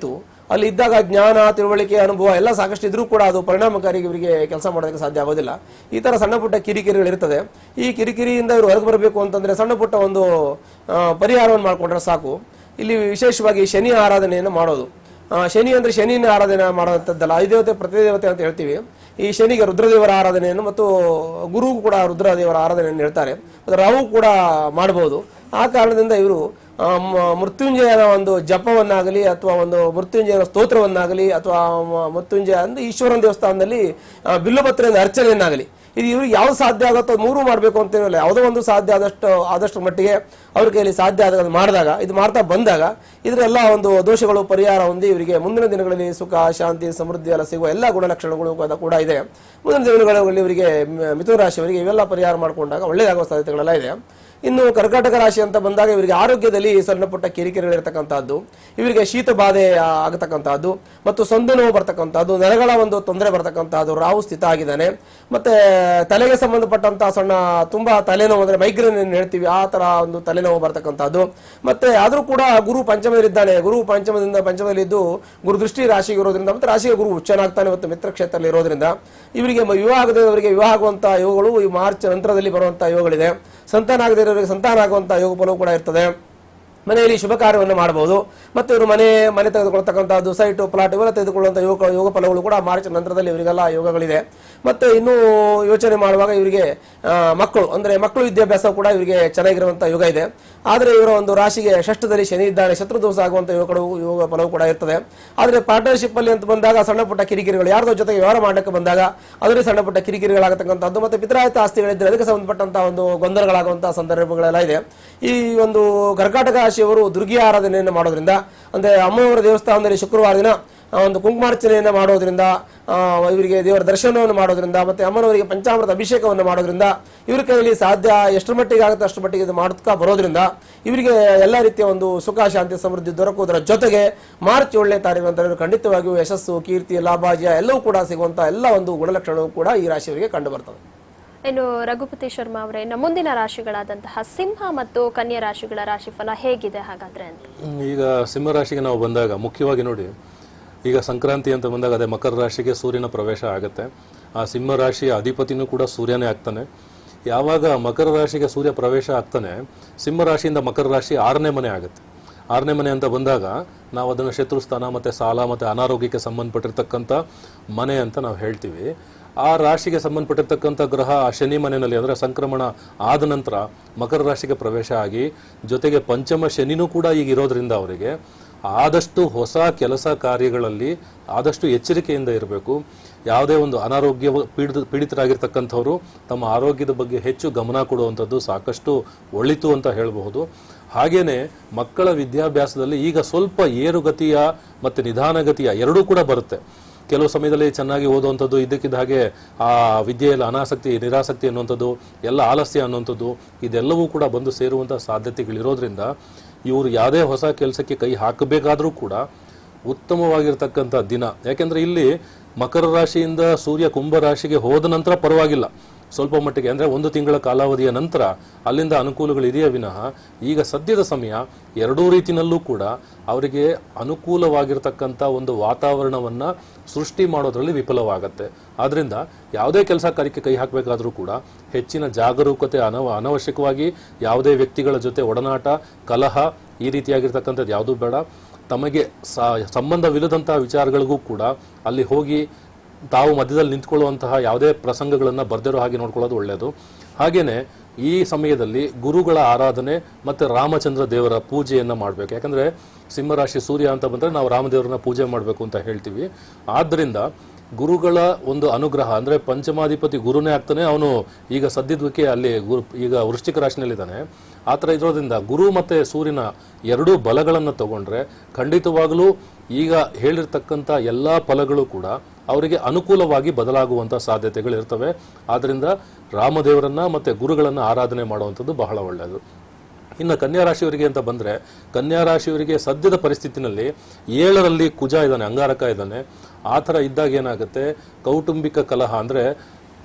ಅಲ್ಲಿ ಇದ್ದಾಗ ಜ್ಞಾನ ತಿಳುವಳಿಕೆ ಅನುಭವ ಎಲ್ಲ ಸಾಕಷ್ಟು ಇದ್ರೂ ಕೂಡ ಅದು ಪರಿಣಾಮಕಾರಿ ಇವರಿಗೆ ಕೆಲಸ ಮಾಡೋದಕ್ಕೆ ಸಾಧ್ಯ ಆಗೋದಿಲ್ಲ ಈ ತರ ಸಣ್ಣ ಪುಟ್ಟ ಕಿರಿಕಿರಿಗಳು ಇರ್ತದೆ ಈ ಕಿರಿಕಿರಿಯಿಂದ ಇವರು ಹೊರಗೆ ಬರಬೇಕು ಅಂತಂದ್ರೆ ಸಣ್ಣ ಪುಟ್ಟ ಒಂದು ಆ, ಪರಿಹಾರವನ್ನು ಮಾಡ್ಕೊಂಡ್ರೆ ಸಾಕು ಇಲ್ಲಿ ವಿಶೇಷವಾಗಿ ಶನಿ ಆರಾಧನೆಯನ್ನು ಮಾಡೋದು ಆ, ಶನಿ ಅಂದ್ರೆ ಶನಿನ ಆರಾಧನೆ ಮಾಡೋದಂಥದ್ದಲ್ಲ ಐದೇವತೆ ಪ್ರತಿದೇವತೆ ಅಂತ ಹೇಳ್ತೀವಿ ಈ ಶನಿಗೆ ರುದ್ರದೇವರ ಆರಾಧನೆಯನ್ನು ಮತ್ತು ಗುರು ಕೂಡ ರುದ್ರದೇವರ ಆರಾಧನೆಯನ್ನು ಹೇಳ್ತಾರೆ ಮತ್ತು ರಾಹು ಕೂಡ ಮಾಡಬಹುದು ಆ ಕಾರಣದಿಂದ ಇವರು ಆ, ಮ- ಮೃತ್ಯುಂಜಯನ ಒಂದು ಜಪವನ್ನಾಗಲಿ ಅಥವಾ ಒಂದು ಮೃತ್ಯುಂಜಯನ ಸ್ತೋತ್ರವನ್ನಾಗಲಿ ಅಥವಾ ಮ- ಮೃತ್ಯುಂಜಯ ಅಂದ್ರೆ ಈಶ್ವರನ ದೇವಸ್ಥಾನದಲ್ಲಿ ಆ, ಬಿಲ್ಲುಪತ್ರೆಯಿಂದ ಅರ್ಚನೆಯನ್ನಾಗಲಿ ಇದು ಇವ್ರಿಗೆ ಯಾವ್ದು ಸಾಧ್ಯ ಆಗುತ್ತೋ ಅದು ಮೂರು ಮಾಡಬೇಕು ಅಂತೇನಿಲ್ಲ ಯಾವುದೋ ಒಂದು ಸಾಧ್ಯ ಆದಷ್ಟು ಆದಷ್ಟು ಮಟ್ಟಿಗೆ ಅವ್ರ ಕೈಯಲ್ಲಿ ಸಾಧ್ಯ ಆದಾಗ ಮಾಡಿದಾಗ ಇದು ಮಾಡ್ತಾ ಬಂದಾಗ ಇದರೆಲ್ಲ ಒಂದು ದೋಷಗಳು ಪರಿಹಾರ ಹೊಂದಿ ಇವರಿಗೆ ಮುಂದಿನ ದಿನಗಳಲ್ಲಿ ಸುಖ ಶಾಂತಿ ಸಮೃದ್ಧಿ ಎಲ್ಲ ಸಿಗುವ ಎಲ್ಲ ಗುಣಲಕ್ಷಣಗಳು ಕೂಡ- ಕೂಡ ಇದೆ ಮುಂದಿನ ದಿನಗಳಲ್ಲಿ ಇವರಿಗೆ ಮ- ಮಿಥುನ ರಾಶಿಯವರಿಗೆ ಇವೆಲ್ಲ ಪರಿಹಾರ ಮಾಡಿಕೊಂಡಾಗ ಒಳ್ಳೆಯದಾಗುವ ಸಾಧ್ಯತೆಗಳೆಲ್ಲ ಇದೆ ಇನ್ನು ಕರ್ಕಾಟಕ ರಾಶಿ ಅಂತ ಬಂದಾಗ ಇವರಿಗೆ ಆರೋಗ್ಯದಲ್ಲಿ ಸಣ್ಣ ಪುಟ್ಟ ಕಿರಿಕಿರಿಗಳಿರ್ತಕ್ಕಂಥದ್ದು ಇವರಿಗೆ ಶೀತ ಬಾಧೆ ಆ, ಆಗತಕ್ಕಂಥದ್ದು ಮತ್ತು ಸಂದು ನೋವು ಬರ್ತಕ್ಕಂಥದ್ದು ನರಗಳ ಒಂದು ತೊಂದರೆ ಬರ್ತಕ್ಕಂಥದ್ದು ರಾಹು ಸ್ಥಿತ ಆಗಿದ್ದಾನೆ ಮತ್ತೆ ತಲೆಗೆ ಸಂಬಂಧಪಟ್ಟಂತ ಸಣ್ಣ ತುಂಬಾ ತಲೆನೋವು ಅಂದ್ರೆ ಮೈಗ್ರೇನ್ ಏನು ಹೇಳ್ತೀವಿ ಆ ತರ ಒಂದು ತಲೆನೋವು ಬರ್ತಕ್ಕಂಥದ್ದು ಮತ್ತೆ ಆದ್ರೂ ಕೂಡ ಗುರು ಪಂಚಮದಲ್ಲಿದ್ದಾನೆ ಗುರು ಪಂಚಮದಿಂದ ಪಂಚಮದಲ್ಲಿದ್ದು ಗುರು ದೃಷ್ಟಿ ರಾಶಿಗೆ ಇರೋದ್ರಿಂದ ಮತ್ತೆ ರಾಶಿಗೆ ಗುರು ಉಚ್ಚನಾಗ್ತಾನೆ ಮತ್ತು ಮಿತ್ರ ಕ್ಷೇತ್ರದಲ್ಲಿ ಇರೋದ್ರಿಂದ ಇವರಿಗೆ ಮ- ವಿವಾಹದವರಿಗೆ ವಿವಾಹ ಆಗುವಂತ ಯೋಗಗಳು ಈ ಮಾರ್ಚ್ ನಂತರದಲ್ಲಿ ಬರುವಂತ ಯೋಗಗಳಿದೆ ಸಂತಾನ ಆಗದೇ ಇರೋರಿಗೆ ಸಂತಾನ ಆಗುವಂತ ಯೋಗ ಫಲವು ಕೂಡ ಇರ್ತದೆ ಮನೆಯಲ್ಲಿ ಶುಭ ಕಾರ್ಯವನ್ನು ಮಾಡಬಹುದು ಮತ್ತೆ ಇವರು ಮನೆ ಮನೆ ತೆಗೆದುಕೊಳ್ತಕ್ಕಂಥದ್ದು ಸೈಟು ಪ್ಲಾಟ್ ಇವೆಲ್ಲ ತೆಗೆದುಕೊಳ್ಳುವಂಥ ಯೋಗ ಯೋಗ ಫಲಗಳು ಕೂಡ ಮಾರ್ಚ್ ನಂತರದಲ್ಲಿ ಇವರಿಗೆಲ್ಲ ಯೋಗಗಳಿದೆ ಮತ್ತೆ ಇನ್ನೂ ಯೋಚನೆ ಮಾಡುವಾಗ ಇವರಿಗೆ ಆ, ಮಕ್ಕಳು ಅಂದ್ರೆ ಮಕ್ಕಳು ವಿದ್ಯಾಭ್ಯಾಸ ಕೂಡ ಇವರಿಗೆ ಚೆನ್ನಾಗಿರುವಂಥ ಯೋಗ ಇದೆ ಆದರೆ ಇವರ ಒಂದು ರಾಶಿಗೆ ಷಷ್ಠದಲ್ಲಿ ಶನಿ ಇದ್ದಾನೆ ಶತ್ರು ದೋಷ ಆಗುವಂಥ ಯೋಗಗಳು ಯೋಗ ಫಲವು ಕೂಡ ಇರ್ತದೆ ಆದರೆ ಪಾರ್ಟ್ನರ್ಶಿಪ್ ಅಲ್ಲಿ ಅಂತ ಬಂದಾಗ ಸಣ್ಣ ಪುಟ್ಟ ಕಿರಿಕಿರಿಗಳು ಯಾರ್ದೋ ಜೊತೆಗೆ ವ್ಯವಹಾರ ಮಾಡಕ್ಕೆ ಬಂದಾಗ ಅದರಲ್ಲಿ ಸಣ್ಣ ಪುಟ್ಟ ಕಿರಿಕಿರಿಗಳಾಗತಕ್ಕಂಥದ್ದು ಮತ್ತೆ ಪಿತ್ರಾಯತ ಆಸ್ತಿಗಳಿದ್ರೆ ಅದಕ್ಕೆ ಸಂಬಂಧಪಟ್ಟಂತಹ ಒಂದು ಗೊಂದಲಗಳಾಗುವಂತಹ ಸಂದರ್ಭಗಳೆಲ್ಲ ಇದೆ ಈ ಒಂದು ಕರ್ಕಾಟಕ ರಾಶಿಯವರು ದುರ್ಗಿ ಆರಾಧನೆಯನ್ನು ಮಾಡೋದ್ರಿಂದ ಅಂದ್ರೆ ಅಮ್ಮನವರ ದೇವಸ್ಥಾನದಲ್ಲಿ ಶುಕ್ರವಾರ ದಿನ ಆ, ಒಂದು ಕುಂಕುಮಾರ್ಚನೆಯನ್ನು ಮಾಡೋದ್ರಿಂದ ಆ, ಇವರಿಗೆ ದೇವರ ದರ್ಶನವನ್ನು ಮಾಡೋದ್ರಿಂದ ಮತ್ತೆ ಅಮ್ಮನವರಿಗೆ ಪಂಚಾಮೃತ ಅಭಿಷೇಕವನ್ನು ಮಾಡೋದ್ರಿಂದ ಇವ್ರ ಕೈಯಲ್ಲಿ ಸಾಧ್ಯ ಎಷ್ಟರ ಮಟ್ಟಿಗೆ ಆಗುತ್ತೆ ಅಷ್ಟರ ಮಟ್ಟಿಗೆ ಇದು ಮಾಡ್ತಾ ಬರೋದ್ರಿಂದ ಇವರಿಗೆ ಎಲ್ಲ ರೀತಿಯ ಒಂದು ಸುಖ ಶಾಂತಿ ಸಮೃದ್ಧಿ ದೊರಕುವುದರ ಜೊತೆಗೆ ಮಾರ್ಚ್ ಏಳನೇ ತಾರೀಕು ಅಂತ ಖಂಡಿತವಾಗಿಯೂ ಯಶಸ್ಸು ಕೀರ್ತಿ ಲಾಭಾಜ್ಯ ಎಲ್ಲವೂ ಕೂಡ ಸಿಗುವಂತ ಎಲ್ಲ ಒಂದು ಗುಣಲಕ್ಷಣವು ಕೂಡ ಈ ರಾಶಿಯವರಿಗೆ ಕಂಡು ಬರ್ತದೆ ಇನ್ನು ರಘುಪತಿ ಶರ್ಮಾ ಅವರೇ ಇನ್ನು ಮುಂದಿನ ರಾಶಿಗಳಾದಂತಹ ಸಿಂಹ ಮತ್ತು ಕನ್ಯಾ ರಾಶಿಗಳ ರಾಶಿಫಲ ಹೇಗಿದೆ ಹಾಗಾದ್ರೆ ಅಂತ ಹ್ಮ್, ಈಗ ಸಿಂಹ ರಾಶಿಗೆ ನಾವು ಬಂದಾಗ ಮುಖ್ಯವಾಗಿ ನೋಡಿ ಈಗ ಸಂಕ್ರಾಂತಿ ಅಂತ ಬಂದಾಗ ಅದೇ ಮಕರ ರಾಶಿಗೆ ಸೂರ್ಯನ ಪ್ರವೇಶ ಆಗುತ್ತೆ ಆ ಸಿಂಹ ರಾಶಿಯ ಅಧಿಪತಿನೂ ಕೂಡ ಸೂರ್ಯನೇ ಆಗ್ತಾನೆ ಯಾವಾಗ ಮಕರ ರಾಶಿಗೆ ಸೂರ್ಯ ಪ್ರವೇಶ ಆಗ್ತಾನೆ ಸಿಂಹ ರಾಶಿಯಿಂದ ಮಕರ ರಾಶಿ ಆರನೇ ಮನೆ ಆಗುತ್ತೆ ಆರನೇ ಮನೆ ಅಂತ ಬಂದಾಗ ನಾವು ಅದನ್ನು ಶತ್ರುಸ್ಥಾನ ಮತ್ತು ಸಾಲ ಮತ್ತು ಅನಾರೋಗ್ಯಕ್ಕೆ ಸಂಬಂಧಪಟ್ಟಿರ್ತಕ್ಕಂಥ ಮನೆ ಅಂತ ನಾವು ಹೇಳ್ತೀವಿ ಆ ರಾಶಿಗೆ ಸಂಬಂಧಪಟ್ಟಿರ್ತಕ್ಕಂಥ ಗ್ರಹ ಆ ಶನಿ ಮನೆಯಲ್ಲಿ ಅಂದರೆ ಸಂಕ್ರಮಣ ಆದ ನಂತರ ಮಕರ ರಾಶಿಗೆ ಪ್ರವೇಶ ಆಗಿ ಜೊತೆಗೆ ಪಂಚಮ ಶನಿನೂ ಕೂಡ ಈಗ ಇರೋದ್ರಿಂದ ಅವರಿಗೆ ಆದಷ್ಟು ಹೊಸ ಕೆಲಸ ಕಾರ್ಯಗಳಲ್ಲಿ ಆದಷ್ಟು ಎಚ್ಚರಿಕೆಯಿಂದ ಇರಬೇಕು ಯಾವುದೇ ಒಂದು ಅನಾರೋಗ್ಯ ಪೀಡಿತ ಪೀಡಿತರಾಗಿರ್ತಕ್ಕಂಥವ್ರು ತಮ್ಮ ಆರೋಗ್ಯದ ಬಗ್ಗೆ ಹೆಚ್ಚು ಗಮನ ಕೊಡುವಂಥದ್ದು ಸಾಕಷ್ಟು ಒಳಿತು ಅಂತ ಹೇಳಬಹುದು ಹಾಗೇನೆ ಮಕ್ಕಳ ವಿದ್ಯಾಭ್ಯಾಸದಲ್ಲಿ ಈಗ ಸ್ವಲ್ಪ ಏರುಗತಿಯ ಮತ್ತು ನಿಧಾನಗತಿಯ ಎರಡೂ ಕೂಡ ಬರುತ್ತೆ ಕೆಲವು ಸಮಯದಲ್ಲಿ ಚೆನ್ನಾಗಿ ಓದುವಂಥದ್ದು ಇದ್ದಕ್ಕಿದ್ದ ಹಾಗೆ ಆ ವಿದ್ಯೆಯಲ್ಲಿ ಅನಾಸಕ್ತಿ ನಿರಾಸಕ್ತಿ ಅನ್ನುವಂಥದ್ದು ಎಲ್ಲ ಆಲಸ್ಯ ಅನ್ನುವಂಥದ್ದು ಇದೆಲ್ಲವೂ ಕೂಡ ಬಂದು ಸೇರುವಂಥ ಸಾಧ್ಯತೆಗಳಿರೋದ್ರಿಂದ ಇವರು ಯಾವುದೇ ಹೊಸ ಕೆಲಸಕ್ಕೆ ಕೈ ಹಾಕಬೇಕಾದ್ರೂ ಕೂಡ ಉತ್ತಮವಾಗಿರ್ತಕ್ಕಂಥ ದಿನ ಯಾಕೆಂದ್ರೆ ಇಲ್ಲಿ ಮಕರ ರಾಶಿಯಿಂದ ಸೂರ್ಯ ಕುಂಭ ರಾಶಿಗೆ ಹೋದ ನಂತರ ಪರವಾಗಿಲ್ಲ ಸ್ವಲ್ಪ ಮಟ್ಟಿಗೆ ಅಂದ್ರೆ ಒಂದು ತಿಂಗಳ ಕಾಲಾವಧಿಯ ನಂತರ ಅಲ್ಲಿಂದ ಅನುಕೂಲಗಳಿದೆಯೇ ವಿನಃ ಈಗ ಸದ್ಯದ ಸಮಯ ಎರಡೂ ರೀತಿನಲ್ಲೂ ಕೂಡ ಅವರಿಗೆ ಅನುಕೂಲವಾಗಿರ್ತಕ್ಕಂಥ ಒಂದು ವಾತಾವರಣವನ್ನ ಸೃಷ್ಟಿ ಮಾಡೋದ್ರಲ್ಲಿ ವಿಫಲವಾಗತ್ತೆ ಆದ್ರಿಂದ ಯಾವುದೇ ಕೆಲಸ ಕಾರ್ಯಕ್ಕೆ ಕೈ ಹಾಕಬೇಕಾದ್ರೂ ಕೂಡ ಹೆಚ್ಚಿನ ಜಾಗರೂಕತೆ ಅನವ ಅನವಶ್ಯಕವಾಗಿ ಯಾವುದೇ ವ್ಯಕ್ತಿಗಳ ಜೊತೆ ಒಡನಾಟ ಕಲಹ ಈ ರೀತಿಯಾಗಿರ್ತಕ್ಕಂಥದ್ದು ಯಾವುದೂ ಬೇಡ ತಮಗೆ ಸ- ಸಂಬಂಧವಿಲ್ಲದಂತಹ ವಿಚಾರಗಳಿಗೂ ಕೂಡ ಅಲ್ಲಿ ಹೋಗಿ ತಾವು ಮಧ್ಯದಲ್ಲಿ ನಿಂತ್ಕೊಳ್ಳುವಂತಹ ಯಾವುದೇ ಪ್ರಸಂಗಗಳನ್ನು ಬರ್ದಿರೋ ಹಾಗೆ ನೋಡ್ಕೊಳ್ಳೋದು ಒಳ್ಳೆಯದು ಹಾಗೇನೆ ಈ ಸಮಯದಲ್ಲಿ ಗುರುಗಳ ಆರಾಧನೆ ಮತ್ತೆ ರಾಮಚಂದ್ರ ದೇವರ ಪೂಜೆಯನ್ನ ಮಾಡಬೇಕು ಯಾಕಂದ್ರೆ ಸಿಂಹರಾಶಿ ಸೂರ್ಯ ಅಂತ ಬಂದ್ರೆ ನಾವು ರಾಮದೇವರನ್ನ ಪೂಜೆ ಮಾಡಬೇಕು ಅಂತ ಹೇಳ್ತೀವಿ ಆದ್ದರಿಂದ ಗುರುಗಳ ಒಂದು ಅನುಗ್ರಹ ಅಂದ್ರೆ ಪಂಚಮಾಧಿಪತಿ ಗುರುನೇ ಆಗ್ತಾನೆ ಅವನು ಈಗ ಸದ್ಯದಕ್ಕೆ ಅಲ್ಲಿ ಗುರು ಈಗ ವೃಶ್ಚಿಕ ರಾಶಿನಲ್ಲಿದ್ದಾನೆ ಆ ಥರ ಇರೋದ್ರಿಂದ ಗುರು ಮತ್ತೆ ಸೂರ್ಯನ ಎರಡೂ ಬಲಗಳನ್ನು ತಗೊಂಡ್ರೆ ಖಂಡಿತವಾಗಲೂ ಈಗ ಹೇಳಿರ್ತಕ್ಕಂಥ ಎಲ್ಲ ಫಲಗಳು ಕೂಡ ಅವರಿಗೆ ಅನುಕೂಲವಾಗಿ ಬದಲಾಗುವಂಥ ಸಾಧ್ಯತೆಗಳು ಇರ್ತವೆ ಆದ್ರಿಂದ ರಾಮದೇವರನ್ನ ಮತ್ತೆ ಗುರುಗಳನ್ನ ಆರಾಧನೆ ಮಾಡುವಂಥದ್ದು ಬಹಳ ಒಳ್ಳೆಯದು ಇನ್ನು ಕನ್ಯಾ ರಾಶಿಯವರಿಗೆ ಅಂತ ಬಂದ್ರೆ ಕನ್ಯಾ ರಾಶಿಯವರಿಗೆ ಸದ್ಯದ ಪರಿಸ್ಥಿತಿನಲ್ಲಿ ಏಳರಲ್ಲಿ ಕುಜ ಇದ್ದಾನೆ ಅಂಗಾರಕ ಇದ್ದಾನೆ ಆ ಥರ ಇದ್ದಾಗ ಏನಾಗುತ್ತೆ ಕೌಟುಂಬಿಕ ಕಲಹ ಅಂದ್ರೆ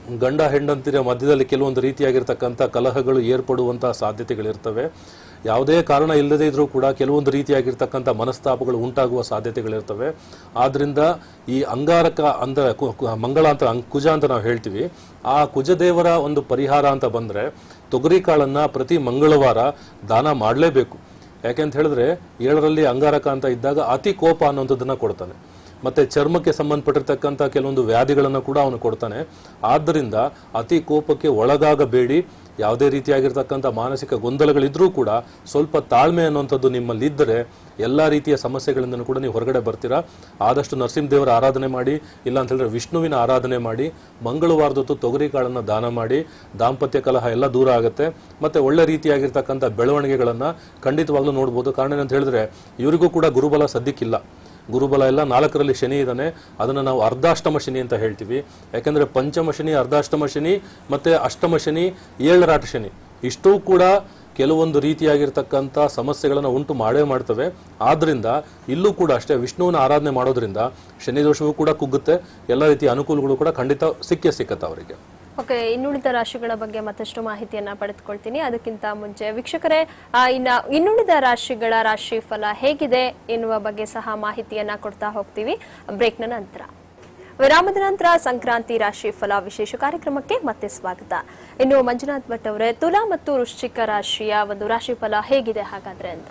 ಗಂಡ ಹೆಂಡಂತಿರ ಮಧ್ಯದಲ್ಲಿ ಕೆಲವೊಂದು ರೀತಿಯಾಗಿರ್ತಕ್ಕಂಥ ಕಲಹಗಳು ಏರ್ಪಡುವಂತಹ ಸಾಧ್ಯತೆಗಳಿರ್ತವೆ ಯಾವುದೇ ಕಾರಣ ಇಲ್ಲದೇ ಇದ್ರೂ ಕೂಡ ಕೆಲವೊಂದು ರೀತಿಯಾಗಿರ್ತಕ್ಕಂಥ ಮನಸ್ತಾಪಗಳು ಉಂಟಾಗುವ ಸಾಧ್ಯತೆಗಳಿರ್ತವೆ ಆದ್ರಿಂದ ಈ ಅಂಗಾರಕ ಅಂದ್ರೆ ಕು- ಕು- ಮಂಗಳ ಅಂತ ಅಂಗ್- ಕುಜ ಅಂತ ನಾವು ಹೇಳ್ತೀವಿ ಆ ಕುಜದೇವರ ಒಂದು ಪರಿಹಾರ ಅಂತ ಬಂದ್ರೆ ತೊಗರಿ ಕಾಳನ್ನ ಪ್ರತಿ ಮಂಗಳವಾರ ದಾನ ಮಾಡಲೇಬೇಕು ಯಾಕೆಂತ ಹೇಳಿದ್ರೆ ಏಳರಲ್ಲಿ ಅಂಗಾರಕ ಅಂತ ಇದ್ದಾಗ ಅತಿ ಕೋಪ ಅನ್ನೋಂಥದ್ದನ್ನ ಕೊಡ್ತಾನೆ ಮತ್ತೆ ಚರ್ಮಕ್ಕೆ ಸಂಬಂಧಪಟ್ಟಿರ್ತಕ್ಕಂಥ ಕೆಲವೊಂದು ವ್ಯಾಧಿಗಳನ್ನು ಕೂಡ ಅವನು ಕೊಡ್ತಾನೆ ಆದ್ದರಿಂದ ಅತಿ ಕೋಪಕ್ಕೆ ಒಳಗಾಗಬೇಡಿ ಯಾವುದೇ ರೀತಿಯಾಗಿರ್ತಕ್ಕಂಥ ಮಾನಸಿಕ ಗೊಂದಲಗಳಿದ್ರೂ ಕೂಡ ಸ್ವಲ್ಪ ತಾಳ್ಮೆ ಅನ್ನುವಂಥದ್ದು ನಿಮ್ಮಲ್ಲಿ ಇದ್ದರೆ ಎಲ್ಲ ರೀತಿಯ ಸಮಸ್ಯೆಗಳಿಂದನೂ ಕೂಡ ನೀವು ಹೊರಗಡೆ ಬರ್ತೀರಾ ಆದಷ್ಟು ನರಸಿಂಹದೇವರ ಆರಾಧನೆ ಮಾಡಿ ಇಲ್ಲ ಅಂತ ಹೇಳಿದ್ರೆ ವಿಷ್ಣುವಿನ ಆರಾಧನೆ ಮಾಡಿ ಮಂಗಳವಾರದ ಹೊತ್ತು ತೊಗರಿ ಕಾಳನ್ನು ದಾನ ಮಾಡಿ ದಾಂಪತ್ಯ ಕಲಹ ಎಲ್ಲ ದೂರ ಆಗುತ್ತೆ ಮತ್ತೆ ಒಳ್ಳೆ ರೀತಿಯಾಗಿರ್ತಕ್ಕಂಥ ಬೆಳವಣಿಗೆಗಳನ್ನು ಖಂಡಿತವಾಗ್ಲೂ ನೋಡ್ಬೋದು ಕಾರಣ ಏನಂತ ಹೇಳಿದ್ರೆ ಇವರಿಗೂ ಕೂಡ ಗುರುಬಲ ಸದ್ಯಕ್ಕಿಲ್ಲ ಗುರುಬಲ ಎಲ್ಲ ನಾಲ್ಕರಲ್ಲಿ ಶನಿ ಇದ್ದಾನೆ ಅದನ್ನು ನಾವು ಅರ್ಧಾಷ್ಟಮ ಶನಿ ಅಂತ ಹೇಳ್ತೀವಿ ಯಾಕಂದ್ರೆ ಪಂಚಮ ಶನಿ ಅರ್ಧಾಷ್ಟಮ ಶನಿ ಮತ್ತೆ ಅಷ್ಟಮ ಶನಿ ಏಳರಾಟ ಶನಿ ಇಷ್ಟೂ ಕೂಡ ಕೆಲವೊಂದು ರೀತಿಯಾಗಿರ್ತಕ್ಕಂಥ ಸಮಸ್ಯೆಗಳನ್ನು ಉಂಟು ಮಾಡೇ ಮಾಡ್ತವೆ ಆದ್ರಿಂದ ಇಲ್ಲೂ ಕೂಡ ಅಷ್ಟೇ ವಿಷ್ಣುವಿನ ಆರಾಧನೆ ಮಾಡೋದ್ರಿಂದ ಶನಿ ದೋಷವೂ ಕೂಡ ಕುಗ್ಗುತ್ತೆ ಎಲ್ಲ ರೀತಿಯ ಅನುಕೂಲಗಳು ಕೂಡ ಖಂಡಿತ ಸಿಕ್ಕೇ ಸಿಕ್ಕತ್ತೆ ಅವರಿಗೆ ಓಕೆ ಇನ್ನುಳಿದ ರಾಶಿಗಳ ಬಗ್ಗೆ ಮತ್ತಷ್ಟು ಮಾಹಿತಿಯನ್ನ ಪಡೆದುಕೊಳ್ತೀನಿ ಅದಕ್ಕಿಂತ ಮುಂಚೆ ವೀಕ್ಷಕರೇ ಆ, ಇನ್ನ ಇನ್ನುಳಿದ ರಾಶಿಗಳ ರಾಶಿ ಫಲ ಹೇಗಿದೆ ಎನ್ನುವ ಬಗ್ಗೆ ಸಹ ಮಾಹಿತಿಯನ್ನ ಕೊಡ್ತಾ ಹೋಗ್ತೀವಿ ಬ್ರೇಕ್ನ ನಂತರ ವಿರಾಮದ ನಂತರ ಸಂಕ್ರಾಂತಿ ರಾಶಿ ಫಲ ವಿಶೇಷ ಕಾರ್ಯಕ್ರಮಕ್ಕೆ ಮತ್ತೆ ಸ್ವಾಗತ ಇನ್ನು ಮಂಜುನಾಥ್ ಭಟ್ ಅವರೇ ತುಲಾ ಮತ್ತು ವೃಶ್ಚಿಕ ರಾಶಿಯ ಒಂದು ರಾಶಿ ಫಲ ಹೇಗಿದೆ ಹಾಗಾದ್ರೆ ಅಂತ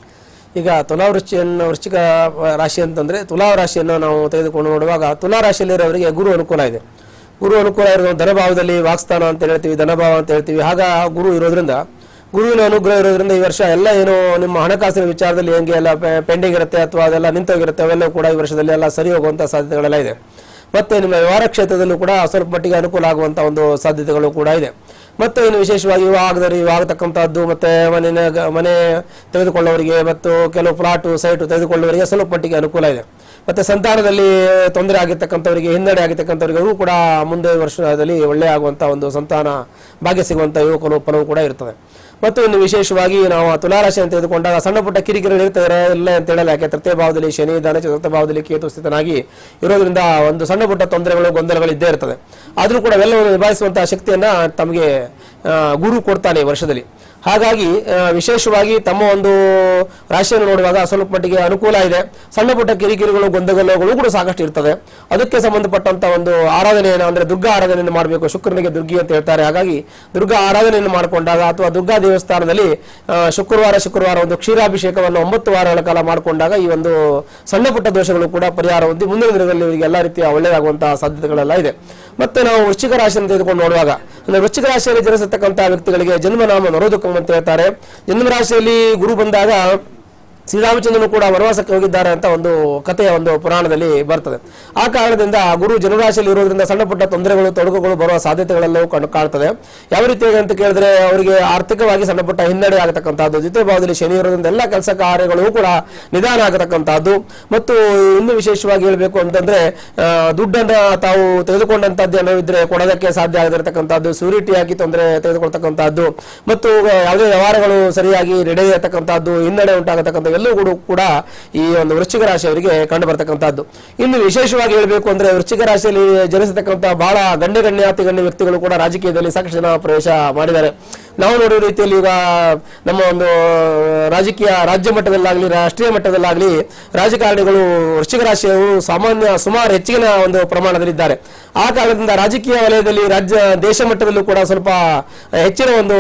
ಈಗ ತುಲಾ ವೃಶ್ಚಿಯನ್ನು ವೃಶ್ಚಿಕ ರಾಶಿ ಅಂತಂದ್ರೆ ತುಲಾ ರಾಶಿಯನ್ನು ನಾವು ತೆಗೆದುಕೊಂಡು ನೋಡುವಾಗ ತುಲಾ ರಾಶಿಯಲ್ಲಿರೋವರಿಗೆ ಗುರು ಅನುಕೂಲ ಇದೆ ಗುರು ಅನುಕೂಲ ಇರೋ ಧನಭಾವದಲ್ಲಿ ವಾಕ್ಸ್ಥಾನ ಅಂತ ಹೇಳ್ತೀವಿ ಧನಭಾವ ಅಂತ ಹೇಳ್ತೀವಿ ಆಗ ಗುರು ಇರೋದ್ರಿಂದ ಗುರುವಿನ ಅನುಗ್ರಹ ಇರೋದ್ರಿಂದ ಈ ವರ್ಷ ಎಲ್ಲ ಏನು ನಿಮ್ಮ ಹಣಕಾಸಿನ ವಿಚಾರದಲ್ಲಿ ಹೆಂಗೆ ಎಲ್ಲ ಪೆಂಡಿಂಗ್ ಇರುತ್ತೆ ಅಥವಾ ಅದೆಲ್ಲ ನಿಂತೋಗಿರುತ್ತೆ ಅವೆಲ್ಲ ಕೂಡ ಈ ವರ್ಷದಲ್ಲಿ ಎಲ್ಲ ಸರಿ ಹೋಗುವಂತ ಸಾಧ್ಯತೆಗಳೆಲ್ಲ ಇದೆ ಮತ್ತೆ ನಿಮ್ಮ ವ್ಯವಹಾರ ಕ್ಷೇತ್ರದಲ್ಲೂ ಕೂಡ ಸ್ವಲ್ಪ ಮಟ್ಟಿಗೆ ಅನುಕೂಲ ಆಗುವಂತ ಒಂದು ಸಾಧ್ಯತೆಗಳು ಕೂಡ ಇದೆ ಮತ್ತೆ ಇನ್ನು ವಿಶೇಷವಾಗಿ ವಿವಾಹದಲ್ಲಿ ವಿವಾಹತಕ್ಕಂಥದ್ದು ಮತ್ತೆ ಮನೆಯ ಮನೆ ತೆಗೆದುಕೊಳ್ಳುವವರಿಗೆ ಮತ್ತು ಕೆಲವು ಪ್ಲಾಟು ಸೈಟು ತೆಗೆದುಕೊಳ್ಳುವವರಿಗೆ ಸ್ವಲ್ಪ ಮಟ್ಟಿಗೆ ಅನುಕೂಲ ಇದೆ ಮತ್ತೆ ಸಂತಾನದಲ್ಲಿ ತೊಂದರೆ ಆಗಿರ್ತಕ್ಕಂಥವರಿಗೆ ಹಿನ್ನಡೆ ಆಗಿರ್ತಕ್ಕಂಥವರಿಗೆ ಅವರು ಕೂಡ ಮುಂದೆ ವರ್ಷದಲ್ಲಿ ಒಳ್ಳೆಯ ಆಗುವಂತ ಒಂದು ಸಂತಾನ ಭಾಗ್ಯ ಸಿಗುವಂತ ಯುವಕರು ಫಲವು ಕೂಡ ಇರ್ತದೆ ಮತ್ತು ಇನ್ನು ವಿಶೇಷವಾಗಿ ನಾವು ಆ ತುಲಾರಾಶಿ ಅಂತ ತೆಗೆದುಕೊಂಡಾಗ ಸಣ್ಣ ಪುಟ್ಟ ಕಿರಿಕಿರಿಗಳು ಇರ್ತದೆ ಇಲ್ಲ ಅಂತ ಹೇಳಲ್ಲ ಯಾಕೆ ತೃತೀಯ ಭಾವದಲ್ಲಿ ಶನಿ ಇದ್ದಾನೆ ಚತುರ್ಥ ಭಾವದಲ್ಲಿ ಕೇತು ಸ್ಥಿತನಾಗಿ ಇರೋದ್ರಿಂದ ಒಂದು ಸಣ್ಣ ಪುಟ್ಟ ತೊಂದರೆಗಳು ಗೊಂದಲಗಳು ಇದ್ದೇ ಇರ್ತದೆ ಆದರೂ ಕೂಡ ಅವೆಲ್ಲವನ್ನು ನಿಭಾಯಿಸುವಂತಹ ಶಕ್ತಿಯನ್ನ ತಮಗೆ ಆ, ಗುರು ಕೊಡ್ತಾನೆ ಈ ವರ್ಷದಲ್ಲಿ ಹಾಗಾಗಿ ಆ, ವಿಶೇಷವಾಗಿ ತಮ್ಮ ಒಂದು ರಾಶಿಯನ್ನು ನೋಡುವಾಗ ಸ್ವಲ್ಪ ಮಟ್ಟಿಗೆ ಅನುಕೂಲ ಇದೆ ಸಣ್ಣ ಪುಟ್ಟ ಕಿರಿಕಿರಿಗಳು ಗೊಂದಲಗಳು ಕೂಡ ಸಾಕಷ್ಟು ಇರ್ತದೆ ಅದಕ್ಕೆ ಸಂಬಂಧಪಟ್ಟಂತ ಒಂದು ಆರಾಧನೆಯನ್ನು ಅಂದ್ರೆ ದುರ್ಗಾ ಆರಾಧನೆಯನ್ನು ಮಾಡಬೇಕು ಶುಕ್ರನಿಗೆ ದುರ್ಗಿ ಅಂತ ಹೇಳ್ತಾರೆ ಹಾಗಾಗಿ ದುರ್ಗಾ ಆರಾಧನೆಯನ್ನು ಮಾಡಿಕೊಂಡಾಗ ಅಥವಾ ದುರ್ಗಾ ದೇವಸ್ಥಾನದಲ್ಲಿ ಆ, ಶುಕ್ರವಾರ ಶುಕ್ರವಾರ ಒಂದು ಕ್ಷೀರಾಭಿಷೇಕವನ್ನು ಒಂಬತ್ತು ವಾರಗಳ ಕಾಲ ಮಾಡಿಕೊಂಡಾಗ ಈ ಒಂದು ಸಣ್ಣ ಪುಟ್ಟ ದೋಷಗಳು ಕೂಡ ಪರಿಹಾರ ಹೊಂದಿ ಮುಂದಿನ ದಿನದಲ್ಲಿ ಇವರಿಗೆ ಎಲ್ಲ ರೀತಿಯ ಒಳ್ಳೆಯದಾಗುವಂತಹ ಸಾಧ್ಯತೆಗಳೆಲ್ಲ ಇದೆ ಮತ್ತೆ ನಾವು ವೃಶ್ಚಿಕ ರಾಶಿಯನ್ನು ತೆಗೆದುಕೊಂಡು ನೋಡುವಾಗ ಅಂದ್ರೆ ವೃಶ್ಚಿಕ ರಾಶಿಯಲ್ಲಿ ಜನಿಸತಕ್ಕಂತಹ ವ್ಯಕ್ತಿಗಳಿಗೆ ಜನ್ಮನಾಮ ನರೋದುಕಂ ಅಂತ ಹೇಳ್ತಾರೆ ಜನ್ಮ ರಾಶಿಯಲ್ಲಿ ಗುರು ಬಂದಾಗ ಶ್ರೀರಾಮಚಂದ್ರನು ಕೂಡ ವನವಾಸಕ್ಕೆ ಹೋಗಿದ್ದಾರೆ ಅಂತ ಒಂದು ಕಥೆಯ ಒಂದು ಪುರಾಣದಲ್ಲಿ ಬರ್ತದೆ ಆ ಕಾರಣದಿಂದ ಆ ಗುರು ಜನ್ಮರಾಶಿಯಲ್ಲಿ ಇರೋದ್ರಿಂದ ಸಣ್ಣ ಪುಟ್ಟ ತೊಂದರೆಗಳು ತೊಡಕುಗಳು ಬರುವ ಸಾಧ್ಯತೆಗಳೆಲ್ಲವೂ ಕಂಡು ಕಾಣ್ತದೆ ಯಾವ ರೀತಿಯಾಗಿ ಅಂತ ಕೇಳಿದ್ರೆ ಅವರಿಗೆ ಆರ್ಥಿಕವಾಗಿ ಸಣ್ಣ ಪುಟ್ಟ ಹಿನ್ನಡೆ ಆಗತಕ್ಕಂಥದ್ದು ದ್ವಿತೀಯ ಭಾವದಲ್ಲಿ ಶನಿ ಇರೋದ್ರಿಂದ ಎಲ್ಲ ಕೆಲಸ ಕಾರ್ಯಗಳು ಕೂಡ ನಿಧಾನ ಆಗತಕ್ಕಂಥದ್ದು ಮತ್ತು ಇನ್ನು ವಿಶೇಷವಾಗಿ ಹೇಳಬೇಕು ಅಂತಂದ್ರೆ ಆ, ದುಡ್ಡನ್ನ ತಾವು ತೆಗೆದುಕೊಂಡಂತದ್ದು ಏನೋ ಇದ್ರೆ ಕೊಡೋದಕ್ಕೆ ಸಾಧ್ಯ ಆಗದಿರತಕ್ಕಂಥದ್ದು ಸೂರಿಟಿಯಾಗಿ ತೊಂದರೆ ತೆಗೆದುಕೊಳ್ತಕ್ಕಂಥದ್ದು ಮತ್ತು ಯಾವುದೇ ವ್ಯವಹಾರಗಳು ಸರಿಯಾಗಿ ನಡೆಯತಕ್ಕಂಥದ್ದು ಹಿನ್ನಡೆ ಉಂಟಾಗತಕ್ಕಂಥ ಎಲ್ಲವೂ ಕೂಡ ಕೂಡ ಈ ಒಂದು ವೃಶ್ಚಿಕ ರಾಶಿಯವರಿಗೆ ಕಂಡು ಬರ್ತಕ್ಕಂಥದ್ದು ಇನ್ನು ವಿಶೇಷವಾಗಿ ಹೇಳಬೇಕು ಅಂದ್ರೆ ವೃಶ್ಚಿಕ ರಾಶಿಯಲ್ಲಿ ಜನಿಸತಕ್ಕಂಥ ಬಹಳ ಗಣ್ಯ ಗಣ್ಯ ಅತಿ ಗಣ್ಯ ವ್ಯಕ್ತಿಗಳು ಕೂಡ ರಾಜಕೀಯದಲ್ಲಿ ಸಾಕಷ್ಟು ಜನ ಪ್ರವೇಶ ಮಾಡಿದ್ದಾರೆ ನಾವು ನೋಡೋ ರೀತಿಯಲ್ಲಿ ಈಗ ನಮ್ಮ ಒಂದು ರಾಜಕೀಯ ರಾಜ್ಯ ಮಟ್ಟದಲ್ಲಾಗ್ಲಿ ರಾಷ್ಟ್ರೀಯ ಮಟ್ಟದಲ್ಲಾಗ್ಲಿ ರಾಜಕಾರಣಿಗಳು ವೃಶ್ಚಿಕ ರಾಶಿಯವರು ಸಾಮಾನ್ಯ ಸುಮಾರು ಹೆಚ್ಚಿನ ಒಂದು ಪ್ರಮಾಣದಲ್ಲಿದ್ದಾರೆ ಆ ಕಾರಣದಿಂದ ರಾಜಕೀಯ ವಲಯದಲ್ಲಿ ರಾಜ್ಯ ದೇಶ ಮಟ್ಟದಲ್ಲೂ ಕೂಡ ಸ್ವಲ್ಪ ಹೆಚ್ಚಿನ ಒಂದು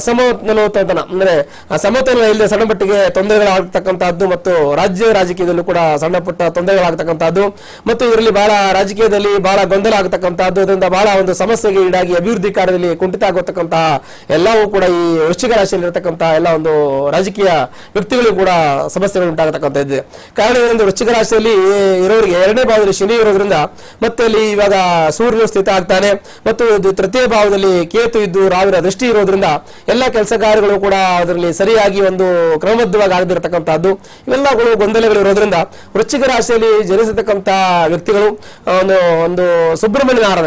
ಅಸಮತೋಲನ ಅಂದ್ರೆ ಆ ಸಮತೋಲನ ಇಲ್ಲದೆ ಸಣ್ಣ ಮಟ್ಟಿಗೆ ತೊಂದರೆಗಳಾಗ್ತಕ್ಕಂತಹದ್ದು ಮತ್ತು ರಾಜ್ಯ ರಾಜಕೀಯದಲ್ಲೂ ಕೂಡ ಸಣ್ಣ ಪುಟ್ಟ ತೊಂದರೆಗಳಾಗ್ತಕ್ಕಂತಹದ್ದು ಮತ್ತು ಇದರಲ್ಲಿ ಬಹಳ ರಾಜಕೀಯದಲ್ಲಿ ಬಹಳ ಗೊಂದಲ ಆಗತಕ್ಕಂತಹದ್ದು ಇದರಿಂದ ಬಹಳ ಒಂದು ಸಮಸ್ಯೆಗೆ ಈಡಾಗಿ ಅಭಿವೃದ್ಧಿ ಕಾರ್ಯದಲ್ಲಿ ಕುಂಠಿತ ಆಗುತ್ತಕ್ಕಂತಹ ಎಲ್ಲವೂ ಕೂಡ ಈ ವೃಶ್ಚಿಕ ರಾಶಿಯಲ್ಲಿ ಇರತಕ್ಕಂತಹ ಎಲ್ಲ ಒಂದು ರಾಜಕೀಯ ವ್ಯಕ್ತಿಗಳಿಗೂ ಕೂಡ ಸಮಸ್ಯೆಗಳು ಉಂಟಾಗತಕ್ಕಂಥದ್ದು ಕಾರಣ ಏನಂದ್ರೆ ವೃಶ್ಚಿಕ ರಾಶಿಯಲ್ಲಿ ಇರೋರಿಗೆ ಎರಡನೇ ಭಾವದಲ್ಲಿ ಶನಿ ಇರೋದ್ರಿಂದ ಮತ್ತೆ ಅಲ್ಲಿ ಇವಾಗ ಸೂರ್ಯನು ಸ್ಥಿತ ಆಗ್ತಾನೆ ಮತ್ತು ಇದು ತೃತೀಯ ಭಾವದಲ್ಲಿ ಕೇತು ಇದ್ದು ರಾವಿನ ದೃಷ್ಟಿ ಇರೋದ್ರಿಂದ ಎಲ್ಲ ಕೆಲಸ ಕಾರ್ಯಗಳು ಕೂಡ ಅದರಲ್ಲಿ ಸರಿಯಾಗಿ ಒಂದು ಕ್ರಮಬದ್ಧವಾಗಿ ಆಗದಿರತಕ್ಕಂತಹದ್ದು ಇವೆಲ್ಲಗಳು ಗೊಂದಲಗಳು ಇರೋದ್ರಿಂದ ವೃಶ್ಚಿಕ ರಾಶಿಯಲ್ಲಿ ಜನಿಸತಕ್ಕಂತ ವ್ಯಕ್ತಿಗಳು ಆ, ಒಂದು ಒಂದು ಸುಬ್ರಹ್ಮಣ್ಯನ ಆರಾಧನೆ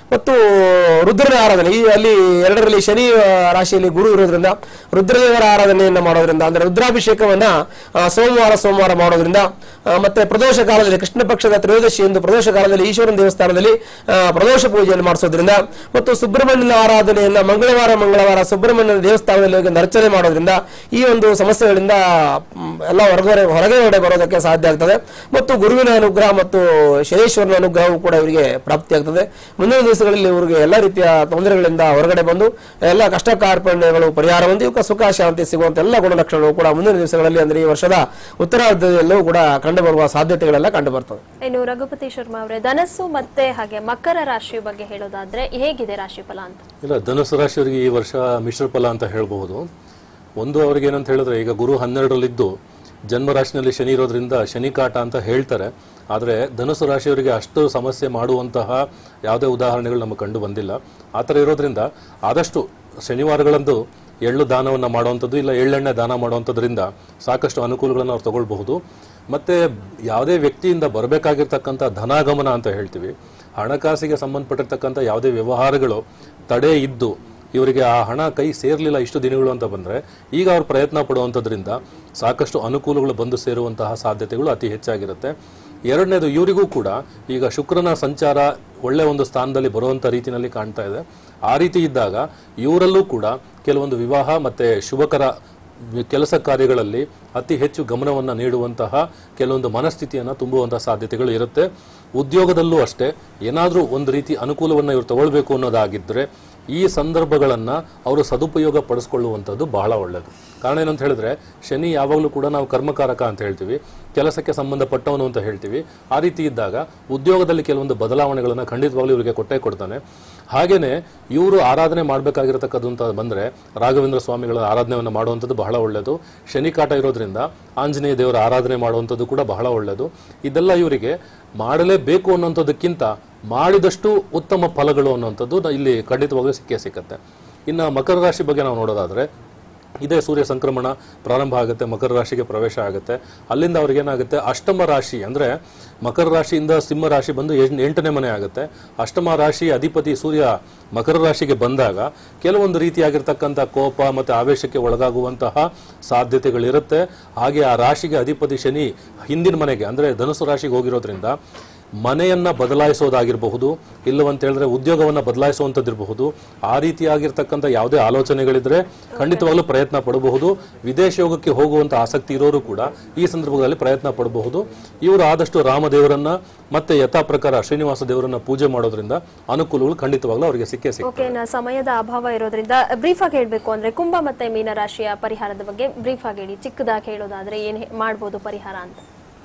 ಮತ್ತು ರುದ್ರನ ಆರಾಧನೆ ಈ ಅಲ್ಲಿ ಎರಡರಲ್ಲಿ ಶನಿ ಆ, ರಾಶಿಯಲ್ಲಿ ಗುರು ಇರೋದ್ರಿಂದ ರುದ್ರದೇವರ ಆರಾಧನೆಯನ್ನ ಮಾಡೋದ್ರಿಂದ ಅಂದ್ರೆ ರುದ್ರಾಭಿಷೇಕವನ್ನ ಆ, ಸೋಮವಾರ ಸೋಮವಾರ ಮಾಡೋದ್ರಿಂದ ಆ, ಮತ್ತೆ ಪ್ರದೋಷ ಕಾಲದಲ್ಲಿ ಕೃಷ್ಣ ಪಕ್ಷದ ತ್ರಯೋದಶಿ ಎಂದು ಪ್ರದೋಷ ಕಾಲದಲ್ಲಿ ಈಶ್ವರನ ದೇವಸ್ಥಾನದಲ್ಲಿ ಆ, ಪ್ರದೋಷ ಪೂಜೆಯನ್ನು ಮಾಡಿಸೋದ್ರಿಂದ ಮತ್ತು ಸುಬ್ರಹ್ಮಣ್ಯನ ಆರಾಧನೆಯನ್ನ ಮಂಗಳವಾರ ಮಂಗಳವಾರ ಸುಬ್ರಹ್ಮಣ್ಯನ ದೇವಸ್ಥಾನದಲ್ಲಿ ಹೋಗಿ ಒಂದು ಅರ್ಚನೆ ಮಾಡೋದ್ರಿಂದ ಈ ಒಂದು ಸಮಸ್ಯೆಗಳಿಂದ ಮ್, ಎಲ್ಲ ಹೊರಗಡೆ ಹೊರಗಡೆ ಬರೋದಕ್ಕೆ ಸಾಧ್ಯ ಆಗ್ತದೆ ಮತ್ತು ಗುರುವಿನ ಅನುಗ್ರಹ ಮತ್ತು ಶನೇಶ್ವರನ ಅನುಗ್ರಹವೂ ಕೂಡ ಇವರಿಗೆ ಪ್ರಾಪ್ತಿಯಾಗ್ತದೆ ಮುಂದಿನ ದಿವಸಗಳಲ್ಲಿ ಇವರಿಗೆ ಎಲ್ಲ ರೀತಿಯ ತೊಂದರೆಗಳಿಂದ ಹೊರಗಡೆ ಬಂದು ಎಲ್ಲ ಕಷ್ಟ ಕಾರ್ಪಣ್ಯಗಳು ಪರಿಹಾರ ಹೊಂದಿ ಇವಕ್ಕೆ ಸುಖ ಶಾಂತಿ ಸಿಗುವಂತ ಎಲ್ಲ ಗುಣಲಕ್ಷಣಗಳು ಕೂಡ ಮುಂದಿನ ದಿವಸಗಳಲ್ಲಿ ಅಂದ್ರೆ ಈ ವರ್ಷದ ಉತ್ತರಾರ್ಧದಲ್ಲೂ ಕೂಡ ಕಂಡು ಬರುವ ಸಾಧ್ಯತೆಗಳೆಲ್ಲ ಕಂಡು ಬರ್ತವೆ ಇನ್ನು ರಘುಪತಿ ಶರ್ಮಾ ಅವರೇ ಧನಸ್ಸು ಮತ್ತೆ ಹಾಗೆ ಮಕರ ರಾಶಿ ಬಗ್ಗೆ ಹೇಳೋದಾದ್ರೆ ಹೇಗಿದೆ ರಾಶಿಫಲ ಅಂತ ಇಲ್ಲ ಧನುಸು ರಾಶಿಯವರಿಗೆ ಈ ವರ್ಷ ಮಿಶ್ರ ಫಲ ಅಂತ ಹೇಳಬಹುದು ಒಂದು ಅವ್ರಿಗೆ ಏನಂತ ಹೇಳಿದ್ರೆ ಈಗ ಗುರು ಹನ್ನೆರಡರಲ್ಲಿದ್ದು ಜನ್ಮ ರಾಶಿನಲ್ಲಿ ಶನಿ ಇರೋದ್ರಿಂದ ಶನಿ ಕಾಟ ಅಂತ ಹೇಳ್ತಾರೆ ಆದರೆ ಧನುಸು ರಾಶಿಯವರಿಗೆ ಅಷ್ಟು ಸಮಸ್ಯೆ ಮಾಡುವಂತಹ ಯಾವುದೇ ಉದಾಹರಣೆಗಳು ನಮಗೆ ಕಂಡು ಬಂದಿಲ್ಲ ಆ ಥರ ಇರೋದ್ರಿಂದ ಆದಷ್ಟು ಶನಿವಾರಗಳಂದು ಎಳ್ಳು ದಾನವನ್ನು ಮಾಡುವಂಥದ್ದು ಇಲ್ಲ ಎಳ್ಳೆಣ್ಣೆ ದಾನ ಮಾಡುವಂಥದ್ರಿಂದ ಸಾಕಷ್ಟು ಅನುಕೂಲಗಳನ್ನು ಅವ್ರು ತಗೊಳ್ಬಹುದು ಮತ್ತೆ ಯಾವುದೇ ವ್ಯಕ್ತಿಯಿಂದ ಬರಬೇಕಾಗಿರ್ತಕ್ಕಂಥ ಧನಾಗಮನ ಅಂತ ಹೇಳ್ತೀವಿ ಹಣಕಾಸಿಗೆ ಸಂಬಂಧಪಟ್ಟಿರ್ತಕ್ಕಂಥ ಯಾವುದೇ ವ್ಯವಹಾರಗಳು ತಡೆ ಇದ್ದು ಇವರಿಗೆ ಆ ಹಣ ಕೈ ಸೇರಲಿಲ್ಲ ಇಷ್ಟು ದಿನಗಳು ಅಂತ ಬಂದರೆ ಈಗ ಅವ್ರು ಪ್ರಯತ್ನ ಪಡುವಂಥದ್ರಿಂದ ಸಾಕಷ್ಟು ಅನುಕೂಲಗಳು ಬಂದು ಸೇರುವಂತಹ ಸಾಧ್ಯತೆಗಳು ಅತಿ ಹೆಚ್ಚಾಗಿರುತ್ತೆ ಎರಡನೇದು ಇವರಿಗೂ ಕೂಡ ಈಗ ಶುಕ್ರನ ಸಂಚಾರ ಒಳ್ಳೆ ಒಂದು ಸ್ಥಾನದಲ್ಲಿ ಬರುವಂಥ ರೀತಿಯಲ್ಲಿ ಕಾಣ್ತಾ ಇದೆ ಆ ರೀತಿ ಇದ್ದಾಗ ಇವರಲ್ಲೂ ಕೂಡ ಕೆಲವೊಂದು ವಿವಾಹ ಮತ್ತು ಶುಭಕರ ವಿ- ಕೆಲಸ ಕಾರ್ಯಗಳಲ್ಲಿ ಅತಿ ಹೆಚ್ಚು ಗಮನವನ್ನು ನೀಡುವಂತಹ ಕೆಲವೊಂದು ಮನಸ್ಥಿತಿಯನ್ನು ತುಂಬುವಂತಹ ಸಾಧ್ಯತೆಗಳು ಇರುತ್ತೆ ಉದ್ಯೋಗದಲ್ಲೂ ಅಷ್ಟೇ ಏನಾದರೂ ಒಂದು ರೀತಿ ಅನುಕೂಲವನ್ನು ಇವರು ತಗೊಳ್ಬೇಕು ಅನ್ನೋದಾಗಿದ್ದರೆ ಈ ಸಂದರ್ಭಗಳನ್ನು ಅವರು ಸದುಪಯೋಗ ಪಡಿಸ್ಕೊಳ್ಳುವಂಥದ್ದು ಬಹಳ ಒಳ್ಳೆಯದು ಕಾರಣ ಏನಂತ ಹೇಳಿದ್ರೆ ಶನಿ ಯಾವಾಗಲೂ ಕೂಡ ನಾವು ಕರ್ಮಕಾರಕ ಅಂತ ಹೇಳ್ತೀವಿ ಕೆಲಸಕ್ಕೆ ಸಂಬಂಧಪಟ್ಟವನು ಅಂತ ಹೇಳ್ತೀವಿ ಆ ರೀತಿ ಇದ್ದಾಗ ಉದ್ಯೋಗದಲ್ಲಿ ಕೆಲವೊಂದು ಬದಲಾವಣೆಗಳನ್ನು ಖಂಡಿತವಾಗ್ಲೂ ಇವರಿಗೆ ಕೊಟ್ಟೇ ಕೊಡ್ತಾನೆ ಹಾಗೇನೆ ಇವರು ಆರಾಧನೆ ಮಾಡಬೇಕಾಗಿರತಕ್ಕದ್ದು ಅಂತ ಬಂದರೆ ರಾಘವೇಂದ್ರ ಸ್ವಾಮಿಗಳ ಆರಾಧನೆಯನ್ನು ಮಾಡುವಂಥದ್ದು ಬಹಳ ಒಳ್ಳೆಯದು ಶನಿ ಕಾಟ ಇರೋದ್ರಿಂದ ಆಂಜನೇಯ ದೇವರ ಆರಾಧನೆ ಮಾಡುವಂಥದ್ದು ಕೂಡ ಬಹಳ ಒಳ್ಳೆಯದು ಇದೆಲ್ಲ ಇವರಿಗೆ ಮಾಡಲೇಬೇಕು ಅನ್ನೋಂಥದ್ದಕ್ಕಿಂತ ಮಾಡಿದಷ್ಟು ಉತ್ತಮ ಫಲಗಳು ಅನ್ನುವಂಥದ್ದು ನ- ಇಲ್ಲಿ ಖಂಡಿತವಾಗ್ಲೂ ಸಿಕ್ಕೇ ಸಿಕ್ಕತ್ತೆ ಇನ್ನು ಮಕರ ರಾಶಿ ಬಗ್ಗೆ ನಾವು ನೋಡೋದಾದ್ರೆ ಇದೇ ಸೂರ್ಯ ಸಂಕ್ರಮಣ ಪ್ರಾರಂಭ ಆಗುತ್ತೆ ಮಕರ ರಾಶಿಗೆ ಪ್ರವೇಶ ಆಗುತ್ತೆ ಅಲ್ಲಿಂದ ಅವ್ರಿಗೇನಾಗುತ್ತೆ ಅಷ್ಟಮ ರಾಶಿ ಅಂದರೆ ಮಕರ ರಾಶಿಯಿಂದ ಸಿಂಹ ರಾಶಿ ಬಂದು ಎಂಟ್- ಎಂಟನೇ ಮನೆ ಆಗುತ್ತೆ ಅಷ್ಟಮ ರಾಶಿ ಅಧಿಪತಿ ಸೂರ್ಯ ಮಕರ ರಾಶಿಗೆ ಬಂದಾಗ ಕೆಲವೊಂದು ರೀತಿಯಾಗಿರ್ತಕ್ಕಂಥ ಕೋಪ ಮತ್ತು ಆವೇಶಕ್ಕೆ ಒಳಗಾಗುವಂತಹ ಸಾಧ್ಯತೆಗಳಿರುತ್ತೆ ಹಾಗೆ ಆ ರಾಶಿಗೆ ಅಧಿಪತಿ ಶನಿ ಹಿಂದಿನ ಮನೆಗೆ ಅಂದರೆ ಧನುಸು ರಾಶಿಗೆ ಹೋಗಿರೋದ್ರಿಂದ ಮನೆಯನ್ನ ಬದಲಾಯಿಸೋದಾಗಿರಬಹುದು ಇಲ್ಲವಂತ ಹೇಳಿದ್ರೆ ಉದ್ಯೋಗವನ್ನ ಬದಲಾಯಿಸುವಂಥದ್ದಿರಬಹುದು ಆ ರೀತಿಯಾಗಿರ್ತಕ್ಕಂಥ ಯಾವುದೇ ಆಲೋಚನೆಗಳಿದ್ರೆ ಖಂಡಿತವಾಗ್ಲೂ ಪ್ರಯತ್ನ ಪಡಬಹುದು ವಿದೇಶ ಯೋಗಕ್ಕೆ ಹೋಗುವಂತ ಆಸಕ್ತಿ ಇರೋರು ಕೂಡ ಈ ಸಂದರ್ಭದಲ್ಲಿ ಪ್ರಯತ್ನ ಪಡಬಹುದು ಇವರು ಆದಷ್ಟು ರಾಮದೇವರನ್ನ ಮತ್ತೆ ಯಥಾ ಪ್ರಕಾರ ಶ್ರೀನಿವಾಸ ದೇವರನ್ನ ಪೂಜೆ ಮಾಡೋದ್ರಿಂದ ಅನುಕೂಲಗಳು ಖಂಡಿತವಾಗ್ಲೂ ಅವರಿಗೆ ಸಿಕ್ಕೇ ಸಿಗ್ತವೆ ಓಕೆ ಇನ್ನು ಸಮಯದ ಅಭಾವ ಇರೋದ್ರಿಂದ ಬ್ರೀಫ್ ಆಗಿ ಹೇಳ್ಬೇಕು ಅಂದ್ರೆ ಕುಂಭ ಮತ್ತೆ ಮೀನ ರಾಶಿಯ ಪರಿಹಾರದ ಬಗ್ಗೆ ಬ್ರೀಫ್ ಆಗಿ ಹೇಳಿ ಚಿಕ್ಕದಾಗಿ ಹೇಳೋದಾದ್ರೆ ಏನ್ ಹೇ- ಮಾಡ್ಬೋದು ಪರಿಹಾರ ಅಂತ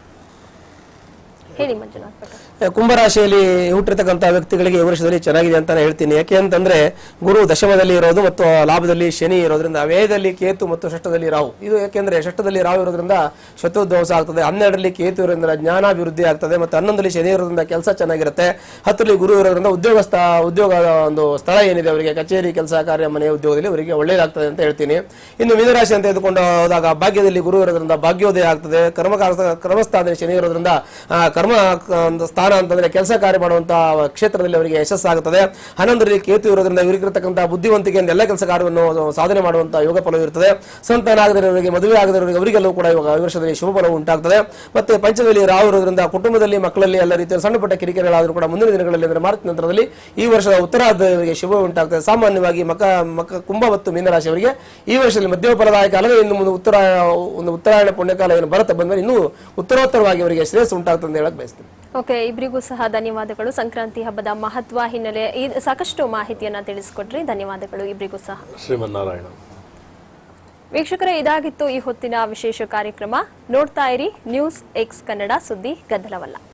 ಹೇಳಿ ಮಂಜುನಾಥ್ ಭಟ್ರು. ಕುಂಭರಾಶಿಯಲ್ಲಿ ಹುಟ್ಟಿರ್ತಕ್ಕಂಥ ವ್ಯಕ್ತಿಗಳಿಗೆ ಈ ವರ್ಷದಲ್ಲಿ ಚೆನ್ನಾಗಿದೆ ಅಂತಾನೆ ಹೇಳ್ತೀನಿ ಯಾಕೆ ಅಂತಂದ್ರೆ ಗುರು ದಶಮದಲ್ಲಿ ಇರೋದು ಮತ್ತು ಲಾಭದಲ್ಲಿ ಶನಿ ಇರೋದ್ರಿಂದ ವ್ಯಯದಲ್ಲಿ ಕೇತು ಮತ್ತು ಷಷ್ಠದಲ್ಲಿ ರಾಹು ಇದು ಯಾಕೆಂದ್ರೆ ಷಷ್ಠದಲ್ಲಿ ರಾಹು ಇರೋದ್ರಿಂದ ಶತ್ರುಧ್ವಂಸ ಆಗ್ತದೆ ಹನ್ನೆರಡರಲ್ಲಿ ಕೇತು ಇರೋದ್ರಿಂದ ಜ್ಞಾನಾಭಿವೃದ್ಧಿ ಆಗ್ತದೆ ಮತ್ತು ಹನ್ನೊಂದರಲ್ಲಿ ಶನಿ ಇರೋದ್ರಿಂದ ಕೆಲಸ ಚೆನ್ನಾಗಿರುತ್ತೆ ಹತ್ತರಲ್ಲಿ ಗುರು ಇರೋದ್ರಿಂದ ಉದ್ಯೋಗ ಸ್ಥ ಉದ್ಯೋಗದ ಒಂದು ಸ್ಥಳ ಏನಿದೆ ಅವರಿಗೆ ಕಚೇರಿ ಕೆಲಸ ಕಾರ್ಯ ಮನೆ ಉದ್ಯೋಗದಲ್ಲಿ ಅವರಿಗೆ ಒಳ್ಳೆಯದಾಗ್ತದೆ ಅಂತ ಹೇಳ್ತೀನಿ ಇನ್ನು ಮೀನರಾಶಿ ಅಂತ ತೆಗೆದುಕೊಂಡು ಹೋದಾಗ ಭಾಗ್ಯದಲ್ಲಿ ಗುರು ಇರೋದ್ರಿಂದ ಭಾಗ್ಯೋದಯ ಆಗ್ತದೆ ಕರ್ಮಕಾರ ಕರ್ಮಸ್ಥಾನದಲ್ಲಿ ಶನಿ ಇರೋದ್ರಿಂದ ಆ, ಕರ್ಮ ಕ- ಒಂದು ಸ್ಥಾನ ಅಂತಂದ್ರೆ ಕೆಲಸ ಕಾರ್ಯ ಮಾಡುವಂತ ಕ್ಷೇತ್ರದಲ್ಲಿ ಅವರಿಗೆ ಯಶಸ್ಸಾಗುತ್ತದೆ ಹನ್ನೊಂದರಲ್ಲಿ ಕೇತು ಇರೋದ್ರಿಂದ ಇವರಿಗಿರ್ತಕ್ಕಂಥ ಬುದ್ಧಿವಂತಿಕೆಯಿಂದ ಎಲ್ಲ ಕೆಲಸ ಕಾರ್ಯವನ್ನು ಸಾಧನೆ ಮಾಡುವಂತ ಯೋಗ ಫಲವು ಇರ್ತದೆ ಸಂತಾನ ಆಗದಿರೋರಿಗೆ ಮದುವೆ ಆಗದಿರೋರಿಗೆ ಅವರಿಗೆಲ್ಲವೂ ಕೂಡ ಇವಾಗ ಈ ವರ್ಷದಲ್ಲಿ ಶುಭ ಫಲವು ಉಂಟಾಗ್ತದೆ ಮತ್ತೆ ಪಂಚದಲ್ಲಿ ರಾಹು ಇರೋದ್ರಿಂದ ಕುಟುಂಬದಲ್ಲಿ ಮಕ್ಕಳಲ್ಲಿ ಎಲ್ಲ ರೀತಿಯ ಸಣ್ಣ ಪುಟ್ಟ ಕಿರಿಕಿರಿಗಳಾದರೂ ಕೂಡ ಮುಂದಿನ ದಿನಗಳಲ್ಲಿ ಅಂದ್ರೆ ಮಾರ್ಚ್ ನಂತರದಲ್ಲಿ ಈ ವರ್ಷದ ಉತ್ತರಾರ್ಧವರಿಗೆ ಶುಭ ಉಂಟಾಗ್ತದೆ ಸಾಮಾನ್ಯವಾಗಿ ಮಕ ಮಕ ಕುಂಭ ಮತ್ತು ಮೀನರಾಶಿಯವರಿಗೆ ಈ ವರ್ಷದಲ್ಲಿ ಮಧ್ಯಮ ಫಲದಾಯಕ ಅಲ್ಲದೆ ಇನ್ನು ಮುಂದೆ ಉತ್ತರ ಒಂದು ಉತ್ತರಾಯಣ ಪುಣ್ಯಕಾಲ ಏನು ಬರುತ್ತೆ ಬಂದ್ರೆ ಇನ್ನೂ ಉತ್ತರೋತ್ತರವಾಗಿ ಅವರಿಗೆ ಶ್ರೇಯಸ್ ಉಂಟಾಗ್ತದೆ ಅಂತ ಹೇಳಕ್ ಬಯಸ್ತೀನಿ ಓಕೆ ಇಬ್ಬರಿಗೂ ಸಹ ಧನ್ಯವಾದಗಳು ಸಂಕ್ರಾಂತಿ ಹಬ್ಬದ ಮಹತ್ವ ಹಿನ್ನೆಲೆ ಈ ಸಾಕಷ್ಟು ಮಾಹಿತಿಯನ್ನ ತಿಳಿಸ್ಕೊಟ್ರಿ ಧನ್ಯವಾದಗಳು ಇಬ್ಬರಿಗೂ ಸಹ ಶ್ರೀಮನ್ನಾರಾಯಣ ವೀಕ್ಷಕರೇ ಇದಾಗಿತ್ತು ಈ ಹೊತ್ತಿನ ವಿಶೇಷ ಕಾರ್ಯಕ್ರಮ ನೋಡ್ತಾ ಇರಿ ನ್ಯೂಸ್ ಎಕ್ಸ್ ಕನ್ನಡ ಸುದ್ದಿ ಗದ್ದಲವಲ್ಲ